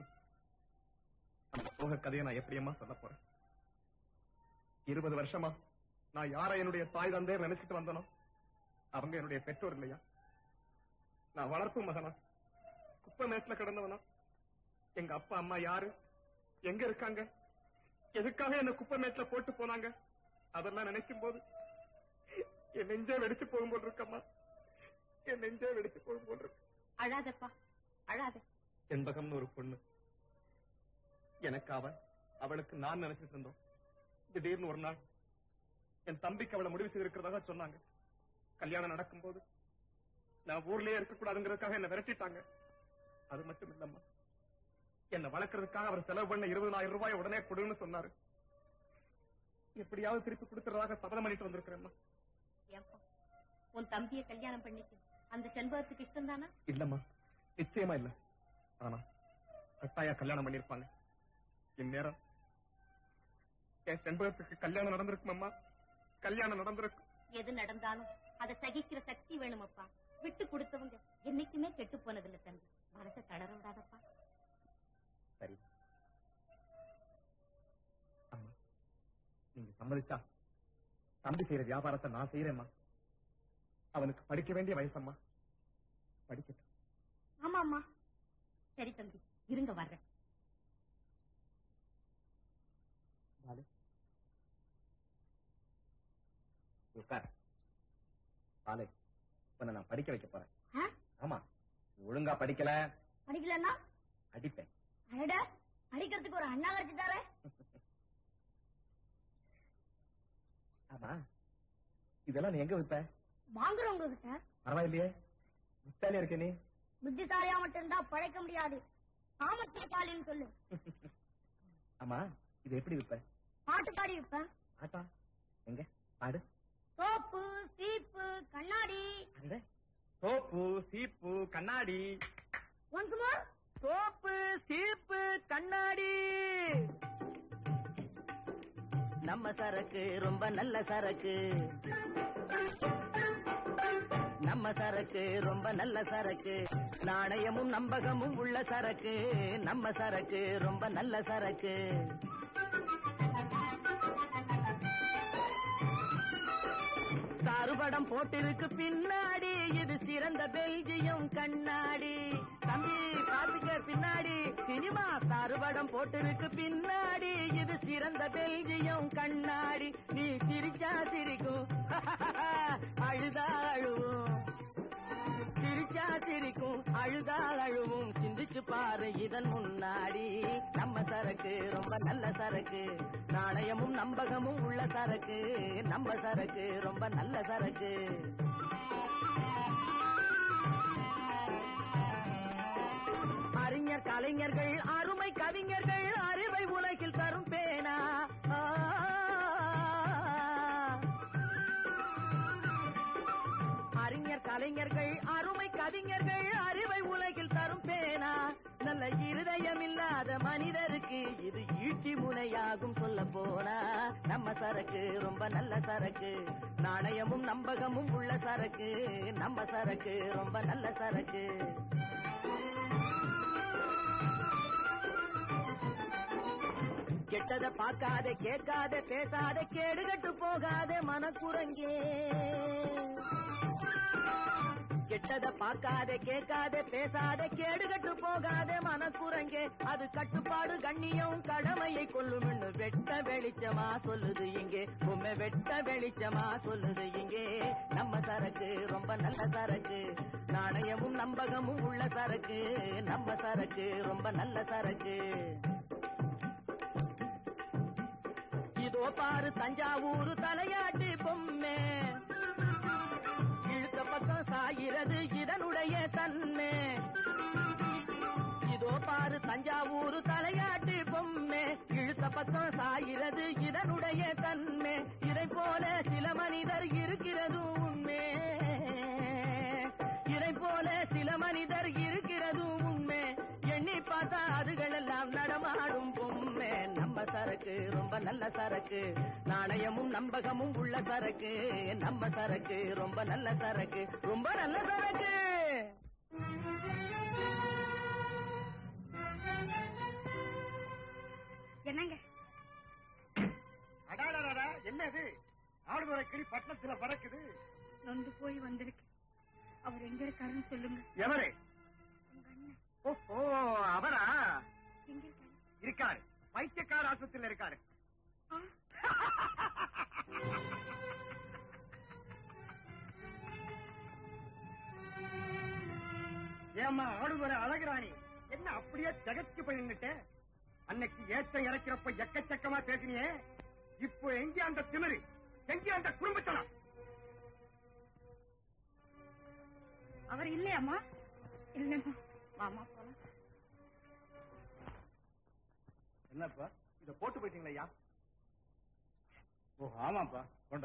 அந்த சோக கதையை நான் எப்படியம்மா சொல்ல போறேன் இருபது வருஷமா நான் யாரை என்னுடைய தாய் தந்தைய நினைச்சிட்டு வந்தனோ அவங்க என்னுடைய பெற்றோர் இல்லையா நான் வளர்ப்பு மகனா குப்பை மேட்ல கிடந்தவனா எங்க அப்பா அம்மா யாரு எங்க இருக்காங்க எதுக்காக என்ன குப்பை மேட்ல போட்டு போனாங்க அதெல்லாம் நினைக்கும் போது என் நெஞ்சே வெடிச்சு போகும் போல் இருக்கம்மா என் நெஞ்சே வெடிச்சு போகும் போல் இருக்கு அழாதப்பா அழாத செண்பகம்னு ஒரு பொண்ணு எனக்கு அவ அவளுக்கு நான் நினைச்சிட்டு இருந்தோம் திடீர்னு ஒரு நாள் என் தம்பிக்கு அவளை முடிவு செய்திருக்கிறதாக சொன்னாங்க கல்யாணம் நடக்கும்போது நான் ஊர்லயே இருக்கக்கூடாதுங்கிறதுக்காக என்ன விரட்டிட்டாங்க அது மட்டும் இல்லம்மா என்னை வளர்க்கறதுக்காக அவர் செலவு பண்ண இருபதாயிரம் ரூபாய் உடனே கொடுன்னு சொன்னாரு எப்படியாவது திருப்பி கொடுத்துறதாக சபதம் பண்ணிட்டு வந்திருக்கிறேம்மா ஏன்பா உன் தம்பிய கல்யாணம் பண்ணிக்க அந்த செண்பகத்துக்கு இஷ்டம் தானா இல்லம்மா நிச்சயமா இல்ல ஆனா கட்டாயா கல்யாணம் பண்ணிருப்பாங்க இந்நேரம் என் செண்பகத்துக்கு கல்யாணம் நடந்திருக்குமம்மா கல்யாணம் நடந்திருக்கும் எது நடந்தாலும் அதை சகிக்கிற சக்தி வேணுமப்பா விட்டு கொடுத்தவங்க என்னைக்குமே கெட்டு போனதில்ல தம்பி மனசை தளர விடாதப்பா சரி அம்மா நீங்க சம்மதிச்சா தம்பி செய்யற வியாபாரத்தை நான் செய்யறேம்மா அவனுக்கு படிக்க வேண்டிய வயசம்மா படிக்கட்டும் ஆமா அம்மா சரி தம்பி இருங்க வர்றேன் பாலு. உட்கார் பாலு உன்னை நான் படிக்க வைக்க போறேன் ஆ? ஆமா நீ ஒழுங்கா படிக்கல படிக்கலன்னா அடிப்பேன் அடட படிக்கிறதுக்கு ஒரு அண்ணா கிடைச்சிட்டாரே ஆமா இதெல்லாம் நீ எங்க வித்த வாங்குறவங்க கிட்ட பரவாயில்லையே புத்தாலே இருக்க நீ புத்திசாலியா மட்டும் இருந்தா பழைக்க முடியாது காமத்தியசாலின்னு சொல்லு ஆமா இது எப்படி விப்ப பாட்டு பாடி வைப்பேன் ஆட்டா எங்க பாடு சோப்பு சீப்பு கண்ணாடி அடடே. சோப்பு சீப்பு கண்ணாடி ஒன்ஸ் மோர் சோப்பு சீப்பு கண்ணாடி நம்ம சரக்கு ரொம்ப நல்ல சரக்கு நம்ம சரக்கு ரொம்ப நல்ல சரக்கு நாணயமும் நம்பகமும் உள்ள சரக்கு நம்ம சரக்கு ரொம்ப நல்ல சரக்கு சாறுபடம் போட்டிருக்கு பின்னாடி இது சிறந்த பெல்ஜியம் கண்ணாடி தம்பி பாத்துக்க பின்னாடி சினிமா சாறுபடம் போட்டிருக்கு பின்னாடி இது சிறந்த பெல்ஜியம் கண்ணாடி நீ சிரிச்சா சிரிக்கும் அழுதா அழுவும் சிரிச்சா சிரிக்கும் அழுதா அழுவும் சிந்திச்சு பாரு இதன் முன்னாடி நம்ம சரக்கு ரொம்ப நல்ல சரக்கு நாணயமும் நம்பகமும் உள்ள சரக்கு நம்ம சரக்கு ரொம்ப நல்ல சரக்கு அறிஞர் கலைஞர்கள் அருமை கவிஞர்கள் அறிவை உலகில் தரும் பேனா ஆ. அறிஞர் கலைஞர்கள் அருமை கவிஞர்கள் அறிவை உலகில் தரும் பேனா நல்ல இருதயம் இல்லாத மனிதருக்கு இது ஈட்டி முனையாகும் சொல்ல போனா நம்ம சரக்கு ரொம்ப நல்ல சரக்கு நாணயமும் நம்பகமும் உள்ள சரக்கு நம்ம சரக்கு ரொம்ப நல்ல சரக்கு கெட்டத பார்க்காத கேட்காத பேசாத கேடுகட்டு போகாத மனக்குரங்கே கெட்டத பார்க்காத கேட்காத பேசாத கேடுகட்டு போகாத மனக்குரங்கே அது கட்டுப்பாடு கண்ணியம் கடமையை கொல்லும்னு வெட்ட வெளிச்சமா சொல்லுது இங்கே உண்மை வெட்ட வெளிச்சமா சொல்லுது இங்கே நம்ம சரக்கு ரொம்ப நல்ல சரக்கு நாணயமும் நம்பகமும் உள்ள சரக்கு நம்ம சரக்கு ரொம்ப நல்ல சரக்கு இதோ பாரு தஞ்சாவூர் தலையாட்டி பொம்மை இழுத்த பக்கம் சாகிறது இதனுடைய தன்மை இதோ பாரு தஞ்சாவூர் தலையாட்டி பொம்மை இழுத்த பக்கம் சாகிறது இதனுடைய தன்மை இதை போல சில மனிதர் இருக்கிறது உண்மை இதை போல சில மனிதர் இருக்கிறது உண்மை எண்ணி பார்த்தா அதுகள் எல்லாம் நடமாடும் பொம்மை நம்ம சரக்கு ரொம்ப நல்ல சரக்கு நாணயமும் நம்பகமும் உள்ள சரக்கு நம்ம சரக்கு ரொம்ப நல்ல சரக்கு ரொம்ப நல்ல சரக்கு என்னங்க அடாடா என்ன இது ஆடுதுறை கிளி பட்டணத்துல பறக்குது நொந்து போய் வந்திருக்கு அவர் எங்க இருக்காருன்னு சொல்லுங்க எவரே உங்க அண்ணன் ஓஹோ அவரா எங்க இருக்காரு இருக்காரு பைத்தியக்கார ஆஸ்பத்திரியில இருக்காரு ஆ, ஏமா ஆடுதுறை அழகுராணி என்ன அப்படியே திகச்சு போய் நின்னுட்ட அன்னைக்கு ஏற்ற இறக்கிறப்ப எக்கச்சக்கமா பேசினியே இப்போ எங்கே அந்த திமிரு எங்கே அந்த குடும்பத்தனம் அவர் இல்லையாம்மா இல்லைம்மா மாமா போலாம் என்னப்பா இத போட்டு போயிட்டீங்களா ஐயா ஓ ஆமாப்பா கொண்ட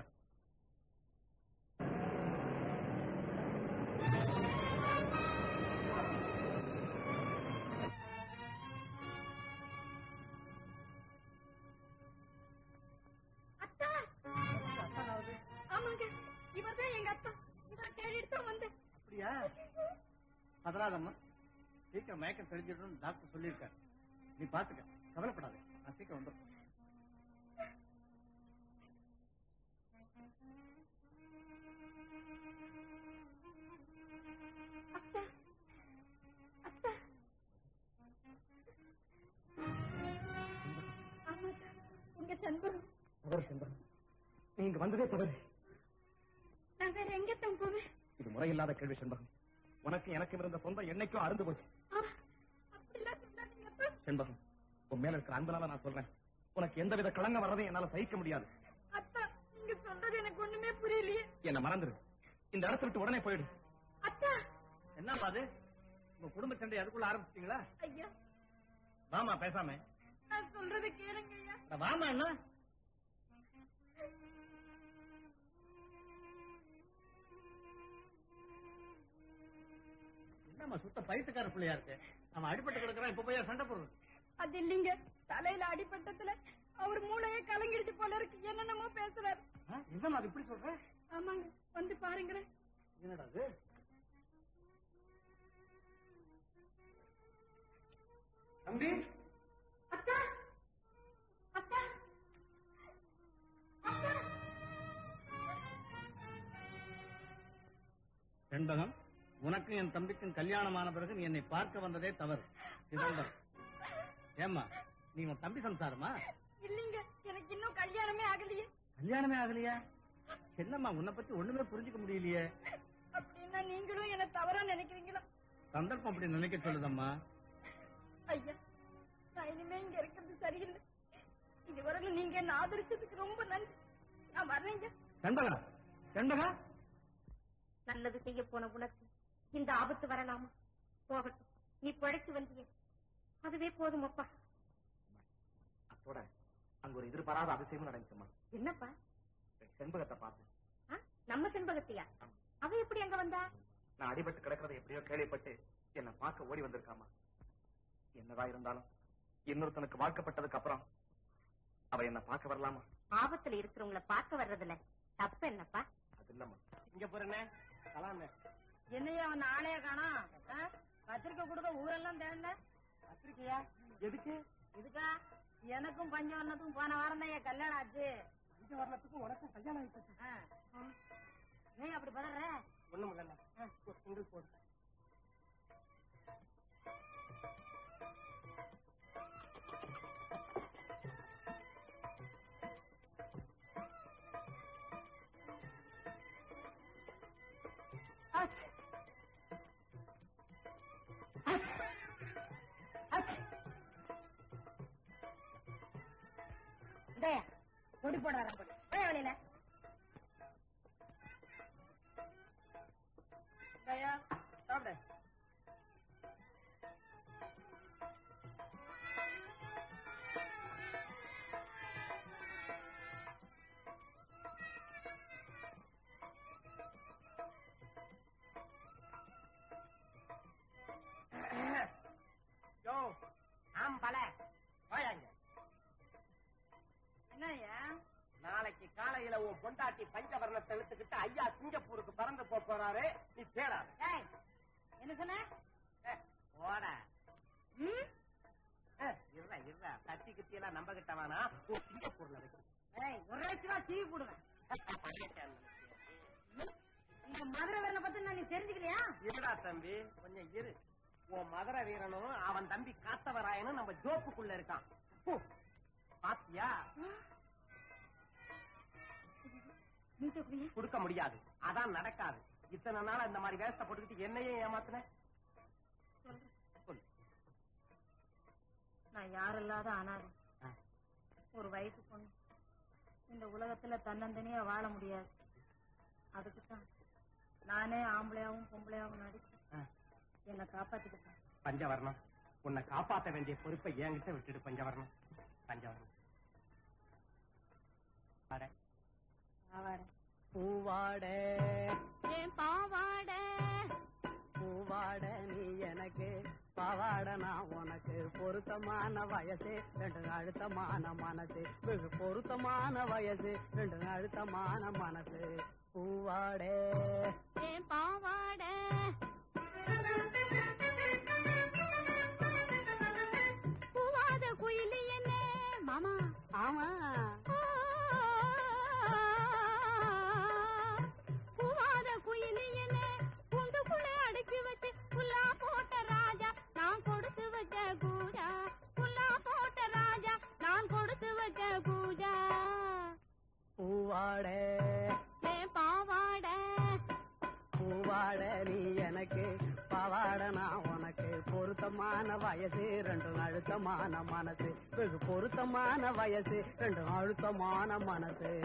அத்தா ஆமாங்க இவர்தான் எங்க அத்தா இவர் தேடிட்டு தான் வந்தேன் அப்படியா அதனாலம்மா சீக்கிரம் மயக்கம் தெரிஞ்சிடணும் டாக்டர் சொல்லியிருக்காரு நீ பாத்துக்க கவலைப்படாத நான் சீக்கிரம் வந்துடுறேன் அத்தா அத்தா ஆமாக்கா உங்க சண்பகம் தவறு செந்தரம் நீங்க வந்ததே தவறு நான் வேற எங்கத்தான் போவேன் இது முறையில்லாத கேள்வி செண்பகம் உனக்கு எனக்கு இருந்த சொந்தம் என்னைக்கும் அருந்து போச்சு ஆ, அப்படிலாம் சொல்லாதீங்க அப்பா. செண்பகம் உன் மேல இருக்கிற அன்பனால நான் சொல்றேன் உனக்கு எந்தவித களங்கம் வர்றதையும் என்னால சகிக்க முடியாது அத்தா நீங்க சொல்றது எனக்கு ஒண்ணுமே புரியலையே என்ன மறந்துரு இந்த இடத்த விட்டு உடனே போயிடு அத்தா என்னப்பா அது உங்க குடும்ப சண்டை அதுக்குள்ள ஆரம்பிச்சிட்டீங்களா ஐயா வாமா பேசாம நான் சொல்றதை கேளுங்க ஐயா அட வாமா என்ன என்னம்மா சுத்த பைத்துக்கார பிள்ளையா இருக்கு அவன் அடிபட்டு கிடக்குறான் இப்ப போய் சண்டை போடுறது அது இல்லைங்க தலையில அடிபட்டதுல அவர் மூளையே கலங்கிடுச்சு போல இருக்கு என்னென்னமோ பேசுறாரு ஆ, என்னம்மா அது இப்படி சொல்ற ஆமாங்க வந்து பாருங்களேன் என்னடா அது தம்பி அத்தா அத்தா அத்தா செண்பகம் உனக்கும் என் தம்பிக்கும் கல்யாணமான பிறகு நீ என்னை பார்க்க வந்ததே தவறு சிதம்பரம் ஏம்மா நீ உன் தம்பி சம்சாரமா இல்லைங்க எனக்கு இன்னும் கல்யாணமே ஆகலையே கல்யாணமே ஆகலையா என்னம்மா உன்னை பத்தி ஒண்ணுமே புரிஞ்சுக்க முடியலையே அப்படின்னா நீங்களும் என்ன தவறா நினைக்கிறீங்களா சந்தர்ப்பம் அப்படி நினைக்க சொல்லுதம்மா ஐயா நான் இனிமே இங்க இருக்கிறது சரியில்லை இதுவரையிலும் நீங்க என்ன ஆதரிச்சதுக்கு ரொம்ப நன்றி நான் வர்றேங்க செண்பகா செண்பகா நல்லது செய்ய போன உனக்கு இந்த ஆபத்து வரலாமா போகட்டும் நீ பிழைச்சு வந்தியே அதுவே போதும் அப்பா அத்தோட அங்க ஒரு எதிர்பாராத அதிசயமும் நடந்துச்சுமா என்னப்பா செண்பகத்தை பார்த்தேன் ஆ? நம்ம செண்பகத்தையா அவ எப்படி அங்க வந்தா நான் அடிபட்டு கிடக்கிறத எப்படியோ கேள்விப்பட்டு என்னை பார்க்க ஓடி வந்திருக்காமா என்னதான் இருந்தாலும் இன்னொருத்தனுக்கு வாழ்க்கப்பட்டதுக்கு அப்புறம் அவ என்ன பார்க்க வரலாமா ஆபத்துல இருக்கிறவங்கள பார்க்க வர்றதுல தப்பு என்னப்பா அது இல்லம்மா இங்க போறேனே கலாமே என்னையா அவன் ஆளைய காணோம் ஆ? பத்திரிக்கை கொடுக்க ஊரெல்லாம் தேடல பத்திரிக்கையா எதுக்கு இதுக்கா எனக்கும் பஞ்சவர்ணத்துக்கும் போன வாரம் தான் என் கல்யாணம் ஆச்சு இந்த வர்ணத்துக்கும் உனக்கும் கல்யாணம் ஆயிடுச்சு ஆ. ஏன் அப்படி பதற ஒண்ணும் இல்ல ஒரு சிங்கிள் போடு இந்தே கொடி போட வர கொடி போய் வெளியில சாப்பிடு யோ ஆம் பல வாயாங்க என்னய்யா நாளைக்கு காலையில உன் பொண்டாட்டி பஞ்சவர்ணத்தை இழுத்துக்கிட்டு ஐயா சிங்கப்பூருக்கு பறந்து போப் போறாரு நீ தேடாத ஏய் என்ன சொன்ன ஏ, போட ம்? ஏ, இருடா இருடா தட்டி கிட்டி எல்லாம் நம்ப கிட்ட வேணா உன் சிங்கப்பூர்ல வைக்கும் ஏய் ஒரு லட்சம் ரூபா சீவி போடுவேன் இந்த மதுரை வரனை பத்தி நான் நீ தெரிஞ்சுக்கலையா இருடா தம்பி கொஞ்சம் இரு உன் மதுரை வீரனும் அவன் தம்பி காத்தவராயனும் நம்ம ஜோப்புக்குள்ள இருக்கான் ஹு, பாத்தியா கொடுக்க முடியாது அதான் நடக்காது இத்தனை நாள் இந்த மாதிரி வேஷத்தை போட்டுக்கிட்டு என்னையும் ஏமாத்துன சொல்லு நான் யாரில்லாத அனாதை ஆ. ஒரு வயசு பொண்ணு இந்த உலகத்துல தன்னந்தனியா வாழ முடியாது அதுக்குத்தான் நானே ஆம்பளையாவும் பொம்பளையாவும் நடிச்சு ஆ. என்னை காப்பாத்திக்கிட்டேன் பஞ்சவர்ணம் உன்னை காப்பாத்த வேண்டிய பொறுப்பை என்கிட்ட விட்டுடு பஞ்சவர்ணம் பஞ்சவர்ணம் அட, ஆவாரேன் பூவாட ஏன் பாவாட பூவாட நீ எனக்கு பாவாட நான் உனக்கு பொருத்தமான வயசு ரெண்டு அழுத்தமான மனசு வெகு பொருத்தமான வயசு ரெண்டு அழுத்தமான மனசு பூவாடே ஏன் பாவாட பூவாத குயிலி என்ன மாமா ஆமா பூவாத குயிலி என்ன குண்டுக்குள்ள அடக்கி வச்சு புல்லா போட்ட ராஜா நான் கொடுத்து வச்ச கூஜா புல்லா போட்ட ராஜா நான் கொடுத்து வச்ச கூஜா பூவாடே ஏன் பாவாட பூவாட நீ எனக்கு பாவாட நான் உனக்கு பொருத்தமான வயசு ரெண்டும் அழுத்தமான மனசு வெகு பொருத்தமான வயசு ரெண்டும் அழுத்தமான மனசு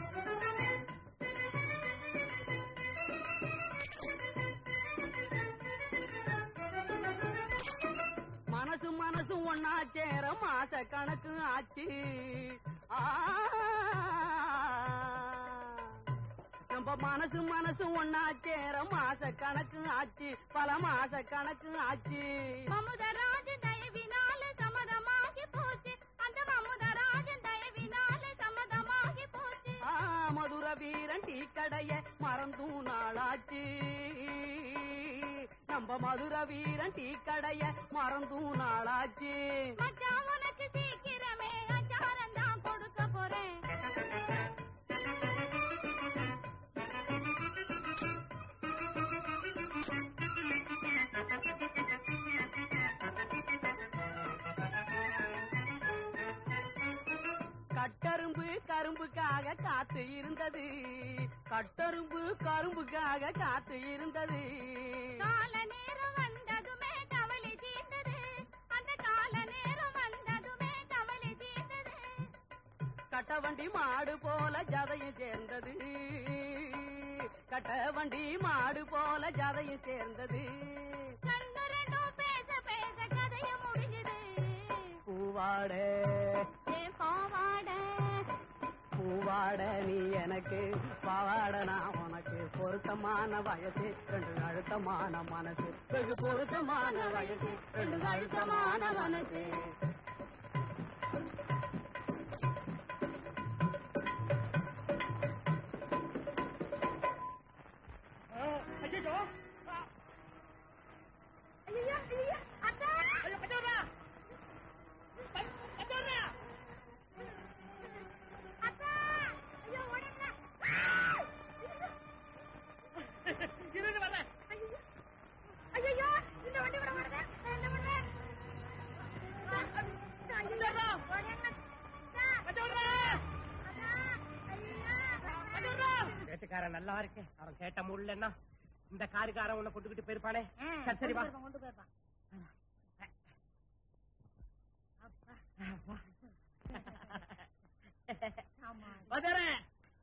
மனசு மனசு ஒன்னா சேர மாச கணக்கு ஆச்சு ஆ நம்ம மனசு மனசு ஒன்னா சேர மாச கணக்கு ஆச்சு பல மாச கணக்கு ஆச்சு மமுதராஜன் தயவினால சம்மதமாகி போச்சு அந்த மமுதராஜன் தயவினால சம்மதமாகி போச்சு ஆ, மதுர வீரன் டீ கடைய மறந்தும் நாளாச்சு நம்ம மதுர வீரன் டீ கடைய மறந்தும் நாளாச்சு மச்சான் உனக்கு சீக்கிரமே அச்சாரம் தான் கொடுக்க போறேன் கட்டரும்பு கரும்புக்காக காத்து இருந்தது கட்டரும்பு கரும்புக்காக காத்து இருந்தது கால நேரம் வந்ததுமே கவலை தீர்ந்தது அந்த கால நேரம் வந்ததுமே கவலை தீர்ந்தது கட்ட வண்டி மாடு போல ஜதையும் சேர்ந்தது கட்ட வண்டி மாடு போல ஜதையும் சேர்ந்தது கண்ணு ரெண்டும் பேச பேச கதைய முடிஞ்சது பூவாடே ஏன் பாவாட பூவாட நீ எனக்கு பாவாட நான் உனக்கு பொருத்தமான வயசு ரெண்டு அழுத்தமான மனசு வெகு பொருத்தமான வயசு ரெண்டு அழுத்தமான மனசு ஐயோ ஐயா ஐயா அத்தா ஐயோ பஞ்சவர்ணா பஞ்சவர்ணா காருக்காரன் நல்லா இருக்கு அவன் கேட்ட முடியலன்னா இந்த காருக்காரன் உன்னை கொண்டுகிட்டு போயிருப்பானே ஆ, சரி சரி வா கொண்டு போயிருப்பான், கொண்டு போயிருப்பான் அப்பா. ஆமா வந்துடுறேன்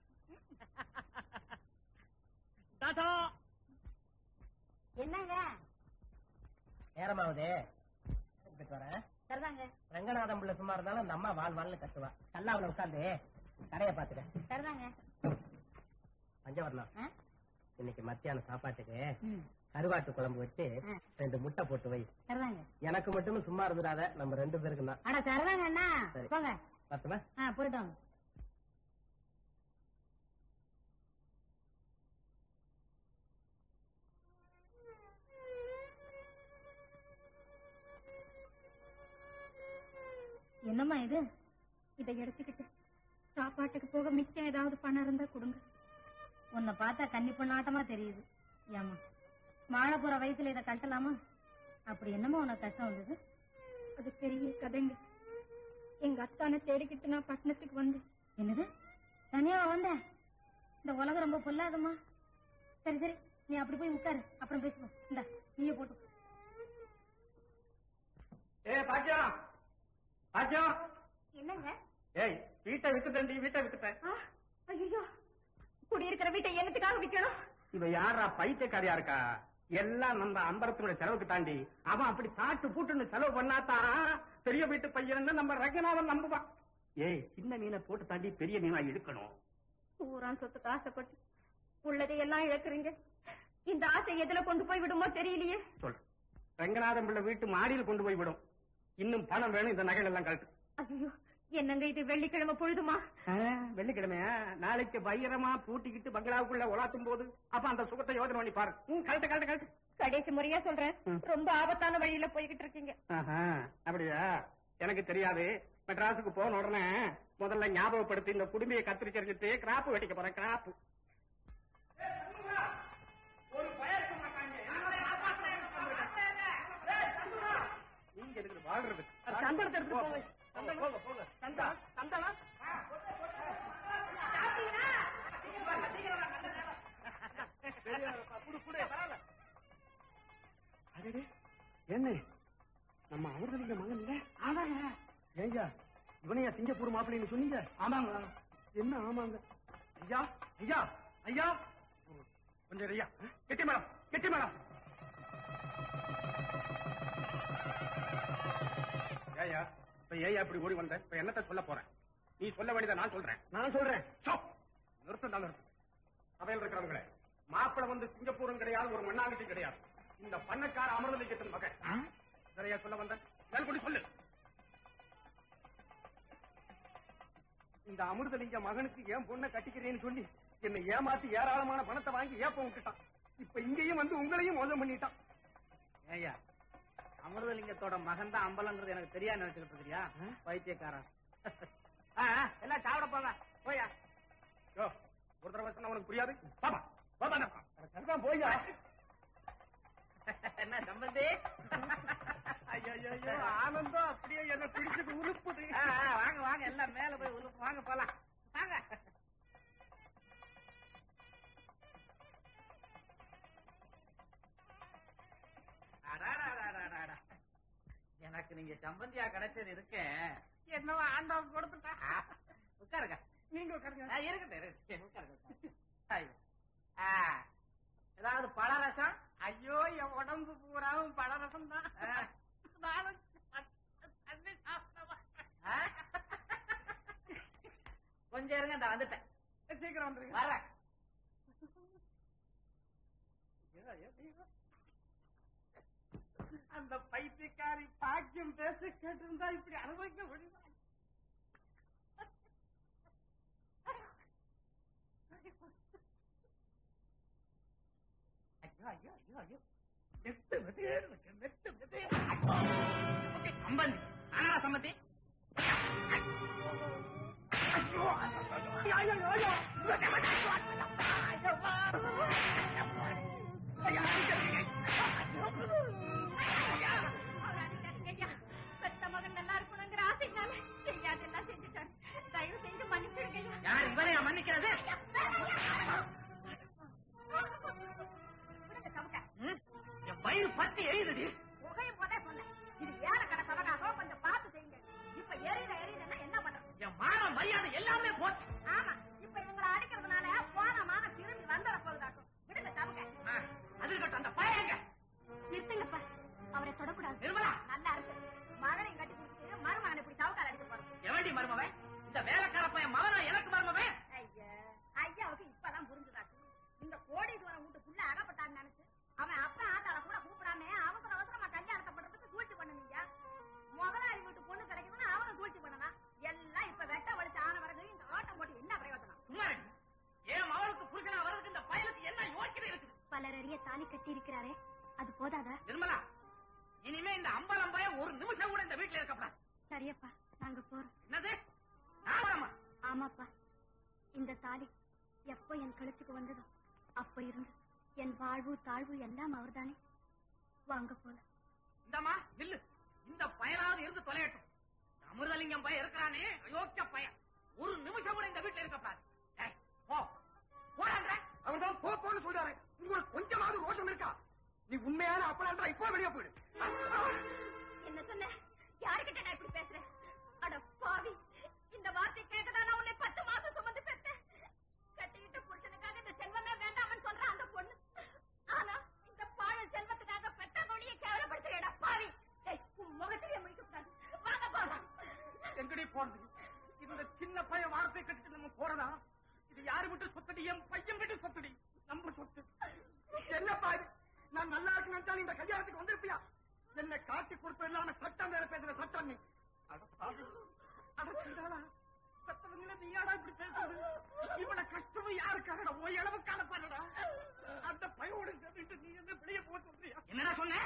டாடா என்னங்க நேரமாவுதே போயிட்டு வரேன் சரிதாங்க ரங்கநாதம் பிள்ளை சும்மா இருந்தாலும் அந்த அம்மா வாழ் வாழ்னு கத்துவா கல்லாவுல உட்காந்து கடையை பாத்துக்க சரிதாங்க பஞ்சவரணம் ஆ? இன்னைக்கு மத்தியானம் சாப்பாட்டுக்கு ம், கருவாட்டு குழம்பு வச்சு ஆ. ரெண்டு முட்டை போட்டு வை சரிதாங்க எனக்கு மட்டும் சும்மா இருந்துடாத நம்ம ரெண்டு பேருக்கு தான் அட சரிதாங்க அண்ணா சரி. போங்க பத்துமா ஆ போயிட்டு வாங்க என்னம்மா இது இதை எடுத்துக்கிட்டு சாப்பாட்டுக்கு போக மிச்சம் ஏதாவது பணம் இருந்தா கொடுங்க உன்னை பார்த்தா கன்னி பொண்ணாட்டமா தெரியுது ஏமா மாலை போற வயசுல இதை கட்டலாமா அப்படி என்னமோ உனக்கு கஷ்டம் வந்தது அது பெரிய கதைங்க எங்க அத்தானை தேடிக்கிட்டு நான் பட்டணத்துக்கு வந்தேன் என்னது தனியா வந்த இந்த உலகம் ரொம்ப பொல்லாதம்மா சரி சரி நீ அப்படி போய் உட்காரு அப்புறம் பேசுவோம் இந்த நீயே போட்டு ஏ பாக்கியம் பாக்கியம் என்னங்க ஏய் வீட்டை வித்துட்டேன் வீட்டை வித்துட்டேன் ஐயோ குடியிருக்கிற வீட்டை என்னத்துக்காக விற்கணும் இவ யாரா பைத்தியக்காரியா இருக்கா எல்லாம் நம்ம அம்பரத்தினுடைய செலவுக்கு தாண்டி அவன் அப்படி சாட்டு பூட்டுன்னு செலவு பண்ணாதான் பெரிய வீட்டு பையன் நம்ம ரங்கநாதன் நம்புவான் ஏய் சின்ன மீனை போட்டு தாண்டி பெரிய மீனா இழுக்கணும் ஊரான் சொத்துக்கு ஆசைப்பட்டு உள்ளதை எல்லாம் இழக்குறீங்க இந்த ஆசை எதுல கொண்டு போய் விடுமோ தெரியலையே சொல்றேன் ரங்கநாதன் பிள்ளை வீட்டு மாடியில் கொண்டு போய் விடும் இன்னும் பணம் வேணும் இந்த நகைகள் எல்லாம் கழட்டு ஐயோ என்னங்க இது வெள்ளிக்கிழமை பொழுதுமா ஆ, வெள்ளிக்கிழமையா நாளைக்கு வைரமா பூட்டிக்கிட்டு பங்களாவுக்குள்ள உலாத்தும் போது அப்ப அந்த சுகத்தை யோசனை பண்ணி பாரு ம், கழட்டு கழட்டு கழட்டு கடைசி முறையா சொல்றேன் ம். ரொம்ப ஆபத்தான வழியில போய்கிட்டு இருக்கீங்க ஆஹா, அப்படியா எனக்கு தெரியாது மெட்ராஸுக்கு போன உடனே முதல்ல ஞாபகப்படுத்தி இந்த குடுமையை கத்திரிச்சிட்டு கிராப்பு வெட்டிக்க போறேன் கிராப்பு நீங்க எதுக்கு வாழ்றது சந்தனத்தை எடுத்து போங்க போங்க போங்க சந்தா சந்தனா அடடே, என்ன நம்ம அவர்களுடைய மகன் இல்ல ஆமாங்க ஏங்க இவனையா சிங்கப்பூர் மாப்பிள்ளைன்னு சொன்னீங்க ஆமாங்க என்ன ஆமாங்க ஐயா ஐயா ஐயா கொஞ்சம் ஐயா கெட்டி மேடம் கெட்டி மேடம் ஏயா இப்ப ஏயா இப்படி ஓடி வந்த இப்ப என்னத்த சொல்ல போறேன் நீ சொல்ல வேண்டியதை நான் சொல்றேன் நான் சொல்றேன் நிறுத்தம் தான் நிறுத்தம் சபையில் இருக்கிறவங்களே மாப்பிளை வந்து சிங்கப்பூரும் கிடையாது ஒரு மண்ணாங்கட்டி கிடையாது இந்த பண்ணக்கார அமர்தலிங்கத்தின் மகன் சரியா சொல்ல வந்த மேல்கொண்டு சொல்லு இந்த அமிர்தலிங்க மகனுக்கு என் பொண்ணை கட்டிக்கிறேன்னு சொல்லி என்னை ஏமாத்தி ஏராளமான பணத்தை வாங்கி ஏப்ப விட்டுட்டான் இப்ப இங்கேயும் வந்து உங்களையும் மோசம் பண்ணிட்டான் ஐயா அமிர்தலிங்கத்தோட மகன் தான் அம்பலங்கிறது எனக்கு தெரியாது நினைச்சுக்கிட்டு இருக்கிறியா பைத்தியக்காரன் ஆ, ஆ, எல்லாம் சாப்பிட போங்க போயா யோ ஒரு தடவை சொன்னா உனக்கு புரியாது பாப்பா பாப்பா சரிதான் போய்யா என்ன சம்பந்தி ஐயோ ஐயோ, ஐயோ, ஆனந்தம் அப்படியே என்ன பிடிச்சது உழுப்புது ஆ, ஆ, வாங்க வாங்க எல்லாம் மேல போய் உழுப்பு வாங்க போலாம் வாங்க அடாடாடாடாடா. எனக்கு நீங்க சம்பந்தியா கிடைச்சது இருக்கேன் என்னவோ ஆண்டவன் கொடுத்துட்டா உட்காருங்க நீங்க உட்காருங்க ஆ, இருக்கட்டும் இருக்கட்டும் உட்காருங்க ஐயோ. ஆ, ஏதாவது பழரசம் ஐயோ என் உடம்பு பூராவும் பழரசம் தான் நானும் தண்ணி சாப்பிட்டவா? ஆ? கொஞ்சம் இருங்க இந்த வந்துட்டேன் சீக்கிரம் வந்துருங்க வரேன் அந்த பைத்தியக்காரி பாக்கியம் பேச கேட்டிருந்தா இப்படி அனுபவிக்க முடியுமா ஐயோ ஐயோ ஐயோ ஐயோ நெட்டு மெதேறு இருக்கு, நெட்டு மெதேறு. ஐயோ, சம்மந்தி, சம்பந்தி ஆனா சம்மந்தி ஐயோ, ஐயோ, ஐயோ, ஐயோ, ஐயோ. பெத்த மகன் நல்லா இருக்கணுங்கிற ஆசைனால செய்யாதெல்லாம் செஞ்சுட்டாரு தயவு செஞ்சு மன்னிச்சிடுங்க யார் இவனையா மன்னிக்கிறது பெரிய தாலி கட்டி இருக்கிறாரே அது போதாதா நிர்மலா இனிமே இந்த அம்பலம் பயம் ஒரு நிமிஷம் கூட இந்த வீட்டுல இருக்கப்படாது சரியப்பா நாங்க போறோம் என்னது நான் வரமா ஆமாப்பா இந்த தாலி எப்போ என் கழுத்துக்கு வந்ததோ அப்ப இருந்து என் வாழ்வு தாழ்வு எல்லாம் அவர்தானே வாங்க போல இந்தம்மா நில்லு இந்த பயனாவது இருந்து தொலையட்டும் இந்த அமிர்தலிங்கம் பையன் இருக்கிறானே அயோக்கிய பையன் ஒரு நிமிஷம் கூட இந்த வீட்டுல இருக்கப்படாது ஏய், போ போறாங்க அவர் தான் போ போன்னு சொல்றாரு உங்களுக்கு கொஞ்சமாவது ரோஷம் இருக்கா நீ உண்மையான அப்பனா இப்போ வெளியே போயிடு என்ன சொன்ன யாருக்கிட்ட நான் இப்படி பேசுறேன் அட பாவி இந்த வார்த்தை கேட்கதான் நான் உன்னை பத்து மாசம் சுமந்து பெற்றேன் கட்டிக்கிட்ட புருஷனுக்காக இந்த செல்வமே வேண்டாம்னு சொல்ற அந்த பொண்ணு ஆனா இந்த பாழல் செல்வத்துக்காக பெற்ற நொழியை கேவலப்படுத்துறேடா பாவி ஏய், உன் முகத்திலேயே முடிக்க கூடாது வாங்க போலாம் எங்கடி போறது இந்த சின்ன பையன் வார்த்தை கட்டிட்டு நம்ம போறதா இது யாரு விட்டு சொத்தடி என் பையன் விட்டு சொத்தடி நம்ம சொத்து என்னப்பா இது நான் நல்லா இருக்கு நினைச்சாலும் இந்த கல்யாணத்துக்கு வந்திருப்பியா என்னை காட்டி கொடுத்து இல்லாம சட்டம் வேற பேசுற சட்டம் நீ அட பாவி. அட சிந்தாளா, பெத்தவங்கள நீயாடா இப்படி பேசுறது இவன கஷ்டமும் யாருக்காக ஓ அளவுக்கான பண்ணடா அந்த பையோட சேர்ந்துட்டு நீ என்ன வெளியே போக சொல்றியா என்னடா சொன்ன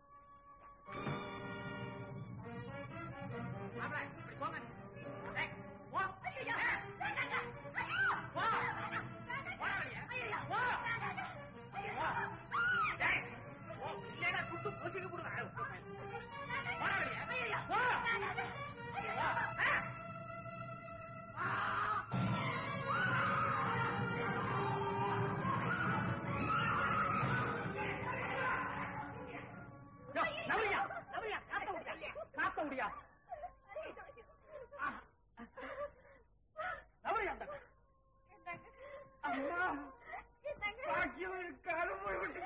மாப்பிளை, இப்படி போங்க. டேய், போ. ஏய், போ. போடா வெளியே. போ. போ. டேய், போ. இல்லைன்னா சுட்டு பொசுக்கி போடுவேன். போடா வெளியே. போ. போ. யோ, நவரியா, நவரியா, காத்த முடியா, காத்த முடியா. நவரியா, அந்த- அம்மா, பாக்கியம் இருக்காரு போய் விட்டு.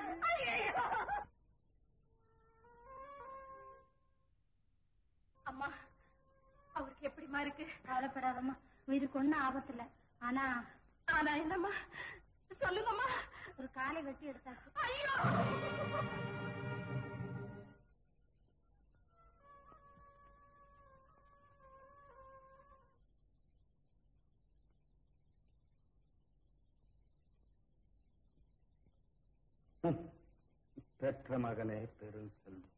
அம்மா அவருக்கு எப்படிமா இருக்கு கவலைப்படாதம்மா உயிருக்கு ஒண்ணும் ஆபத்து இல்ல ஆனா ஆனா என்னம்மா சொல்லுங்கம்மா ஒரு காலை வெட்டி எடுத்தாச்சு ஐயோ பெற்ற மகனே பெரும் செல்வம்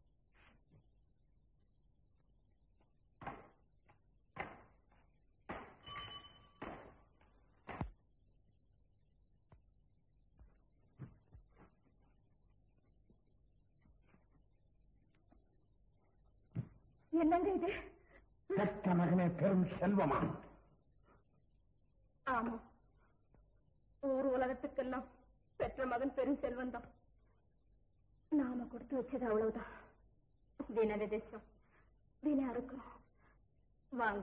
என்னங்க இது பெற்ற மகனே பெரும் செல்வமா ஆமா ஊர் உலகத்துக்கெல்லாம் பெற்ற மகன் பெரும் செல்வம் தான் நாம கொடுத்து வச்சது அவ்வளவுதான் வீண விதைச்சோம் வீணா இருக்கும் வாங்க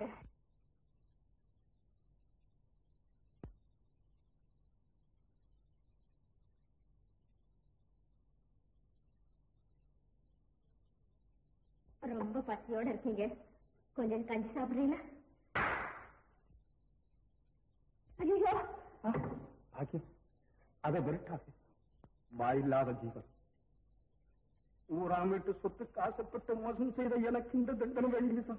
ரொம்ப பசியோட இருக்கீங்க கொஞ்சம் கஞ்சி சாப்பிடுறீங்களா ஐயோ பாக்கியம் அதை விரட்டாது வாயில்லாத ஜீவன் ஊராம் வீட்டு சொத்துக்கு ஆசைப்பட்டு மோசம் செய்த எனக்கு இந்த தண்டனை வேண்டியதுதான்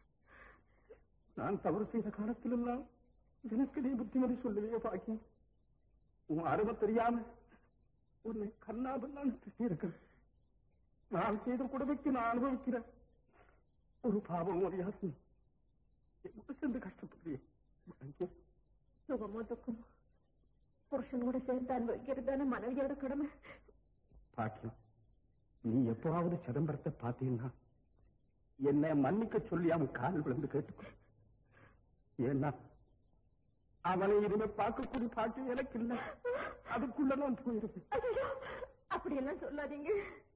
நான் தவறு செய்த காலத்திலெல்லாம் எனக்கு நீ புத்திமதி சொல்லுவிய பாக்கியம் உன் அருமை தெரியாம உன்னை கண்ணாபின்னான் திட்டியிருக்கிறேன் நான் செய்த கொடுமைக்கு நான் அனுபவிக்கிறேன் ஒரு பாவம் அறியாது என்னோட சேர்ந்து கஷ்டப்படுறேன் பாக்கியம் சுகமோ துக்கமோ புருஷனோட சேர்ந்து அனுபவிக்கிறதான மனைவியோட கடமை பாக்கியம் நீ எப்பவாவது சிதம்பரத்தை பார்த்தீங்கன்னா என்னை மன்னிக்க சொல்லி அவன் கால் விழுந்து கேட்டுக்கோ ஏன்னா அவனை இனிமே பார்க்கக்கூடிய பாக்கியம் எனக்கு இல்லை அதுக்குள்ள நான் போயிருப்பேன் ஐயோ அப்படியெல்லாம் சொல்லாதீங்க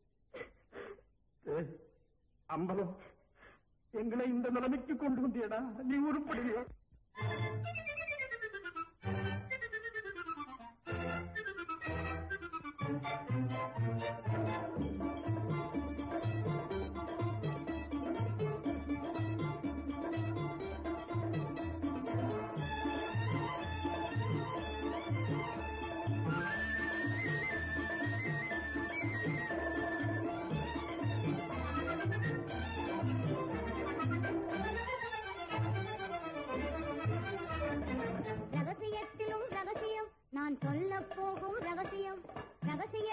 ஏய், அம்பலம் எங்களை இந்த நிலைமைக்கு கொண்டு வந்தியடா நீ உருப்படுவியோ ரகசியத்திலும் ரகசியம் நான் சொல்ல போகும் ரகசியம் ரகசிய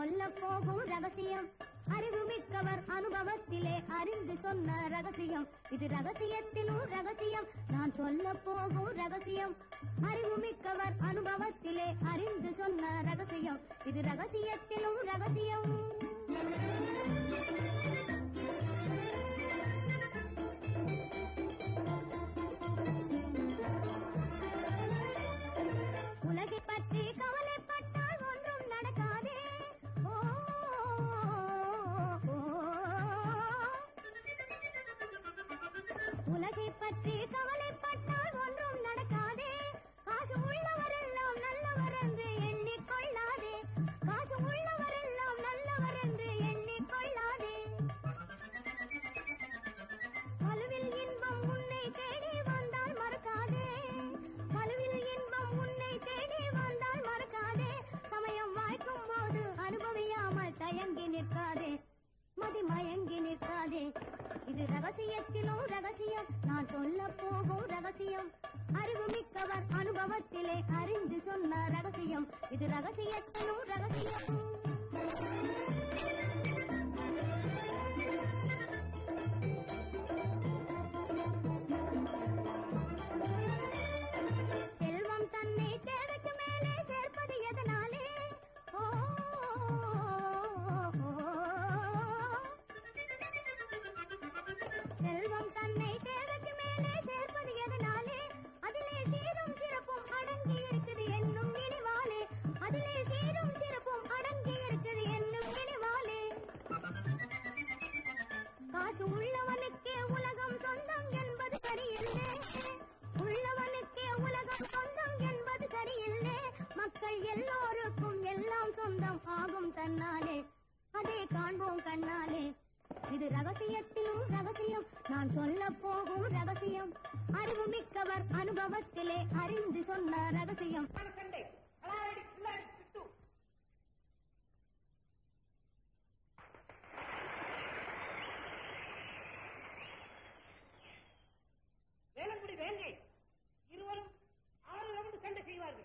சொல்ல போகும் ரகசியம் அறிவுமிக்கவர் அனுபவத்திலே அறிந்து சொன்ன ரகசியம் இது ரகசியத்திலும் ரகசியம் நான் சொல்ல போகும் ரகசியம் அறிவுமிக்கவர் அனுபவத்திலே அறிந்து சொன்ன ரகசியம் இது ரகசியத்திலும் ரகசியம் உலகை பற்றி கவலைப்பட்டால் ஒன்றும் நடக்காதே ஓ, ஓ, ஓ. உலகை பற்றி கவலைப்பட்டால் ஒன்றும் நடக்காதே காசு உள்ளவரெல்லாம் நல்லவர் என்று எண்ணிக்கொள்ளாதே காசு உள்ளவரெல்லாம் நல்லவர் என்று எண்ணிக்கொள்ளாதே மலுவில் இன்பம் உன்னை தேடி வந்தால் மறக்காதே மலுவில் இன்பம் உன்னை தேடி வந்தால் மறக்காதே சமயம் வாய்க்கும் போது அனுபவியாமல் தயங்கி நிற்காதே மதி மயங்கி நிற்காதே இது ரகசியத்திலும் ரகசியம் நான் சொல்ல போகும் ரகசியம் அறிவுமிக்கவர் அனுபவத்திலே அறிந்து சொன்ன ரகசியம் இது ரகசியத்திலும் ரகசியம் செல்வம் தன்னை தேவைக்கு மேலே சேர்ப்பது எதனாலே ஓ, ஓ, ஓ. செல்வம் தன்னை தேவைக்கு மேலே சேர்ப்பது எதனாலே அதிலே சீரும் சிறப்பும் அடங்கி இருக்குது என்னும் நினைவாலே அதிலே சீரும் சிறப்பும் அடங்கி இருக்குது என்னும் நினைவாலே காசு உள்ளவனுக்கே உலகம் சொந்தம் என்பது சரியில்லை உள்ளவனுக்கே உலகம் சொந்தம் என்பது சரியில்லை மக்கள் எல்லோருக்கும் எல்லாம் சொந்தம் ஆகும் தன்னாலே அதை காண்போம் கண்ணாலே இது ரகசியத்திலும் ரகசியம் நான் சொல்ல போகும் ரகசியம் அறிவுமிக்கவர் அனுபவத்திலே அறிந்து சொன்ன ரகசியம் வேலங்குடி வேங்கை இருவரும் ஆறு ரவுண்டு சண்டை செய்வார்கள்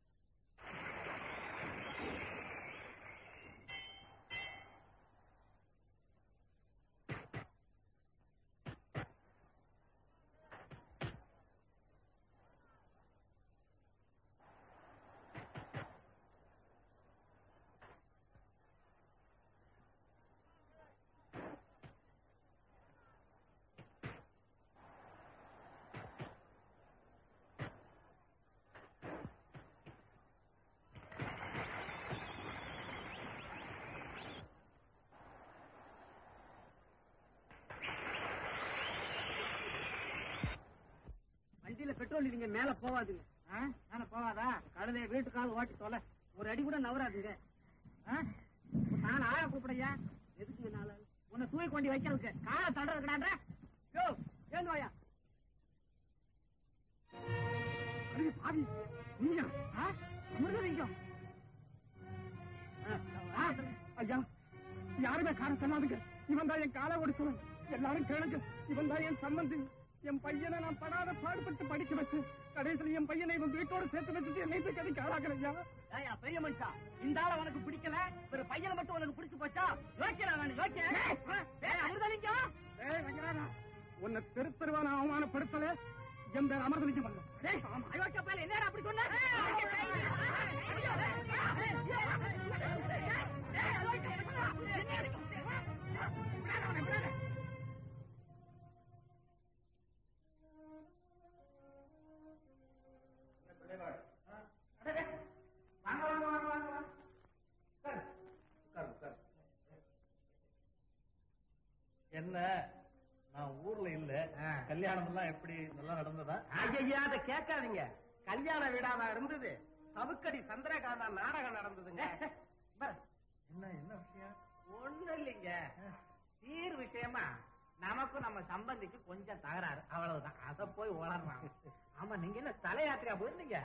வண்டியில பெட்ரோல் இல்லைங்க மேல போவாதுங்க மேல போவாதா கழுதைய வீட்டுக்காவது ஓட்டி தொலை ஒரு அடி கூட நவராதுங்க ஆ? நான் ஆளை கூப்பிடையா எதுக்குங்க நாள உன்னை தூக்கி கொண்டு வைக்கிறதுக்கு காலை தடுறதுக்கடான்ற யோ ஏந்து வாயா அடே பாவி நீங்க அமிர்தலிங்கம் ஐயா யாருமே கார சொல்லாதுங்க இவன் தான் என் காலை ஓடிச்சுவன் எல்லாரும் கேளுங்க இவன் தான் என் சம்பந்தி என் பையனை நான் படாத பாடுபட்டு படிக்க வச்சு கடைசியில் என் பையனை இவன் வீட்டோட சேர்த்து வச்சுட்டு என்னை போய் கதைக்கு ஆளாக்குறேன் ஐயா ஏய்யா, பெரிய மனுஷா இந்த ஆள உனக்கு பிடிக்கல ஒரு பையனை மட்டும் உனக்கு பிடிச்சு போச்சா யோக்கியடா நான் யோக்கிய அமிர்தலிங்கம் ஏய் ரங்கராஜா உன்னை தெரு தெருவா நான் அவமானப்படுத்தல என் பேர் அமர்தலிங்கம் அல்ல டேய், அயோக்கிய பயலே, என்னடா அப்படி சொன்ன? வாங்க, வாங்க, வாங்க, வாங்க, வாங்க. உட்காரு. என்ன நான் ஊர்ல இல்ல கல்யாணம் எல்லாம் எப்படி நல்லா நடந்ததா ஐயா அதை கேட்காதீங்க கல்யாண வீடாவா இருந்தது சவுக்கடி சந்திரகாந்தா நாடகம் நடந்ததுங்க பஸ், என்ன என்ன விஷயம் ஒண்ணும் இல்லைங்க சீர் விஷயமா நமக்கும் நம்ம சம்பந்திக்கு கொஞ்சம் தகராறு அவ்வளவுதான் அத போய் உளறான் ஆமா நீங்க என்ன தலையாத்திரையா போயிருந்தீங்க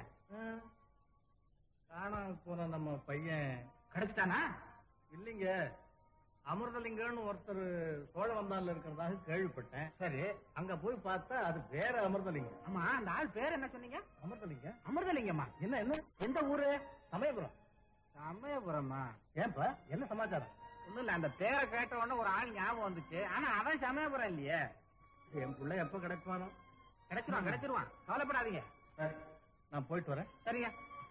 காணாம போன நம்ம பையன் கிடைச்சிட்டானா இல்லைங்க அமிர்தலிங்கம்னு ஒருத்தர் சோழ வந்தான்ல இருக்கிறதாக கேள்விப்பட்டேன் சரி அங்க போய் பார்த்தா அது வேற அமிர்தலிங்கம் ஆமா அந்த ஆள் பேர் என்ன சொன்னீங்க அமிர்தலிங்கம் அமிர்தலிங்கம்மா என்ன என்ன எந்த ஊரு சமயபுரம் சமயபுரமா ஏன்பா என்ன சமாச்சாரம் ஒண்ணும் இல்ல அந்த பேரை கேட்ட உடனே ஒரு ஆள் ஞாபகம் வந்துச்சு ஆனா அவன் சமயபுரம் இல்லையே என் புள்ள எப்ப கிடைப்பானோ கிடைச்சிருவான் கிடைச்சிருவான் கவலைப்படாதீங்க சரி, நான் போயிட்டு வரேன் சரிங்க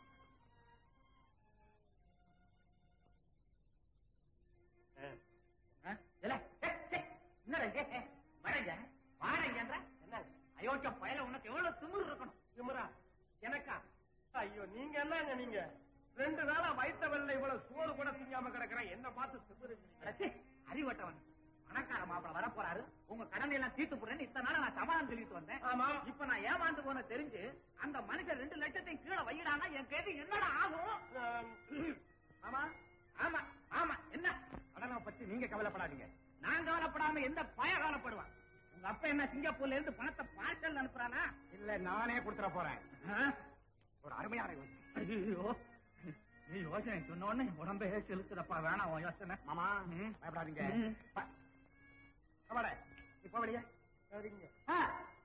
அயோக்கிய பயல உனக்கு எவ்வளவு திமிரு இருக்கணும் திமிரா எனக்கா ஐயோ நீங்க என்னங்க நீங்க ரெண்டு நாளா வயித்த வெள்ள இவ்வளவு சோறு கூட திங்காம கிடக்குறேன் என்ன பார்த்து திமிருங்கிறீங்க. அடச்சே, அறிவட்டவன் பணக்கார மாப்பிள வர போறாரு உங்க கடனை எல்லாம் தீர்த்து போறேன்னு இத்தனை நாளா நான் சமாதானம் சொல்லிட்டு வந்தேன் ஆமா இப்ப நான் ஏமாந்து போன தெரிஞ்சு அந்த மனுஷன் ரெண்டு லட்சத்தையும் கீழே வையிடானா என் கேட்டு என்னடா ஆகும் ஆம், ஆமா ஆமா ஆமா என்ன கடனை பத்தி நீங்க கவலைப்படாதீங்க நான் கவலைப்படாம எந்த பய கவலைப்படுவான் உங்க அப்பா என்ன சிங்கப்பூர்ல இருந்து பணத்தை பார்சல் அனுப்புறானா இல்ல நானே கொடுத்துட போறேன் ஆ? ஒரு அருமையான யோசனை. ஐயோ நீ யோசனை சொன்ன உடனே உடம்பே செலுத்துறப்பா வேணாம் உன் யோசனை மாமா ம். பயப்படாதீங்க ம். ப- கபாடே, நீ போ வெளியே சரிங்க ஆ,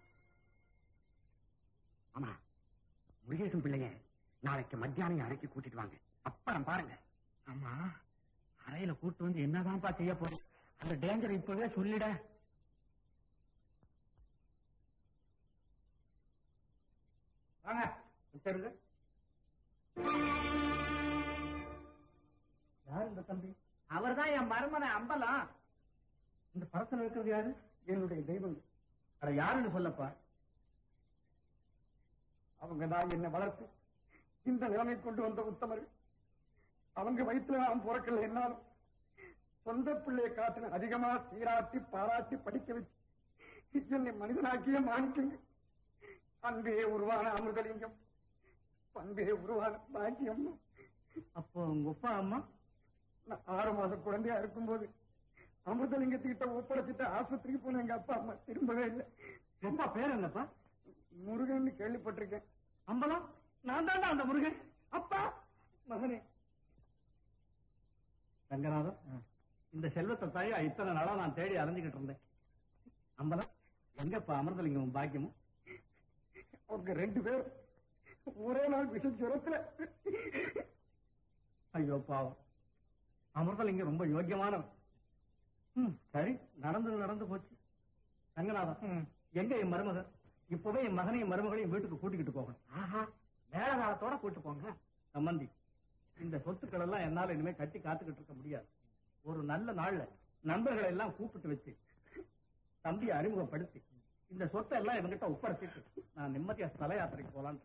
ஆமா முருகேசன் பிள்ளைய நாளைக்கு மத்தியானம் அறைக்கு கூட்டிட்டு வாங்க அப்புறம் பாருங்க ஆமா அறையில கூட்டு வந்து என்னதான்ப்பா செய்ய போறேன் அந்த டேஞ்சர் இப்பவே சொல்லிட வாங்க சரிங்க யார் இந்த தம்பி அவர்தான் என் மருமனை அம்பலம் இந்த படத்துல இருக்கிறது யாரு என்னுடைய தெய்வம் அட யாருன்னு சொல்லப்பா அவங்க தான் என்னை வளர்த்து இந்த நிலைமை கொண்டு வந்த உத்தமர் அவங்க வயிற்றுல நான் பிறக்கல என்னாலும் சொந்த பிள்ளையை காட்டின அதிகமா சீராட்டி பாராட்டி படிக்க வச்சு என்னை மனிதனாக்கிய மாணிக்கங்க அன்பே உருவான அமிர்தலிங்கம் பண்பே உருவான பாக்கியம் அப்போ உங்க அப்பா அம்மா நான் ஆறு மாசம் குழந்தையா இருக்கும்போது அமிர்தலிங்கத்துக்கிட்ட ஒப்படைச்சிட்டு ஆஸ்பத்திரிக்கு போன எங்க அப்பா அம்மா திரும்பவே இல்லை அப்பா பேர் என்னப்பா முருகன் கேள்விப்பட்டிருக்கேன் அம்பலம் நான் தான்டா அந்த முருகன் அப்பா மகனே ரங்கநாதன் இந்த செல்வத்தை தாயா இத்தனை நாளா நான் தேடி அலைஞ்சுக்கிட்டு இருந்தேன் அம்பலம் எங்கப்பா அமிர்தலிங்கம் பாக்கியமும் அவங்க ரெண்டு பேரும் ஒரே நாள் விஷ ஜுரத்துல ஐயோ பாவம் அமிர்தலிங்கம் ரொம்ப யோக்கியமானவன் ம், சரி நடந்தது நடந்து போச்சு ரங்கநாதன் எங்க என் மருமகன் இப்பவே என் மகனையும் மருமகளையும் வீட்டுக்கு கூட்டிக்கிட்டு போகணும் ஆஹா வேலை காலத்தோட கூட்டு போங்க சம்பந்தி இந்த சொத்துக்கள் எல்லாம் என்னால இனிமே கட்டி காத்துக்கிட்டு இருக்க முடியாது ஒரு நல்ல நாள்ல நண்பர்களை எல்லாம் கூப்பிட்டு வச்சு தம்பியை அறிமுகப்படுத்தி இந்த சொத்தை எல்லாம் இவங்கிட்ட ஒப்படைச்சிட்டு நான் நிம்மதியா ஸ்தல யாத்திரைக்கு போலான்னு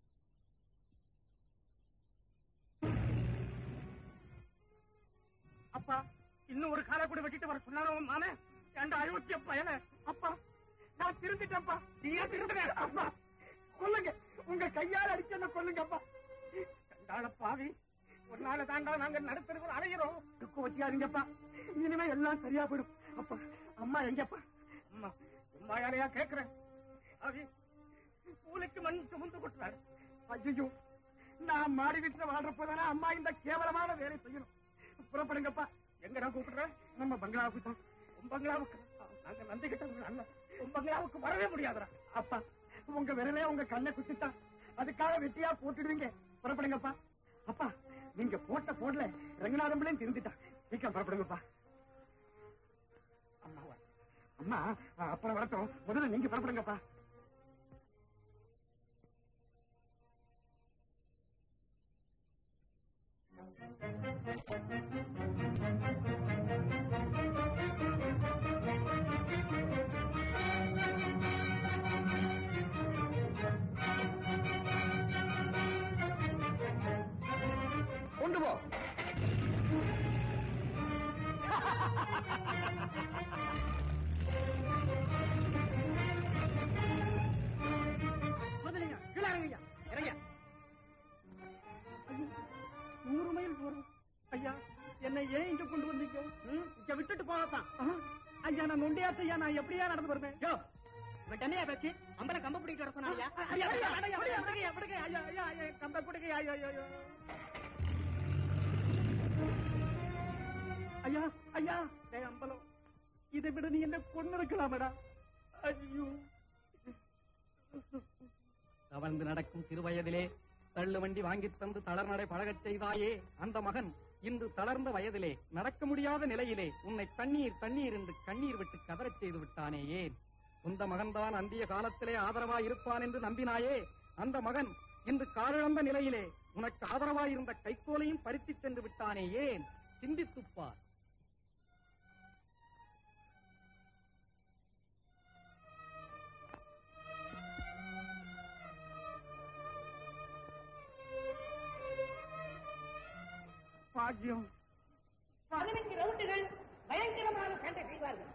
அப்பா இன்னும் ஒரு காலை கூட வெட்டிட்டு வர சொன்னாலும் நானே என் அயோக்கிய பயன அப்பா நான் திருந்துட்டேன்ப்பா நீங்க திருந்துறேன் அப்பா கொல்லுங்க உங்க கையால் அடிச்சத கொல்லுங்க அப்பா கண்டாள பாவி ஒரு நாள் தாண்டா நாங்க நடுத்தருக்கு அலைகிறோம் துக்கு வச்சியாருங்கப்பா இனிமே எல்லாம் சரியா போயிடும் அப்பா அம்மா எங்கப்பா அம்மா அம்மா யாரையா கேக்குறேன் பாவி கூலிக்கு மண் சுமந்து கொட்டுறாரு ஐயோ நான் மாடி வீட்டுல வாழ்றப்பதானே அம்மா இந்த கேவலமான வேலை செய்யணும் புறப்படுங்கப்பா எங்க நான் கூப்பிடுறேன் நம்ம பங்களாவுக்கு தான் உன் பங்களாவுக்கு நாங்க நந்திக்கிட்ட உங்க அண்ணன் உன் பங்களாவுக்கு வரவே முடியாதுடா அப்பா உங்க விரலே உங்க கண்ணை குத்திட்டா அதுக்காக வெட்டியா போட்டுடுவீங்க புறப்படுங்கப்பா அப்பா நீங்க போட்ட போடல ரங்கநாதம்பிளையும் திருந்துட்டா சீக்கிரம் புறப்படுங்கப்பா அம்மாவா அம்மா அப்புறம் வரட்டும் முதல்ல நீங்க புறப்படுங்கப்பா கொண்டு போ முதலிங்க கீழே இறங்குங்க இறங்க ஐயோ, நூறு மைல் போறோம் ஐயா என்னை ஏன் இங்க கொண்டு வந்தீங்க ம், இங்க விட்டுட்டு போகத்தான் ஆ, ஐயா நான் நொண்டியாச்சு ஐயா நான் எப்படியா நடந்து வருவேன் யோ இவன் என்னையா பேச்சு அம்பல கம்ப பிடிக்க வர சொன்னாங்க ஐயா ஐயா ஐயா ஐயா ஐயா ஐயா ஐயா ஐயா ஐயா கம்ப பிடிக்க ஐயா ஐயா ஐயா ஐயா ஐயா டேய் அம்பலம் இதை விட நீ என்ன கொண்டு இருக்கலாமடா ஐயோ தவழ்ந்து நடக்கும் சிறுவயதிலே தள்ளு வண்டி வாங்கித் தந்து தளர்நடை பழகச் செய்தாயே அந்த மகன் இன்று தளர்ந்த வயதிலே நடக்க முடியாத நிலையிலே உன்னை தண்ணீர் தண்ணீர் என்று கண்ணீர் விட்டு கதறச் செய்து விட்டானே ஏன் சொந்த மகன்தான் அந்திய காலத்திலே ஆதரவாய் இருப்பான் என்று நம்பினாயே அந்த மகன் இன்று காலிழந்த நிலையிலே உனக்கு ஆதரவாயிருந்த கைக்கோலையும் பறித்துச் சென்று விட்டானே ஏன் சிந்தித்துப் பார் பாக்கியம் பதினஞ்சு ரவுண்டுகள் பயங்கரமான சண்டை செய்வார்கள்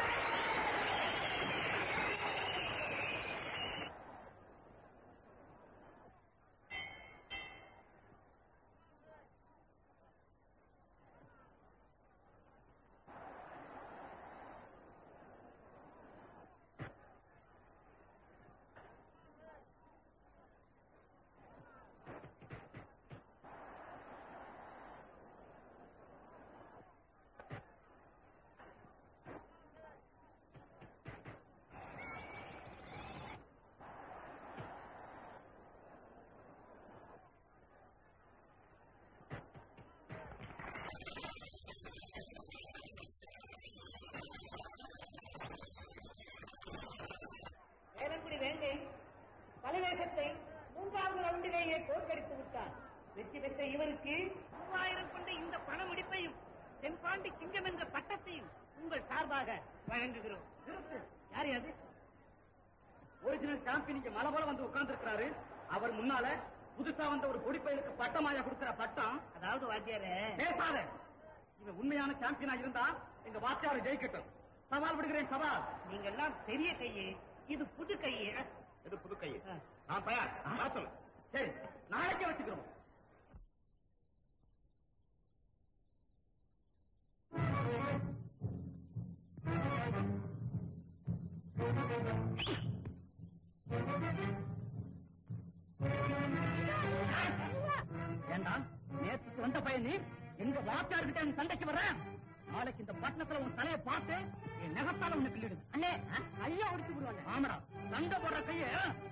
வேலங்குடி வேங்கை பலவேகத்தை மூன்றாவது ரவுண்டிலேயே தோற்கடித்து விட்டார் வெற்றி பெற்ற இவருக்கு மூவாயிரம் கொண்ட இந்த பண முடிப்பையும் தென்பாண்டி சிங்கம் என்ற பட்டத்தையும் உங்கள் சார்பாக வழங்குகிறோம் நிறுத்து. யார் அது ஒரிஜினல் சாம்பியன் இங்க மலை போல வந்து உட்கார்ந்து இருக்கிறாரு அவர் முன்னால புதுசா வந்த ஒரு கொடிப்பயலுக்கு பட்டமாயா கொடுக்கிற பட்டம் அதாவது வாத்தியாரே பேசாத இவன் உண்மையான சாம்பியனா இருந்தா எங்க வாத்தியாரை ஜெயிக்கட்டும் சவால் விடுகிறேன் சவால் நீங்க எல்லாம் பெரிய கையே இது புது கையே இது புது கை நான் தயார் வர சொல்லு சரி நாளைக்கே வச்சுக்கிறோம் ஏண்டா நேற்றுக்கு வந்த பையன் நீ எங்க வாத்தியார்கிட்ட நீ சண்டைக்கு வர்ற நாளைக்கு இந்த பட்டணத்துல உன் தலையை பார்த்து என் நகத்தால உன்னை கிள்ளிடு அண்ணே ஐயா ஒடிச்சு விடுவாங்க ஆமாடா சண்டை போடுற கைய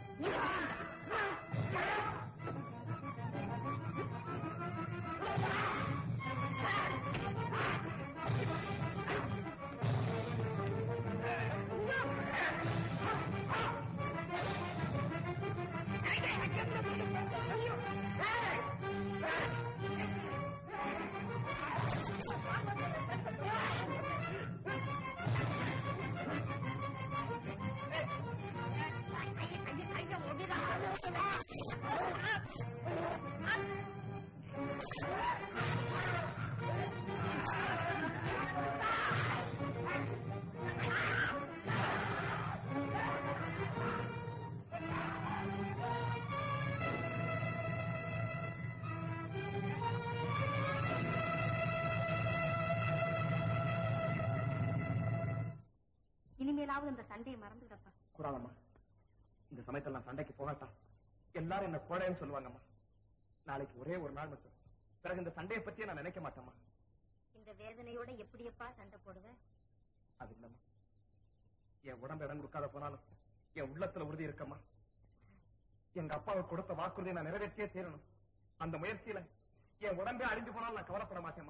இனிமேலாவது இந்த சண்டையை மறந்துடப்பா கூடாதம்மா இந்த சமயத்துல நான் சண்டைக்கு போகட்டான் எல்லாரும் என்ன கோடைன்னு சொல்லுவாங்கம்மா நாளைக்கு ஒரே ஒரு நாள் மட்டும் பிறகு இந்த சண்டையை பத்தியே நான் நினைக்க மாட்டேம்மா இந்த வேதனையோட எப்படியப்பா சண்டை போடுவேன் அது இல்லம்மா என் உடம்பு இடம் கொடுக்காத போனாலும் என் உள்ளத்துல உறுதி இருக்கம்மா எங்க அப்பாவுக்கு கொடுத்த வாக்குறுதியை நான் நிறைவேற்றியே தீரணும் அந்த முயற்சியில என் உடம்பே அழிஞ்சு போனாலும் நான் கவலைப்பட மாட்டேம்மா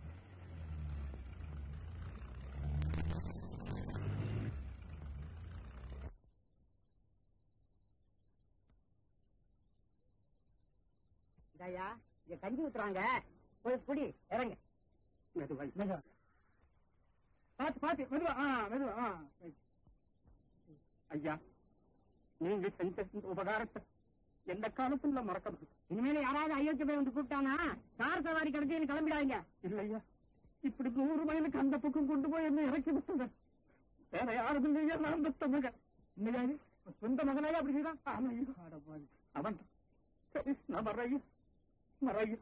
இதாயா இங்க கஞ்சி ஊத்துறாங்க போய் குடி இறங்க மெதுவா மெதுவா பாத்து பாத்து மெதுவா ஆ மெதுவா ஆ ஐயா நீங்க செஞ்ச இந்த உபகாரத்தை எந்த காலத்துல மறக்க முடியும் இனிமேல யாராவது அயோக்கிய வந்து கூப்பிட்டானா கார் சவாரி கிடைச்சு கிளம்பிடாதீங்க இல்லையா இப்படி நூறு மைலுக்கு அந்த பக்கம் கொண்டு போய் என்ன இறக்கி விட்டுங்க வேற யாரும் இல்லையா நான் பெத்த மகன் இல்லையா இது? சொந்த மகனாலே அப்படி செய்தான் ஆமா ஐயோ, அட பாவி. அவன் தான். சரி நான் வர்றேன் வர்றேன்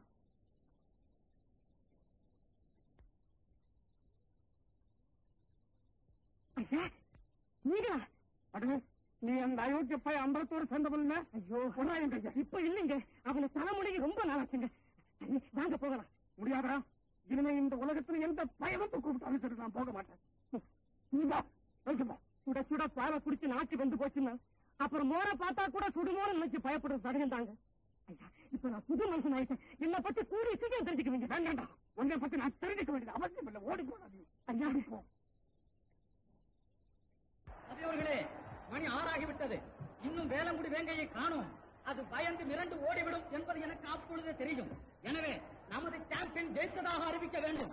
ஐயா நீங்களா அடே நீ அந்த அயோக்கிய பையன் அம்பலத்தோடு சேர்ந்த பண்ண ஐயோ பொறாயம் கையா இப்ப இல்லைங்க அவனை தலைமுடிக்கு ரொம்ப நாளாச்சுங்க ஐயா, வாங்க போகலாம் முடியாதா இனிமே இந்த உலகத்துல எந்த பயணத்தை கூப்பிட்டாலும் சரி நான் போக மாட்டேன் நீ வா வைக்கு போ சுட சுட பாலை குடிச்சு நாக்கு வந்து போச்சுன்னா அப்புறம் மோரை பார்த்தா கூட சுடுமோன்னு நினைச்சு பயப்படுறது சகஜம் தாங்க ஐயா இப்ப நான் புது மனுஷன் ஆயிட்டேன் என்னை பத்தி கூடிய சீக்கிரம் தெரிஞ்சுக்குவீங்க வேண்டாம்டா உன்னை பத்தி நான் தெரிஞ்சுக்க வேண்டியது அவசியம் இல்லை ஓடி போடாது ஐயா போ அவர்களே மணி ஆறாகிவிட்டது இன்னும் வேலங்குடி வேங்கையை காணோம் அது பயந்து மிரண்டு ஓடிவிடும் என்பது எனக்கு அப்பொழுதே தெரியும் எனவே நமது சாம்பியன் ஜெயித்ததாக அறிவிக்க வேண்டும்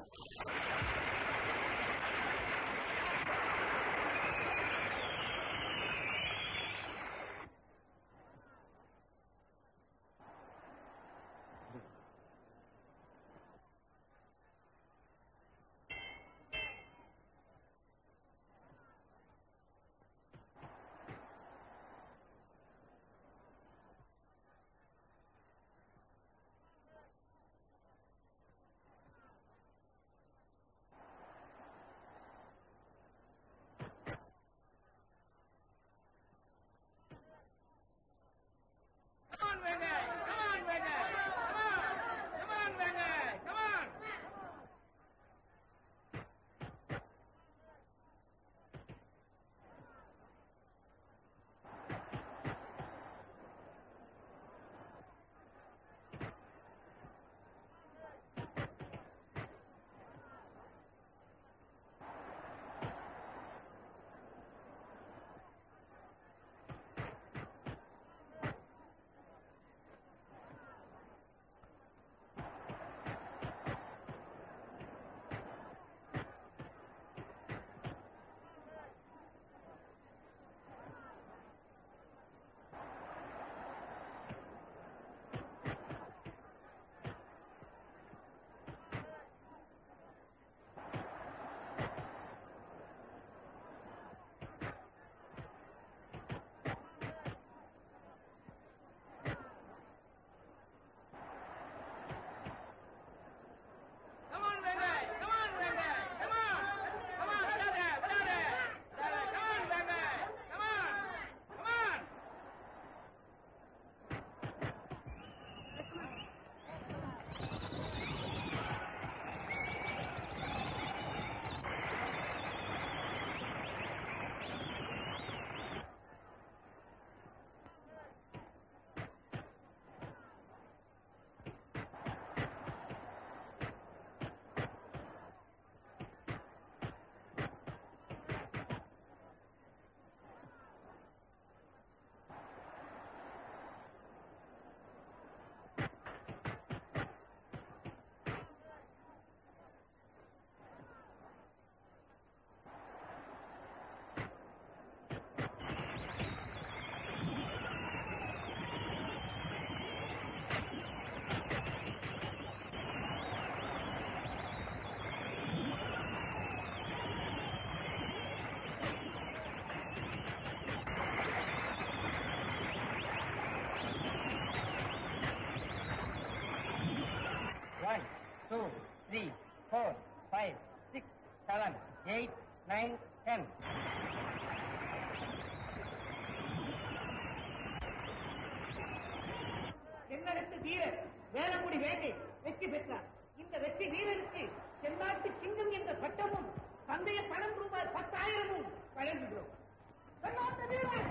One, two, three, four, five, six, seven, eight, nine, ten. தென்னகத்து வீரர் வேலங்குடி வேங்கை வெற்றி பெற்றார் இந்த வெற்றி வீரருக்கு தென்னாட்டு சிங்கம் என்ற பட்டமும் பந்தய பணம் ரூபாய் பத்தாயிரமும் வழங்குகிறோம் தென்னாட்டு வீரர்!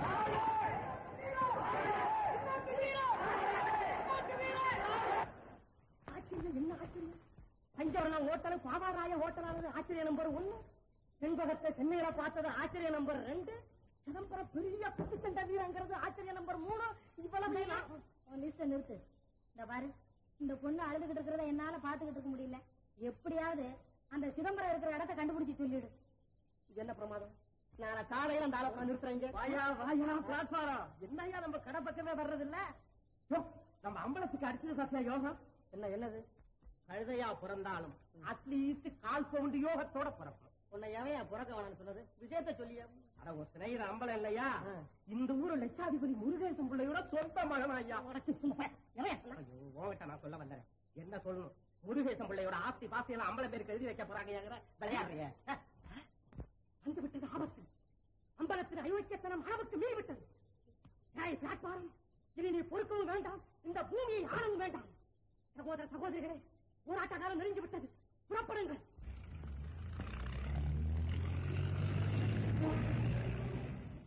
தென்னாட்டு வீரர்! தென்னாட்டு வீரர்! ஆச்சரியம் என்ன ஆச்சரியம் பஞ்சவரணம் ஹோட்டல் பாவாராய ஹோட்டலானது ஆச்சரிய நம்பர் ஒண்ணு செண்பகத்தை சென்னையில பார்த்தது ஆச்சரிய நம்பர் ரெண்டு சிதம்பரம் பெரிய புத்திசண்ட வீரங்கிறது ஆச்சரிய நம்பர் மூணு இவ்வளவு நிறுத்த நிறுத்து இந்த பாரு இந்த பொண்ணு அழுதுகிட்டு இருக்கிறத என்னால பாத்துக்கிட்டு இருக்க முடியல எப்படியாவது அந்த சிதம்பரம் இருக்கிற இடத்த கண்டுபிடிச்சு சொல்லிடு இது என்ன பிரமாதம் நான் காலையில அந்த ஆளை கொண்டு நிறுத்துறேங்க வாயா வாயா பிளாட்பாரம் என்னையா நம்ம கடை பக்கமே வர்றது இல்ல யோ, நம்ம அம்பலத்துக்கு அடிச்சது பாத்தியா யோகம் என்ன என்னது கழுதையா பிறந்தாலும் அட்லீஸ்ட் கால் பவுண்டு யோகத்தோட பிறப்போம் உன்னை எவையா பிறக்க வேணாம்னு சொன்னது விஷயத்த சொல்லியா அட ஒரு சினையிற அம்பலம் இல்லையா இந்த ஊரு லட்சாதிபதி முருகேசன் பிள்ளையோட சொந்த மகன் ஐயா ஐயோ உன்கிட்ட நான் சொல்ல வந்தேன் என்ன சொல்லணும் முருகேசன் பிள்ளையோட ஆஸ்தி பாஸ்தி எல்லாம் அம்பலம் பேருக்கு எழுதி வைக்க போறாங்க விளையாடுறிய வந்து விட்டது ஆபத்து அம்பலத்தின் அயோக்கியத்தனம் அளவுக்கு மீறி விட்டது ஏய், பிளாட்பாரம் இனி நீ பொறுக்கவும் வேண்டாம் இந்த பூமியை ஆளவும் வேண்டாம் சகோதர சகோதரிகளே போராட்ட காலம் நெருங்கி விட்டது புறப்படுங்கள்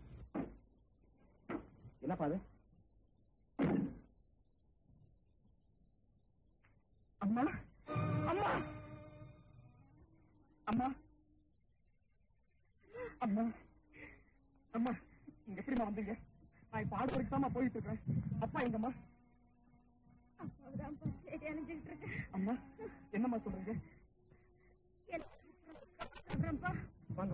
என்னப்பா அது அம்மா அம்மா அம்மா அம்மா அம்மா இங்க எப்படிமா வந்தீங்க நான் இப்ப ஆடு வரைக்கும் தான் போயிட்டு இருக்கேன் அப்பா எங்கம்மா அம்மா என்னம்மா சொல்றீங்க வாங்க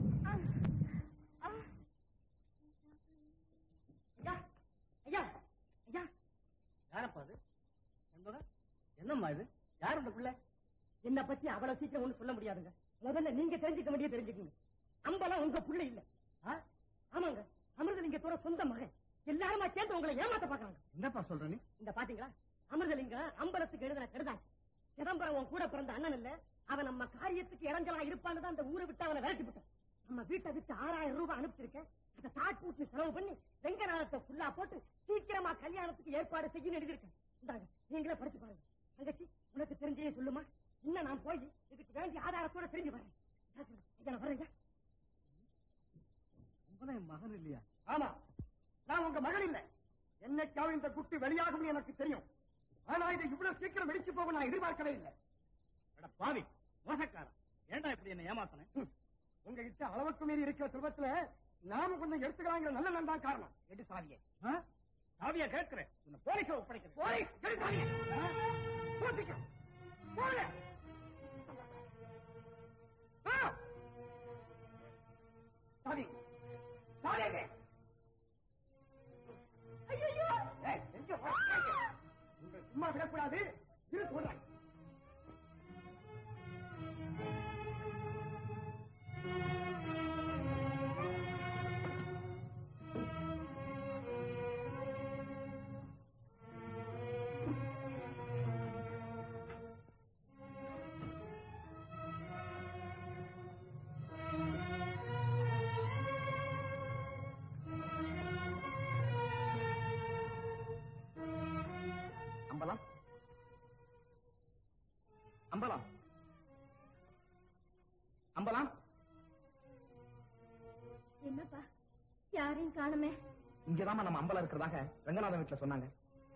ஐயா ஐயா ஐயா யாரப்பா அது என்பதா என்னம்மா இது யார் இந்த பிள்ளை என்ன பத்தி அவ்வளவு சீக்கிரம் ஒண்ணு சொல்ல முடியாதுங்க முதல்ல நீங்க தெரிஞ்சுக்க வேண்டிய தெரிஞ்சுக்கங்க அம்பலம் உங்க புள்ள இல்ல ஆ? ஆமாங்க அமிர்தலிங்கத்தோட சொந்த மகன் எல்லாருமா சேர்ந்து உங்களை ஏமாத்த பாக்குறாங்க என்னப்பா சொல்ற நீ இந்த பாத்தீங்களா அமிர்தலிங்க அம்பலத்துக்கு எழுதின கருதான் சிதம்பரம் உன் கூட பிறந்த அண்ணன் இல்ல அவன் நம்ம காரியத்துக்கு இறஞ்சலா இருப்பான்னு தான் அந்த ஊரை விட்டு அவனை விரட்டி விட்டான் நம்ம வீட்டை விட்டு ஆறாயிரம் ரூபாய் அனுப்பிச்சிருக்கேன் அதை தாட்பூட்டி செலவு பண்ணி வெங்கநாதத்தை ஃபுல்லா போட்டு சீக்கிரமா கல்யாணத்துக்கு ஏற்பாடு செய்ய எழுதியிருக்கேன் இந்தாங்க நீங்களே படிச்சு பாருங்க தங்கச்சி உனக்கு தெரிஞ்சே சொல்லுமா இன்னும் நான் போய் இதுக்கு வேண்டிய ஆதாரத்தோட தெரிஞ்சு வரேன் ஐயா, நான் வரேங்க என் மகன் இல்லையா ஆமா நான் உங்க மகன் இல்ல என்னைக்காவது இந்த குட்டி வெளியாகும் எனக்கு தெரியும் ஆனா இதை இவ்வளவு சீக்கிரம் வெடிச்சு போக நான் எதிர்பார்க்கவே இல்லை அட பாவி மோசக்காரன் ஏன்டா இப்படி என்ன ஏமாத்தின ம். உங்க கிட்ட அளவுக்கு மீறி இருக்கிற செல்வத்துல நாம கொஞ்சம் எடுத்துக்கலாங்கிற நல்ல நண்பா காரணம் எடு சாவியை சாவியா கேட்கிறேன் உன்னை போலீஸ ஒப்படைக்கிறேன் போலீஸ் எடு சாவியை பூசிக்க போல சாவி சாவி எங்க? ஏய், எங்க போறீங்க? உங்களை சும்மா விடக்கூடாது இரு சொல்றேன் அம்பலம் அம்பலம் அம்பலம் என்னப்பா யாரையும் காணுமே இங்கதாம்மா நம்ம அம்பலம் இருக்கிறதாக ரங்கநாதன் வீட்டுல சொன்னாங்க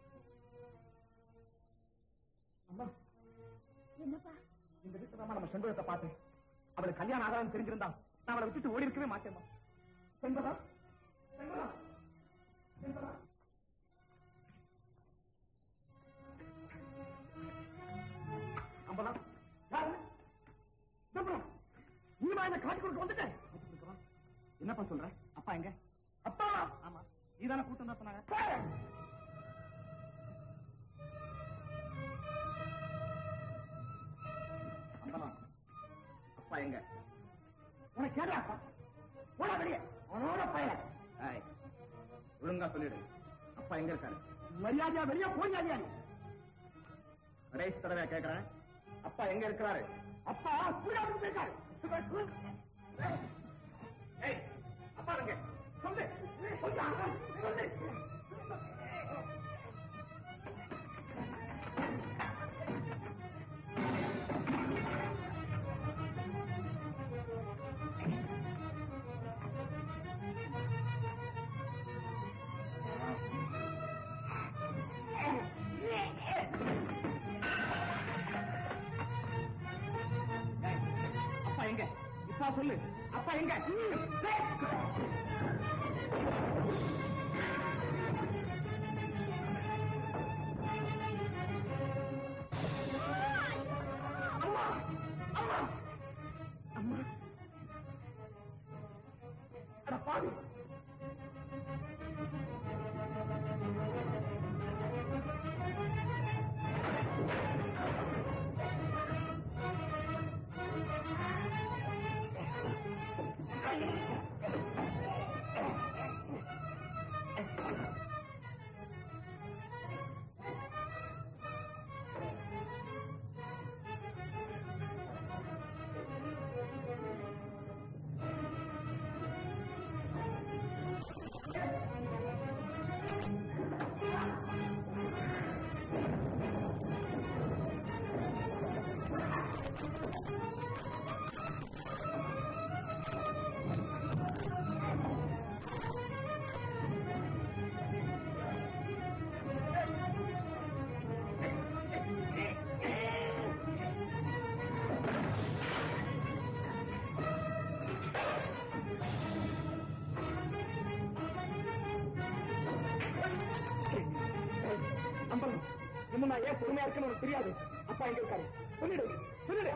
அம்மா என்னப்பா இந்த வீட்டுல தான் நம்ம செண்பகத்தை பார்த்தேன் அவளுக்கு கல்யாணம் ஆகலாம்னு தெரிஞ்சிருந்தா நான் அவளை விட்டுட்டு ஓடி இருக்கவே மாட்டேம்மா செண்பகா செண்பகா செண்பகா அம்பலம் யாரு செண்பகம் நீ வா என்ன காட்டி கொடுக்க வந்துட்டேன் என்னப்பா சொல்ற அப்பா எங்க அப்பா ஆமா நீதானே கூட்டம் தான் சொன்னாங்க அம்பலம் அப்பா எங்க உனக்கு கேட்டா போடா வெளியே அவனோட பையன் ஏய், ஒழுங்கா சொல்லிடு அப்பா எங்க இருக்காரு மரியாதையா வெளியே போயாதியா நீ கடைசி தடவை கேக்குறேன் அப்பா எங்க இருக்கிறாரு அப்பா சூடாவுக்கு போயிருக்காரு ஏய், அப்பா எங்க சொல்லு சொல்லு சொல்லு அப்பா எங்க இப்பா சொல்லு அப்பா எங்க அட பாவி இன்னும் நான் ஏன் பொறுமையா இருக்குன்னு உனக்கு தெரியாது அப்பா எங்க இருக்காரு சொல்லிடு சொல்லிடு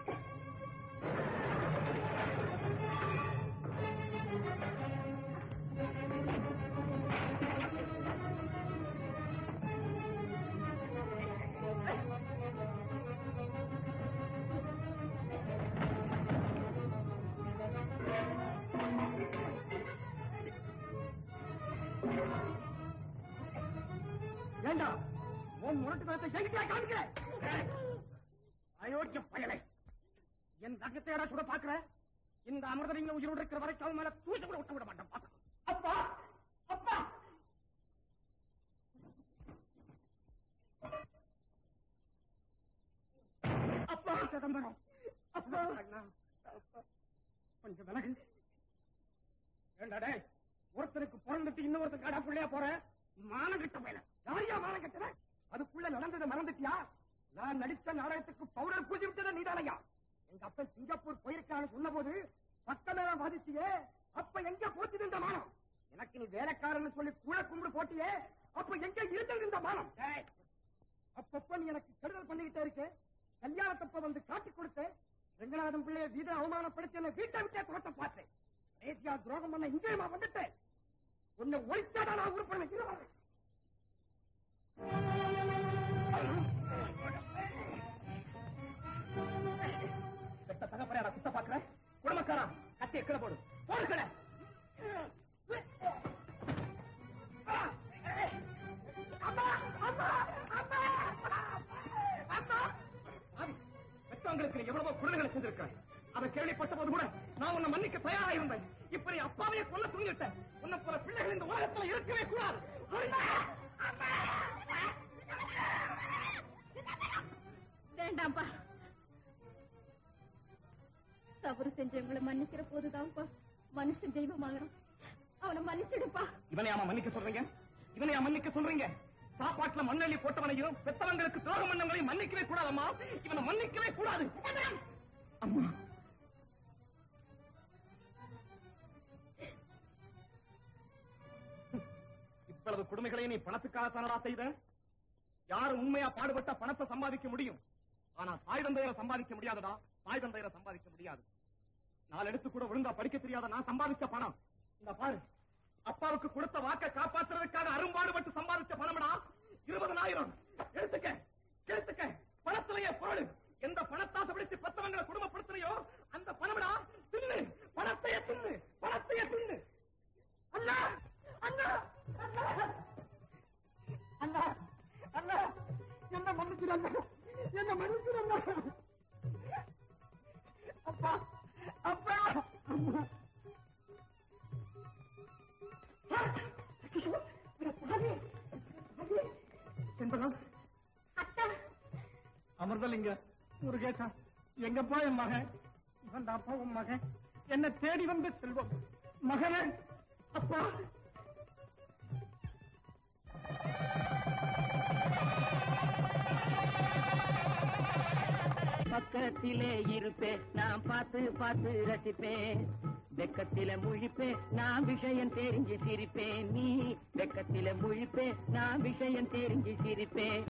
ஏண்டா உன் முரட்டுத்தனத்தை எங்கிட்ட காமிக்கிற அயோக்கிய பயலை என் தங்கத்தையடா சுட பாக்குற இந்த அமிர்தலிங்க உயிரோடு இருக்கிற வரைக்கும் அவன் மேல தூசி கூட விட்டு விட மாட்டேன் பாத்து அப்பா அப்பா அப்பா சிதம்பரம் அப்பா அண்ணா, அப்பா. கொஞ்சம் விலகு ஏண்டா டேய் ஒருத்தருக்கு பிறந்துட்டு இன்னொருத்தர் கடா பிள்ளையா போற மானம் கட்ட மேல யாரையா மானம் கட்டுற அதுக்குள்ள நடந்ததை மறந்துட்டியா நான் நடித்த நாடகத்துக்கு பவுடர் பூஜை விட்டத நீதானையா எங்க அப்பன் சிங்கப்பூர் போயிருக்கான்னு சொன்ன போது பக்கமேல வாதிச்சியே அப்ப எங்க போச்சுது இந்த மானம் எனக்கு நீ வேலைக்காரன்னு சொல்லி கூட கும்பிடு போட்டியே அப்ப எங்க இருந்தது இந்த மானம் டேய், அப்பப்ப நீ எனக்கு கெடுதல் பண்ணிக்கிட்டே இருக்க கல்யாணத்தப்ப வந்து காட்டி கொடுத்த ரெங்கநாதன் பிள்ளைய வீத அவமானப்படுத்தி என்ன வீட்டை விட்டே துரத்த பார்த்தேன் கடைசியா துரோகம் பண்ண இங்கேயுமா வந்துட்டேன் உன்னை ஒழிச்சாதான் நான் உருப்பட பெத்த தகப்பறையாடா குத்த பாக்குற குடும்பக்காரா கத்தி எக்கட போடு போடு கடை அம்மா அம்மா அம்மா அம்மா ஆவி, பெத்தவங்களுக்கு நீ எவ்வளவோ குழந்தைகளை செஞ்சிருக்கிறேன் அதை கேள்விப்பட்ட போது கூட நான் உன்னை மன்னிக்க தயாரா இருந்தேன் இப்ப நீ அப்பாவையே கொல்ல துணிவிட்டேன் உன்னை போல பிள்ளைகள் இந்த உலகத்துல இருக்கவே கூடாது அம்மா! வேண்டாம்ப்பா தவறு செஞ்சவங்களை மன்னிக்கிற போதுதான்ப்பா மனுஷன் தெய்வமாகணும் அவனை மன்னிச்சிடுப்பா இவனை ஆமா மன்னிக்க சொல்றீங்க இவனை மன்னிக்க சொல்றீங்க சாப்பாட்டுல மண்ணள்ளி போட்டவனையும் பெத்தவங்களுக்கு துரோகம் பண்ணவங்களையும் மன்னிக்கவே கூடாதம்மா இவனை மன்னிக்கவே கூடாது அம்மா இவ்வளவு கொடுமைகளை நீ பணத்துக்காக தானடா செய்த யாரு உண்மையா பாடுபட்ட பணத்தை சம்பாதிக்க முடியும் ஆனா தாய் தந்தையரை சம்பாதிக்க முடியாதடா தாய் தந்தையரை சம்பாதிக்க முடியாது நாலு எடுத்து கூட ஒழுங்கா படிக்க தெரியாத நான் சம்பாதிச்ச பணம் இந்த பாரு அப்பாவுக்கு கொடுத்த வாக்க காப்பாத்துறதுக்காக அரும்பாடுபட்டு சம்பாதிச்ச பணம்டா இருபதனாயிரம் எடுத்துக்க எடுத்துக்க பணத்திலேயே பொருள் எந்த பணத்தாசை பிடிச்சு பத்தவங்களை குடும்பப்படுத்துறையோ அந்த பணம்டா தின்னு பணத்தையே தின்னு பணத்தையே தின்னு அண்ணா அண்ணா அண்ணா அண்ணா அண்ணா என்ன மன்னிச்சிரு அண்ணா என்ன மன்னிச்சிரு அண்ணா அப்பா அப்பா அம்மா செண்பகம் அமிர்தலிங்க முருகேசா எங்கப்பா என் மகன் இவன் தாப்பா உன் மகன் என்ன தேடி வந்த செல்வம் மகனே அப்பா பக்கத்திலே இருப்பேன் நான் பார்த்து பார்த்து ரசிப்பேன் வெக்கத்தில முழிப்பேன் நான் விஷயம் தெரிஞ்சு சிரிப்பேன் நீ வெக்கத்தில முழிப்பேன் நான் விஷயம் தெரிஞ்சு சிரிப்பேன்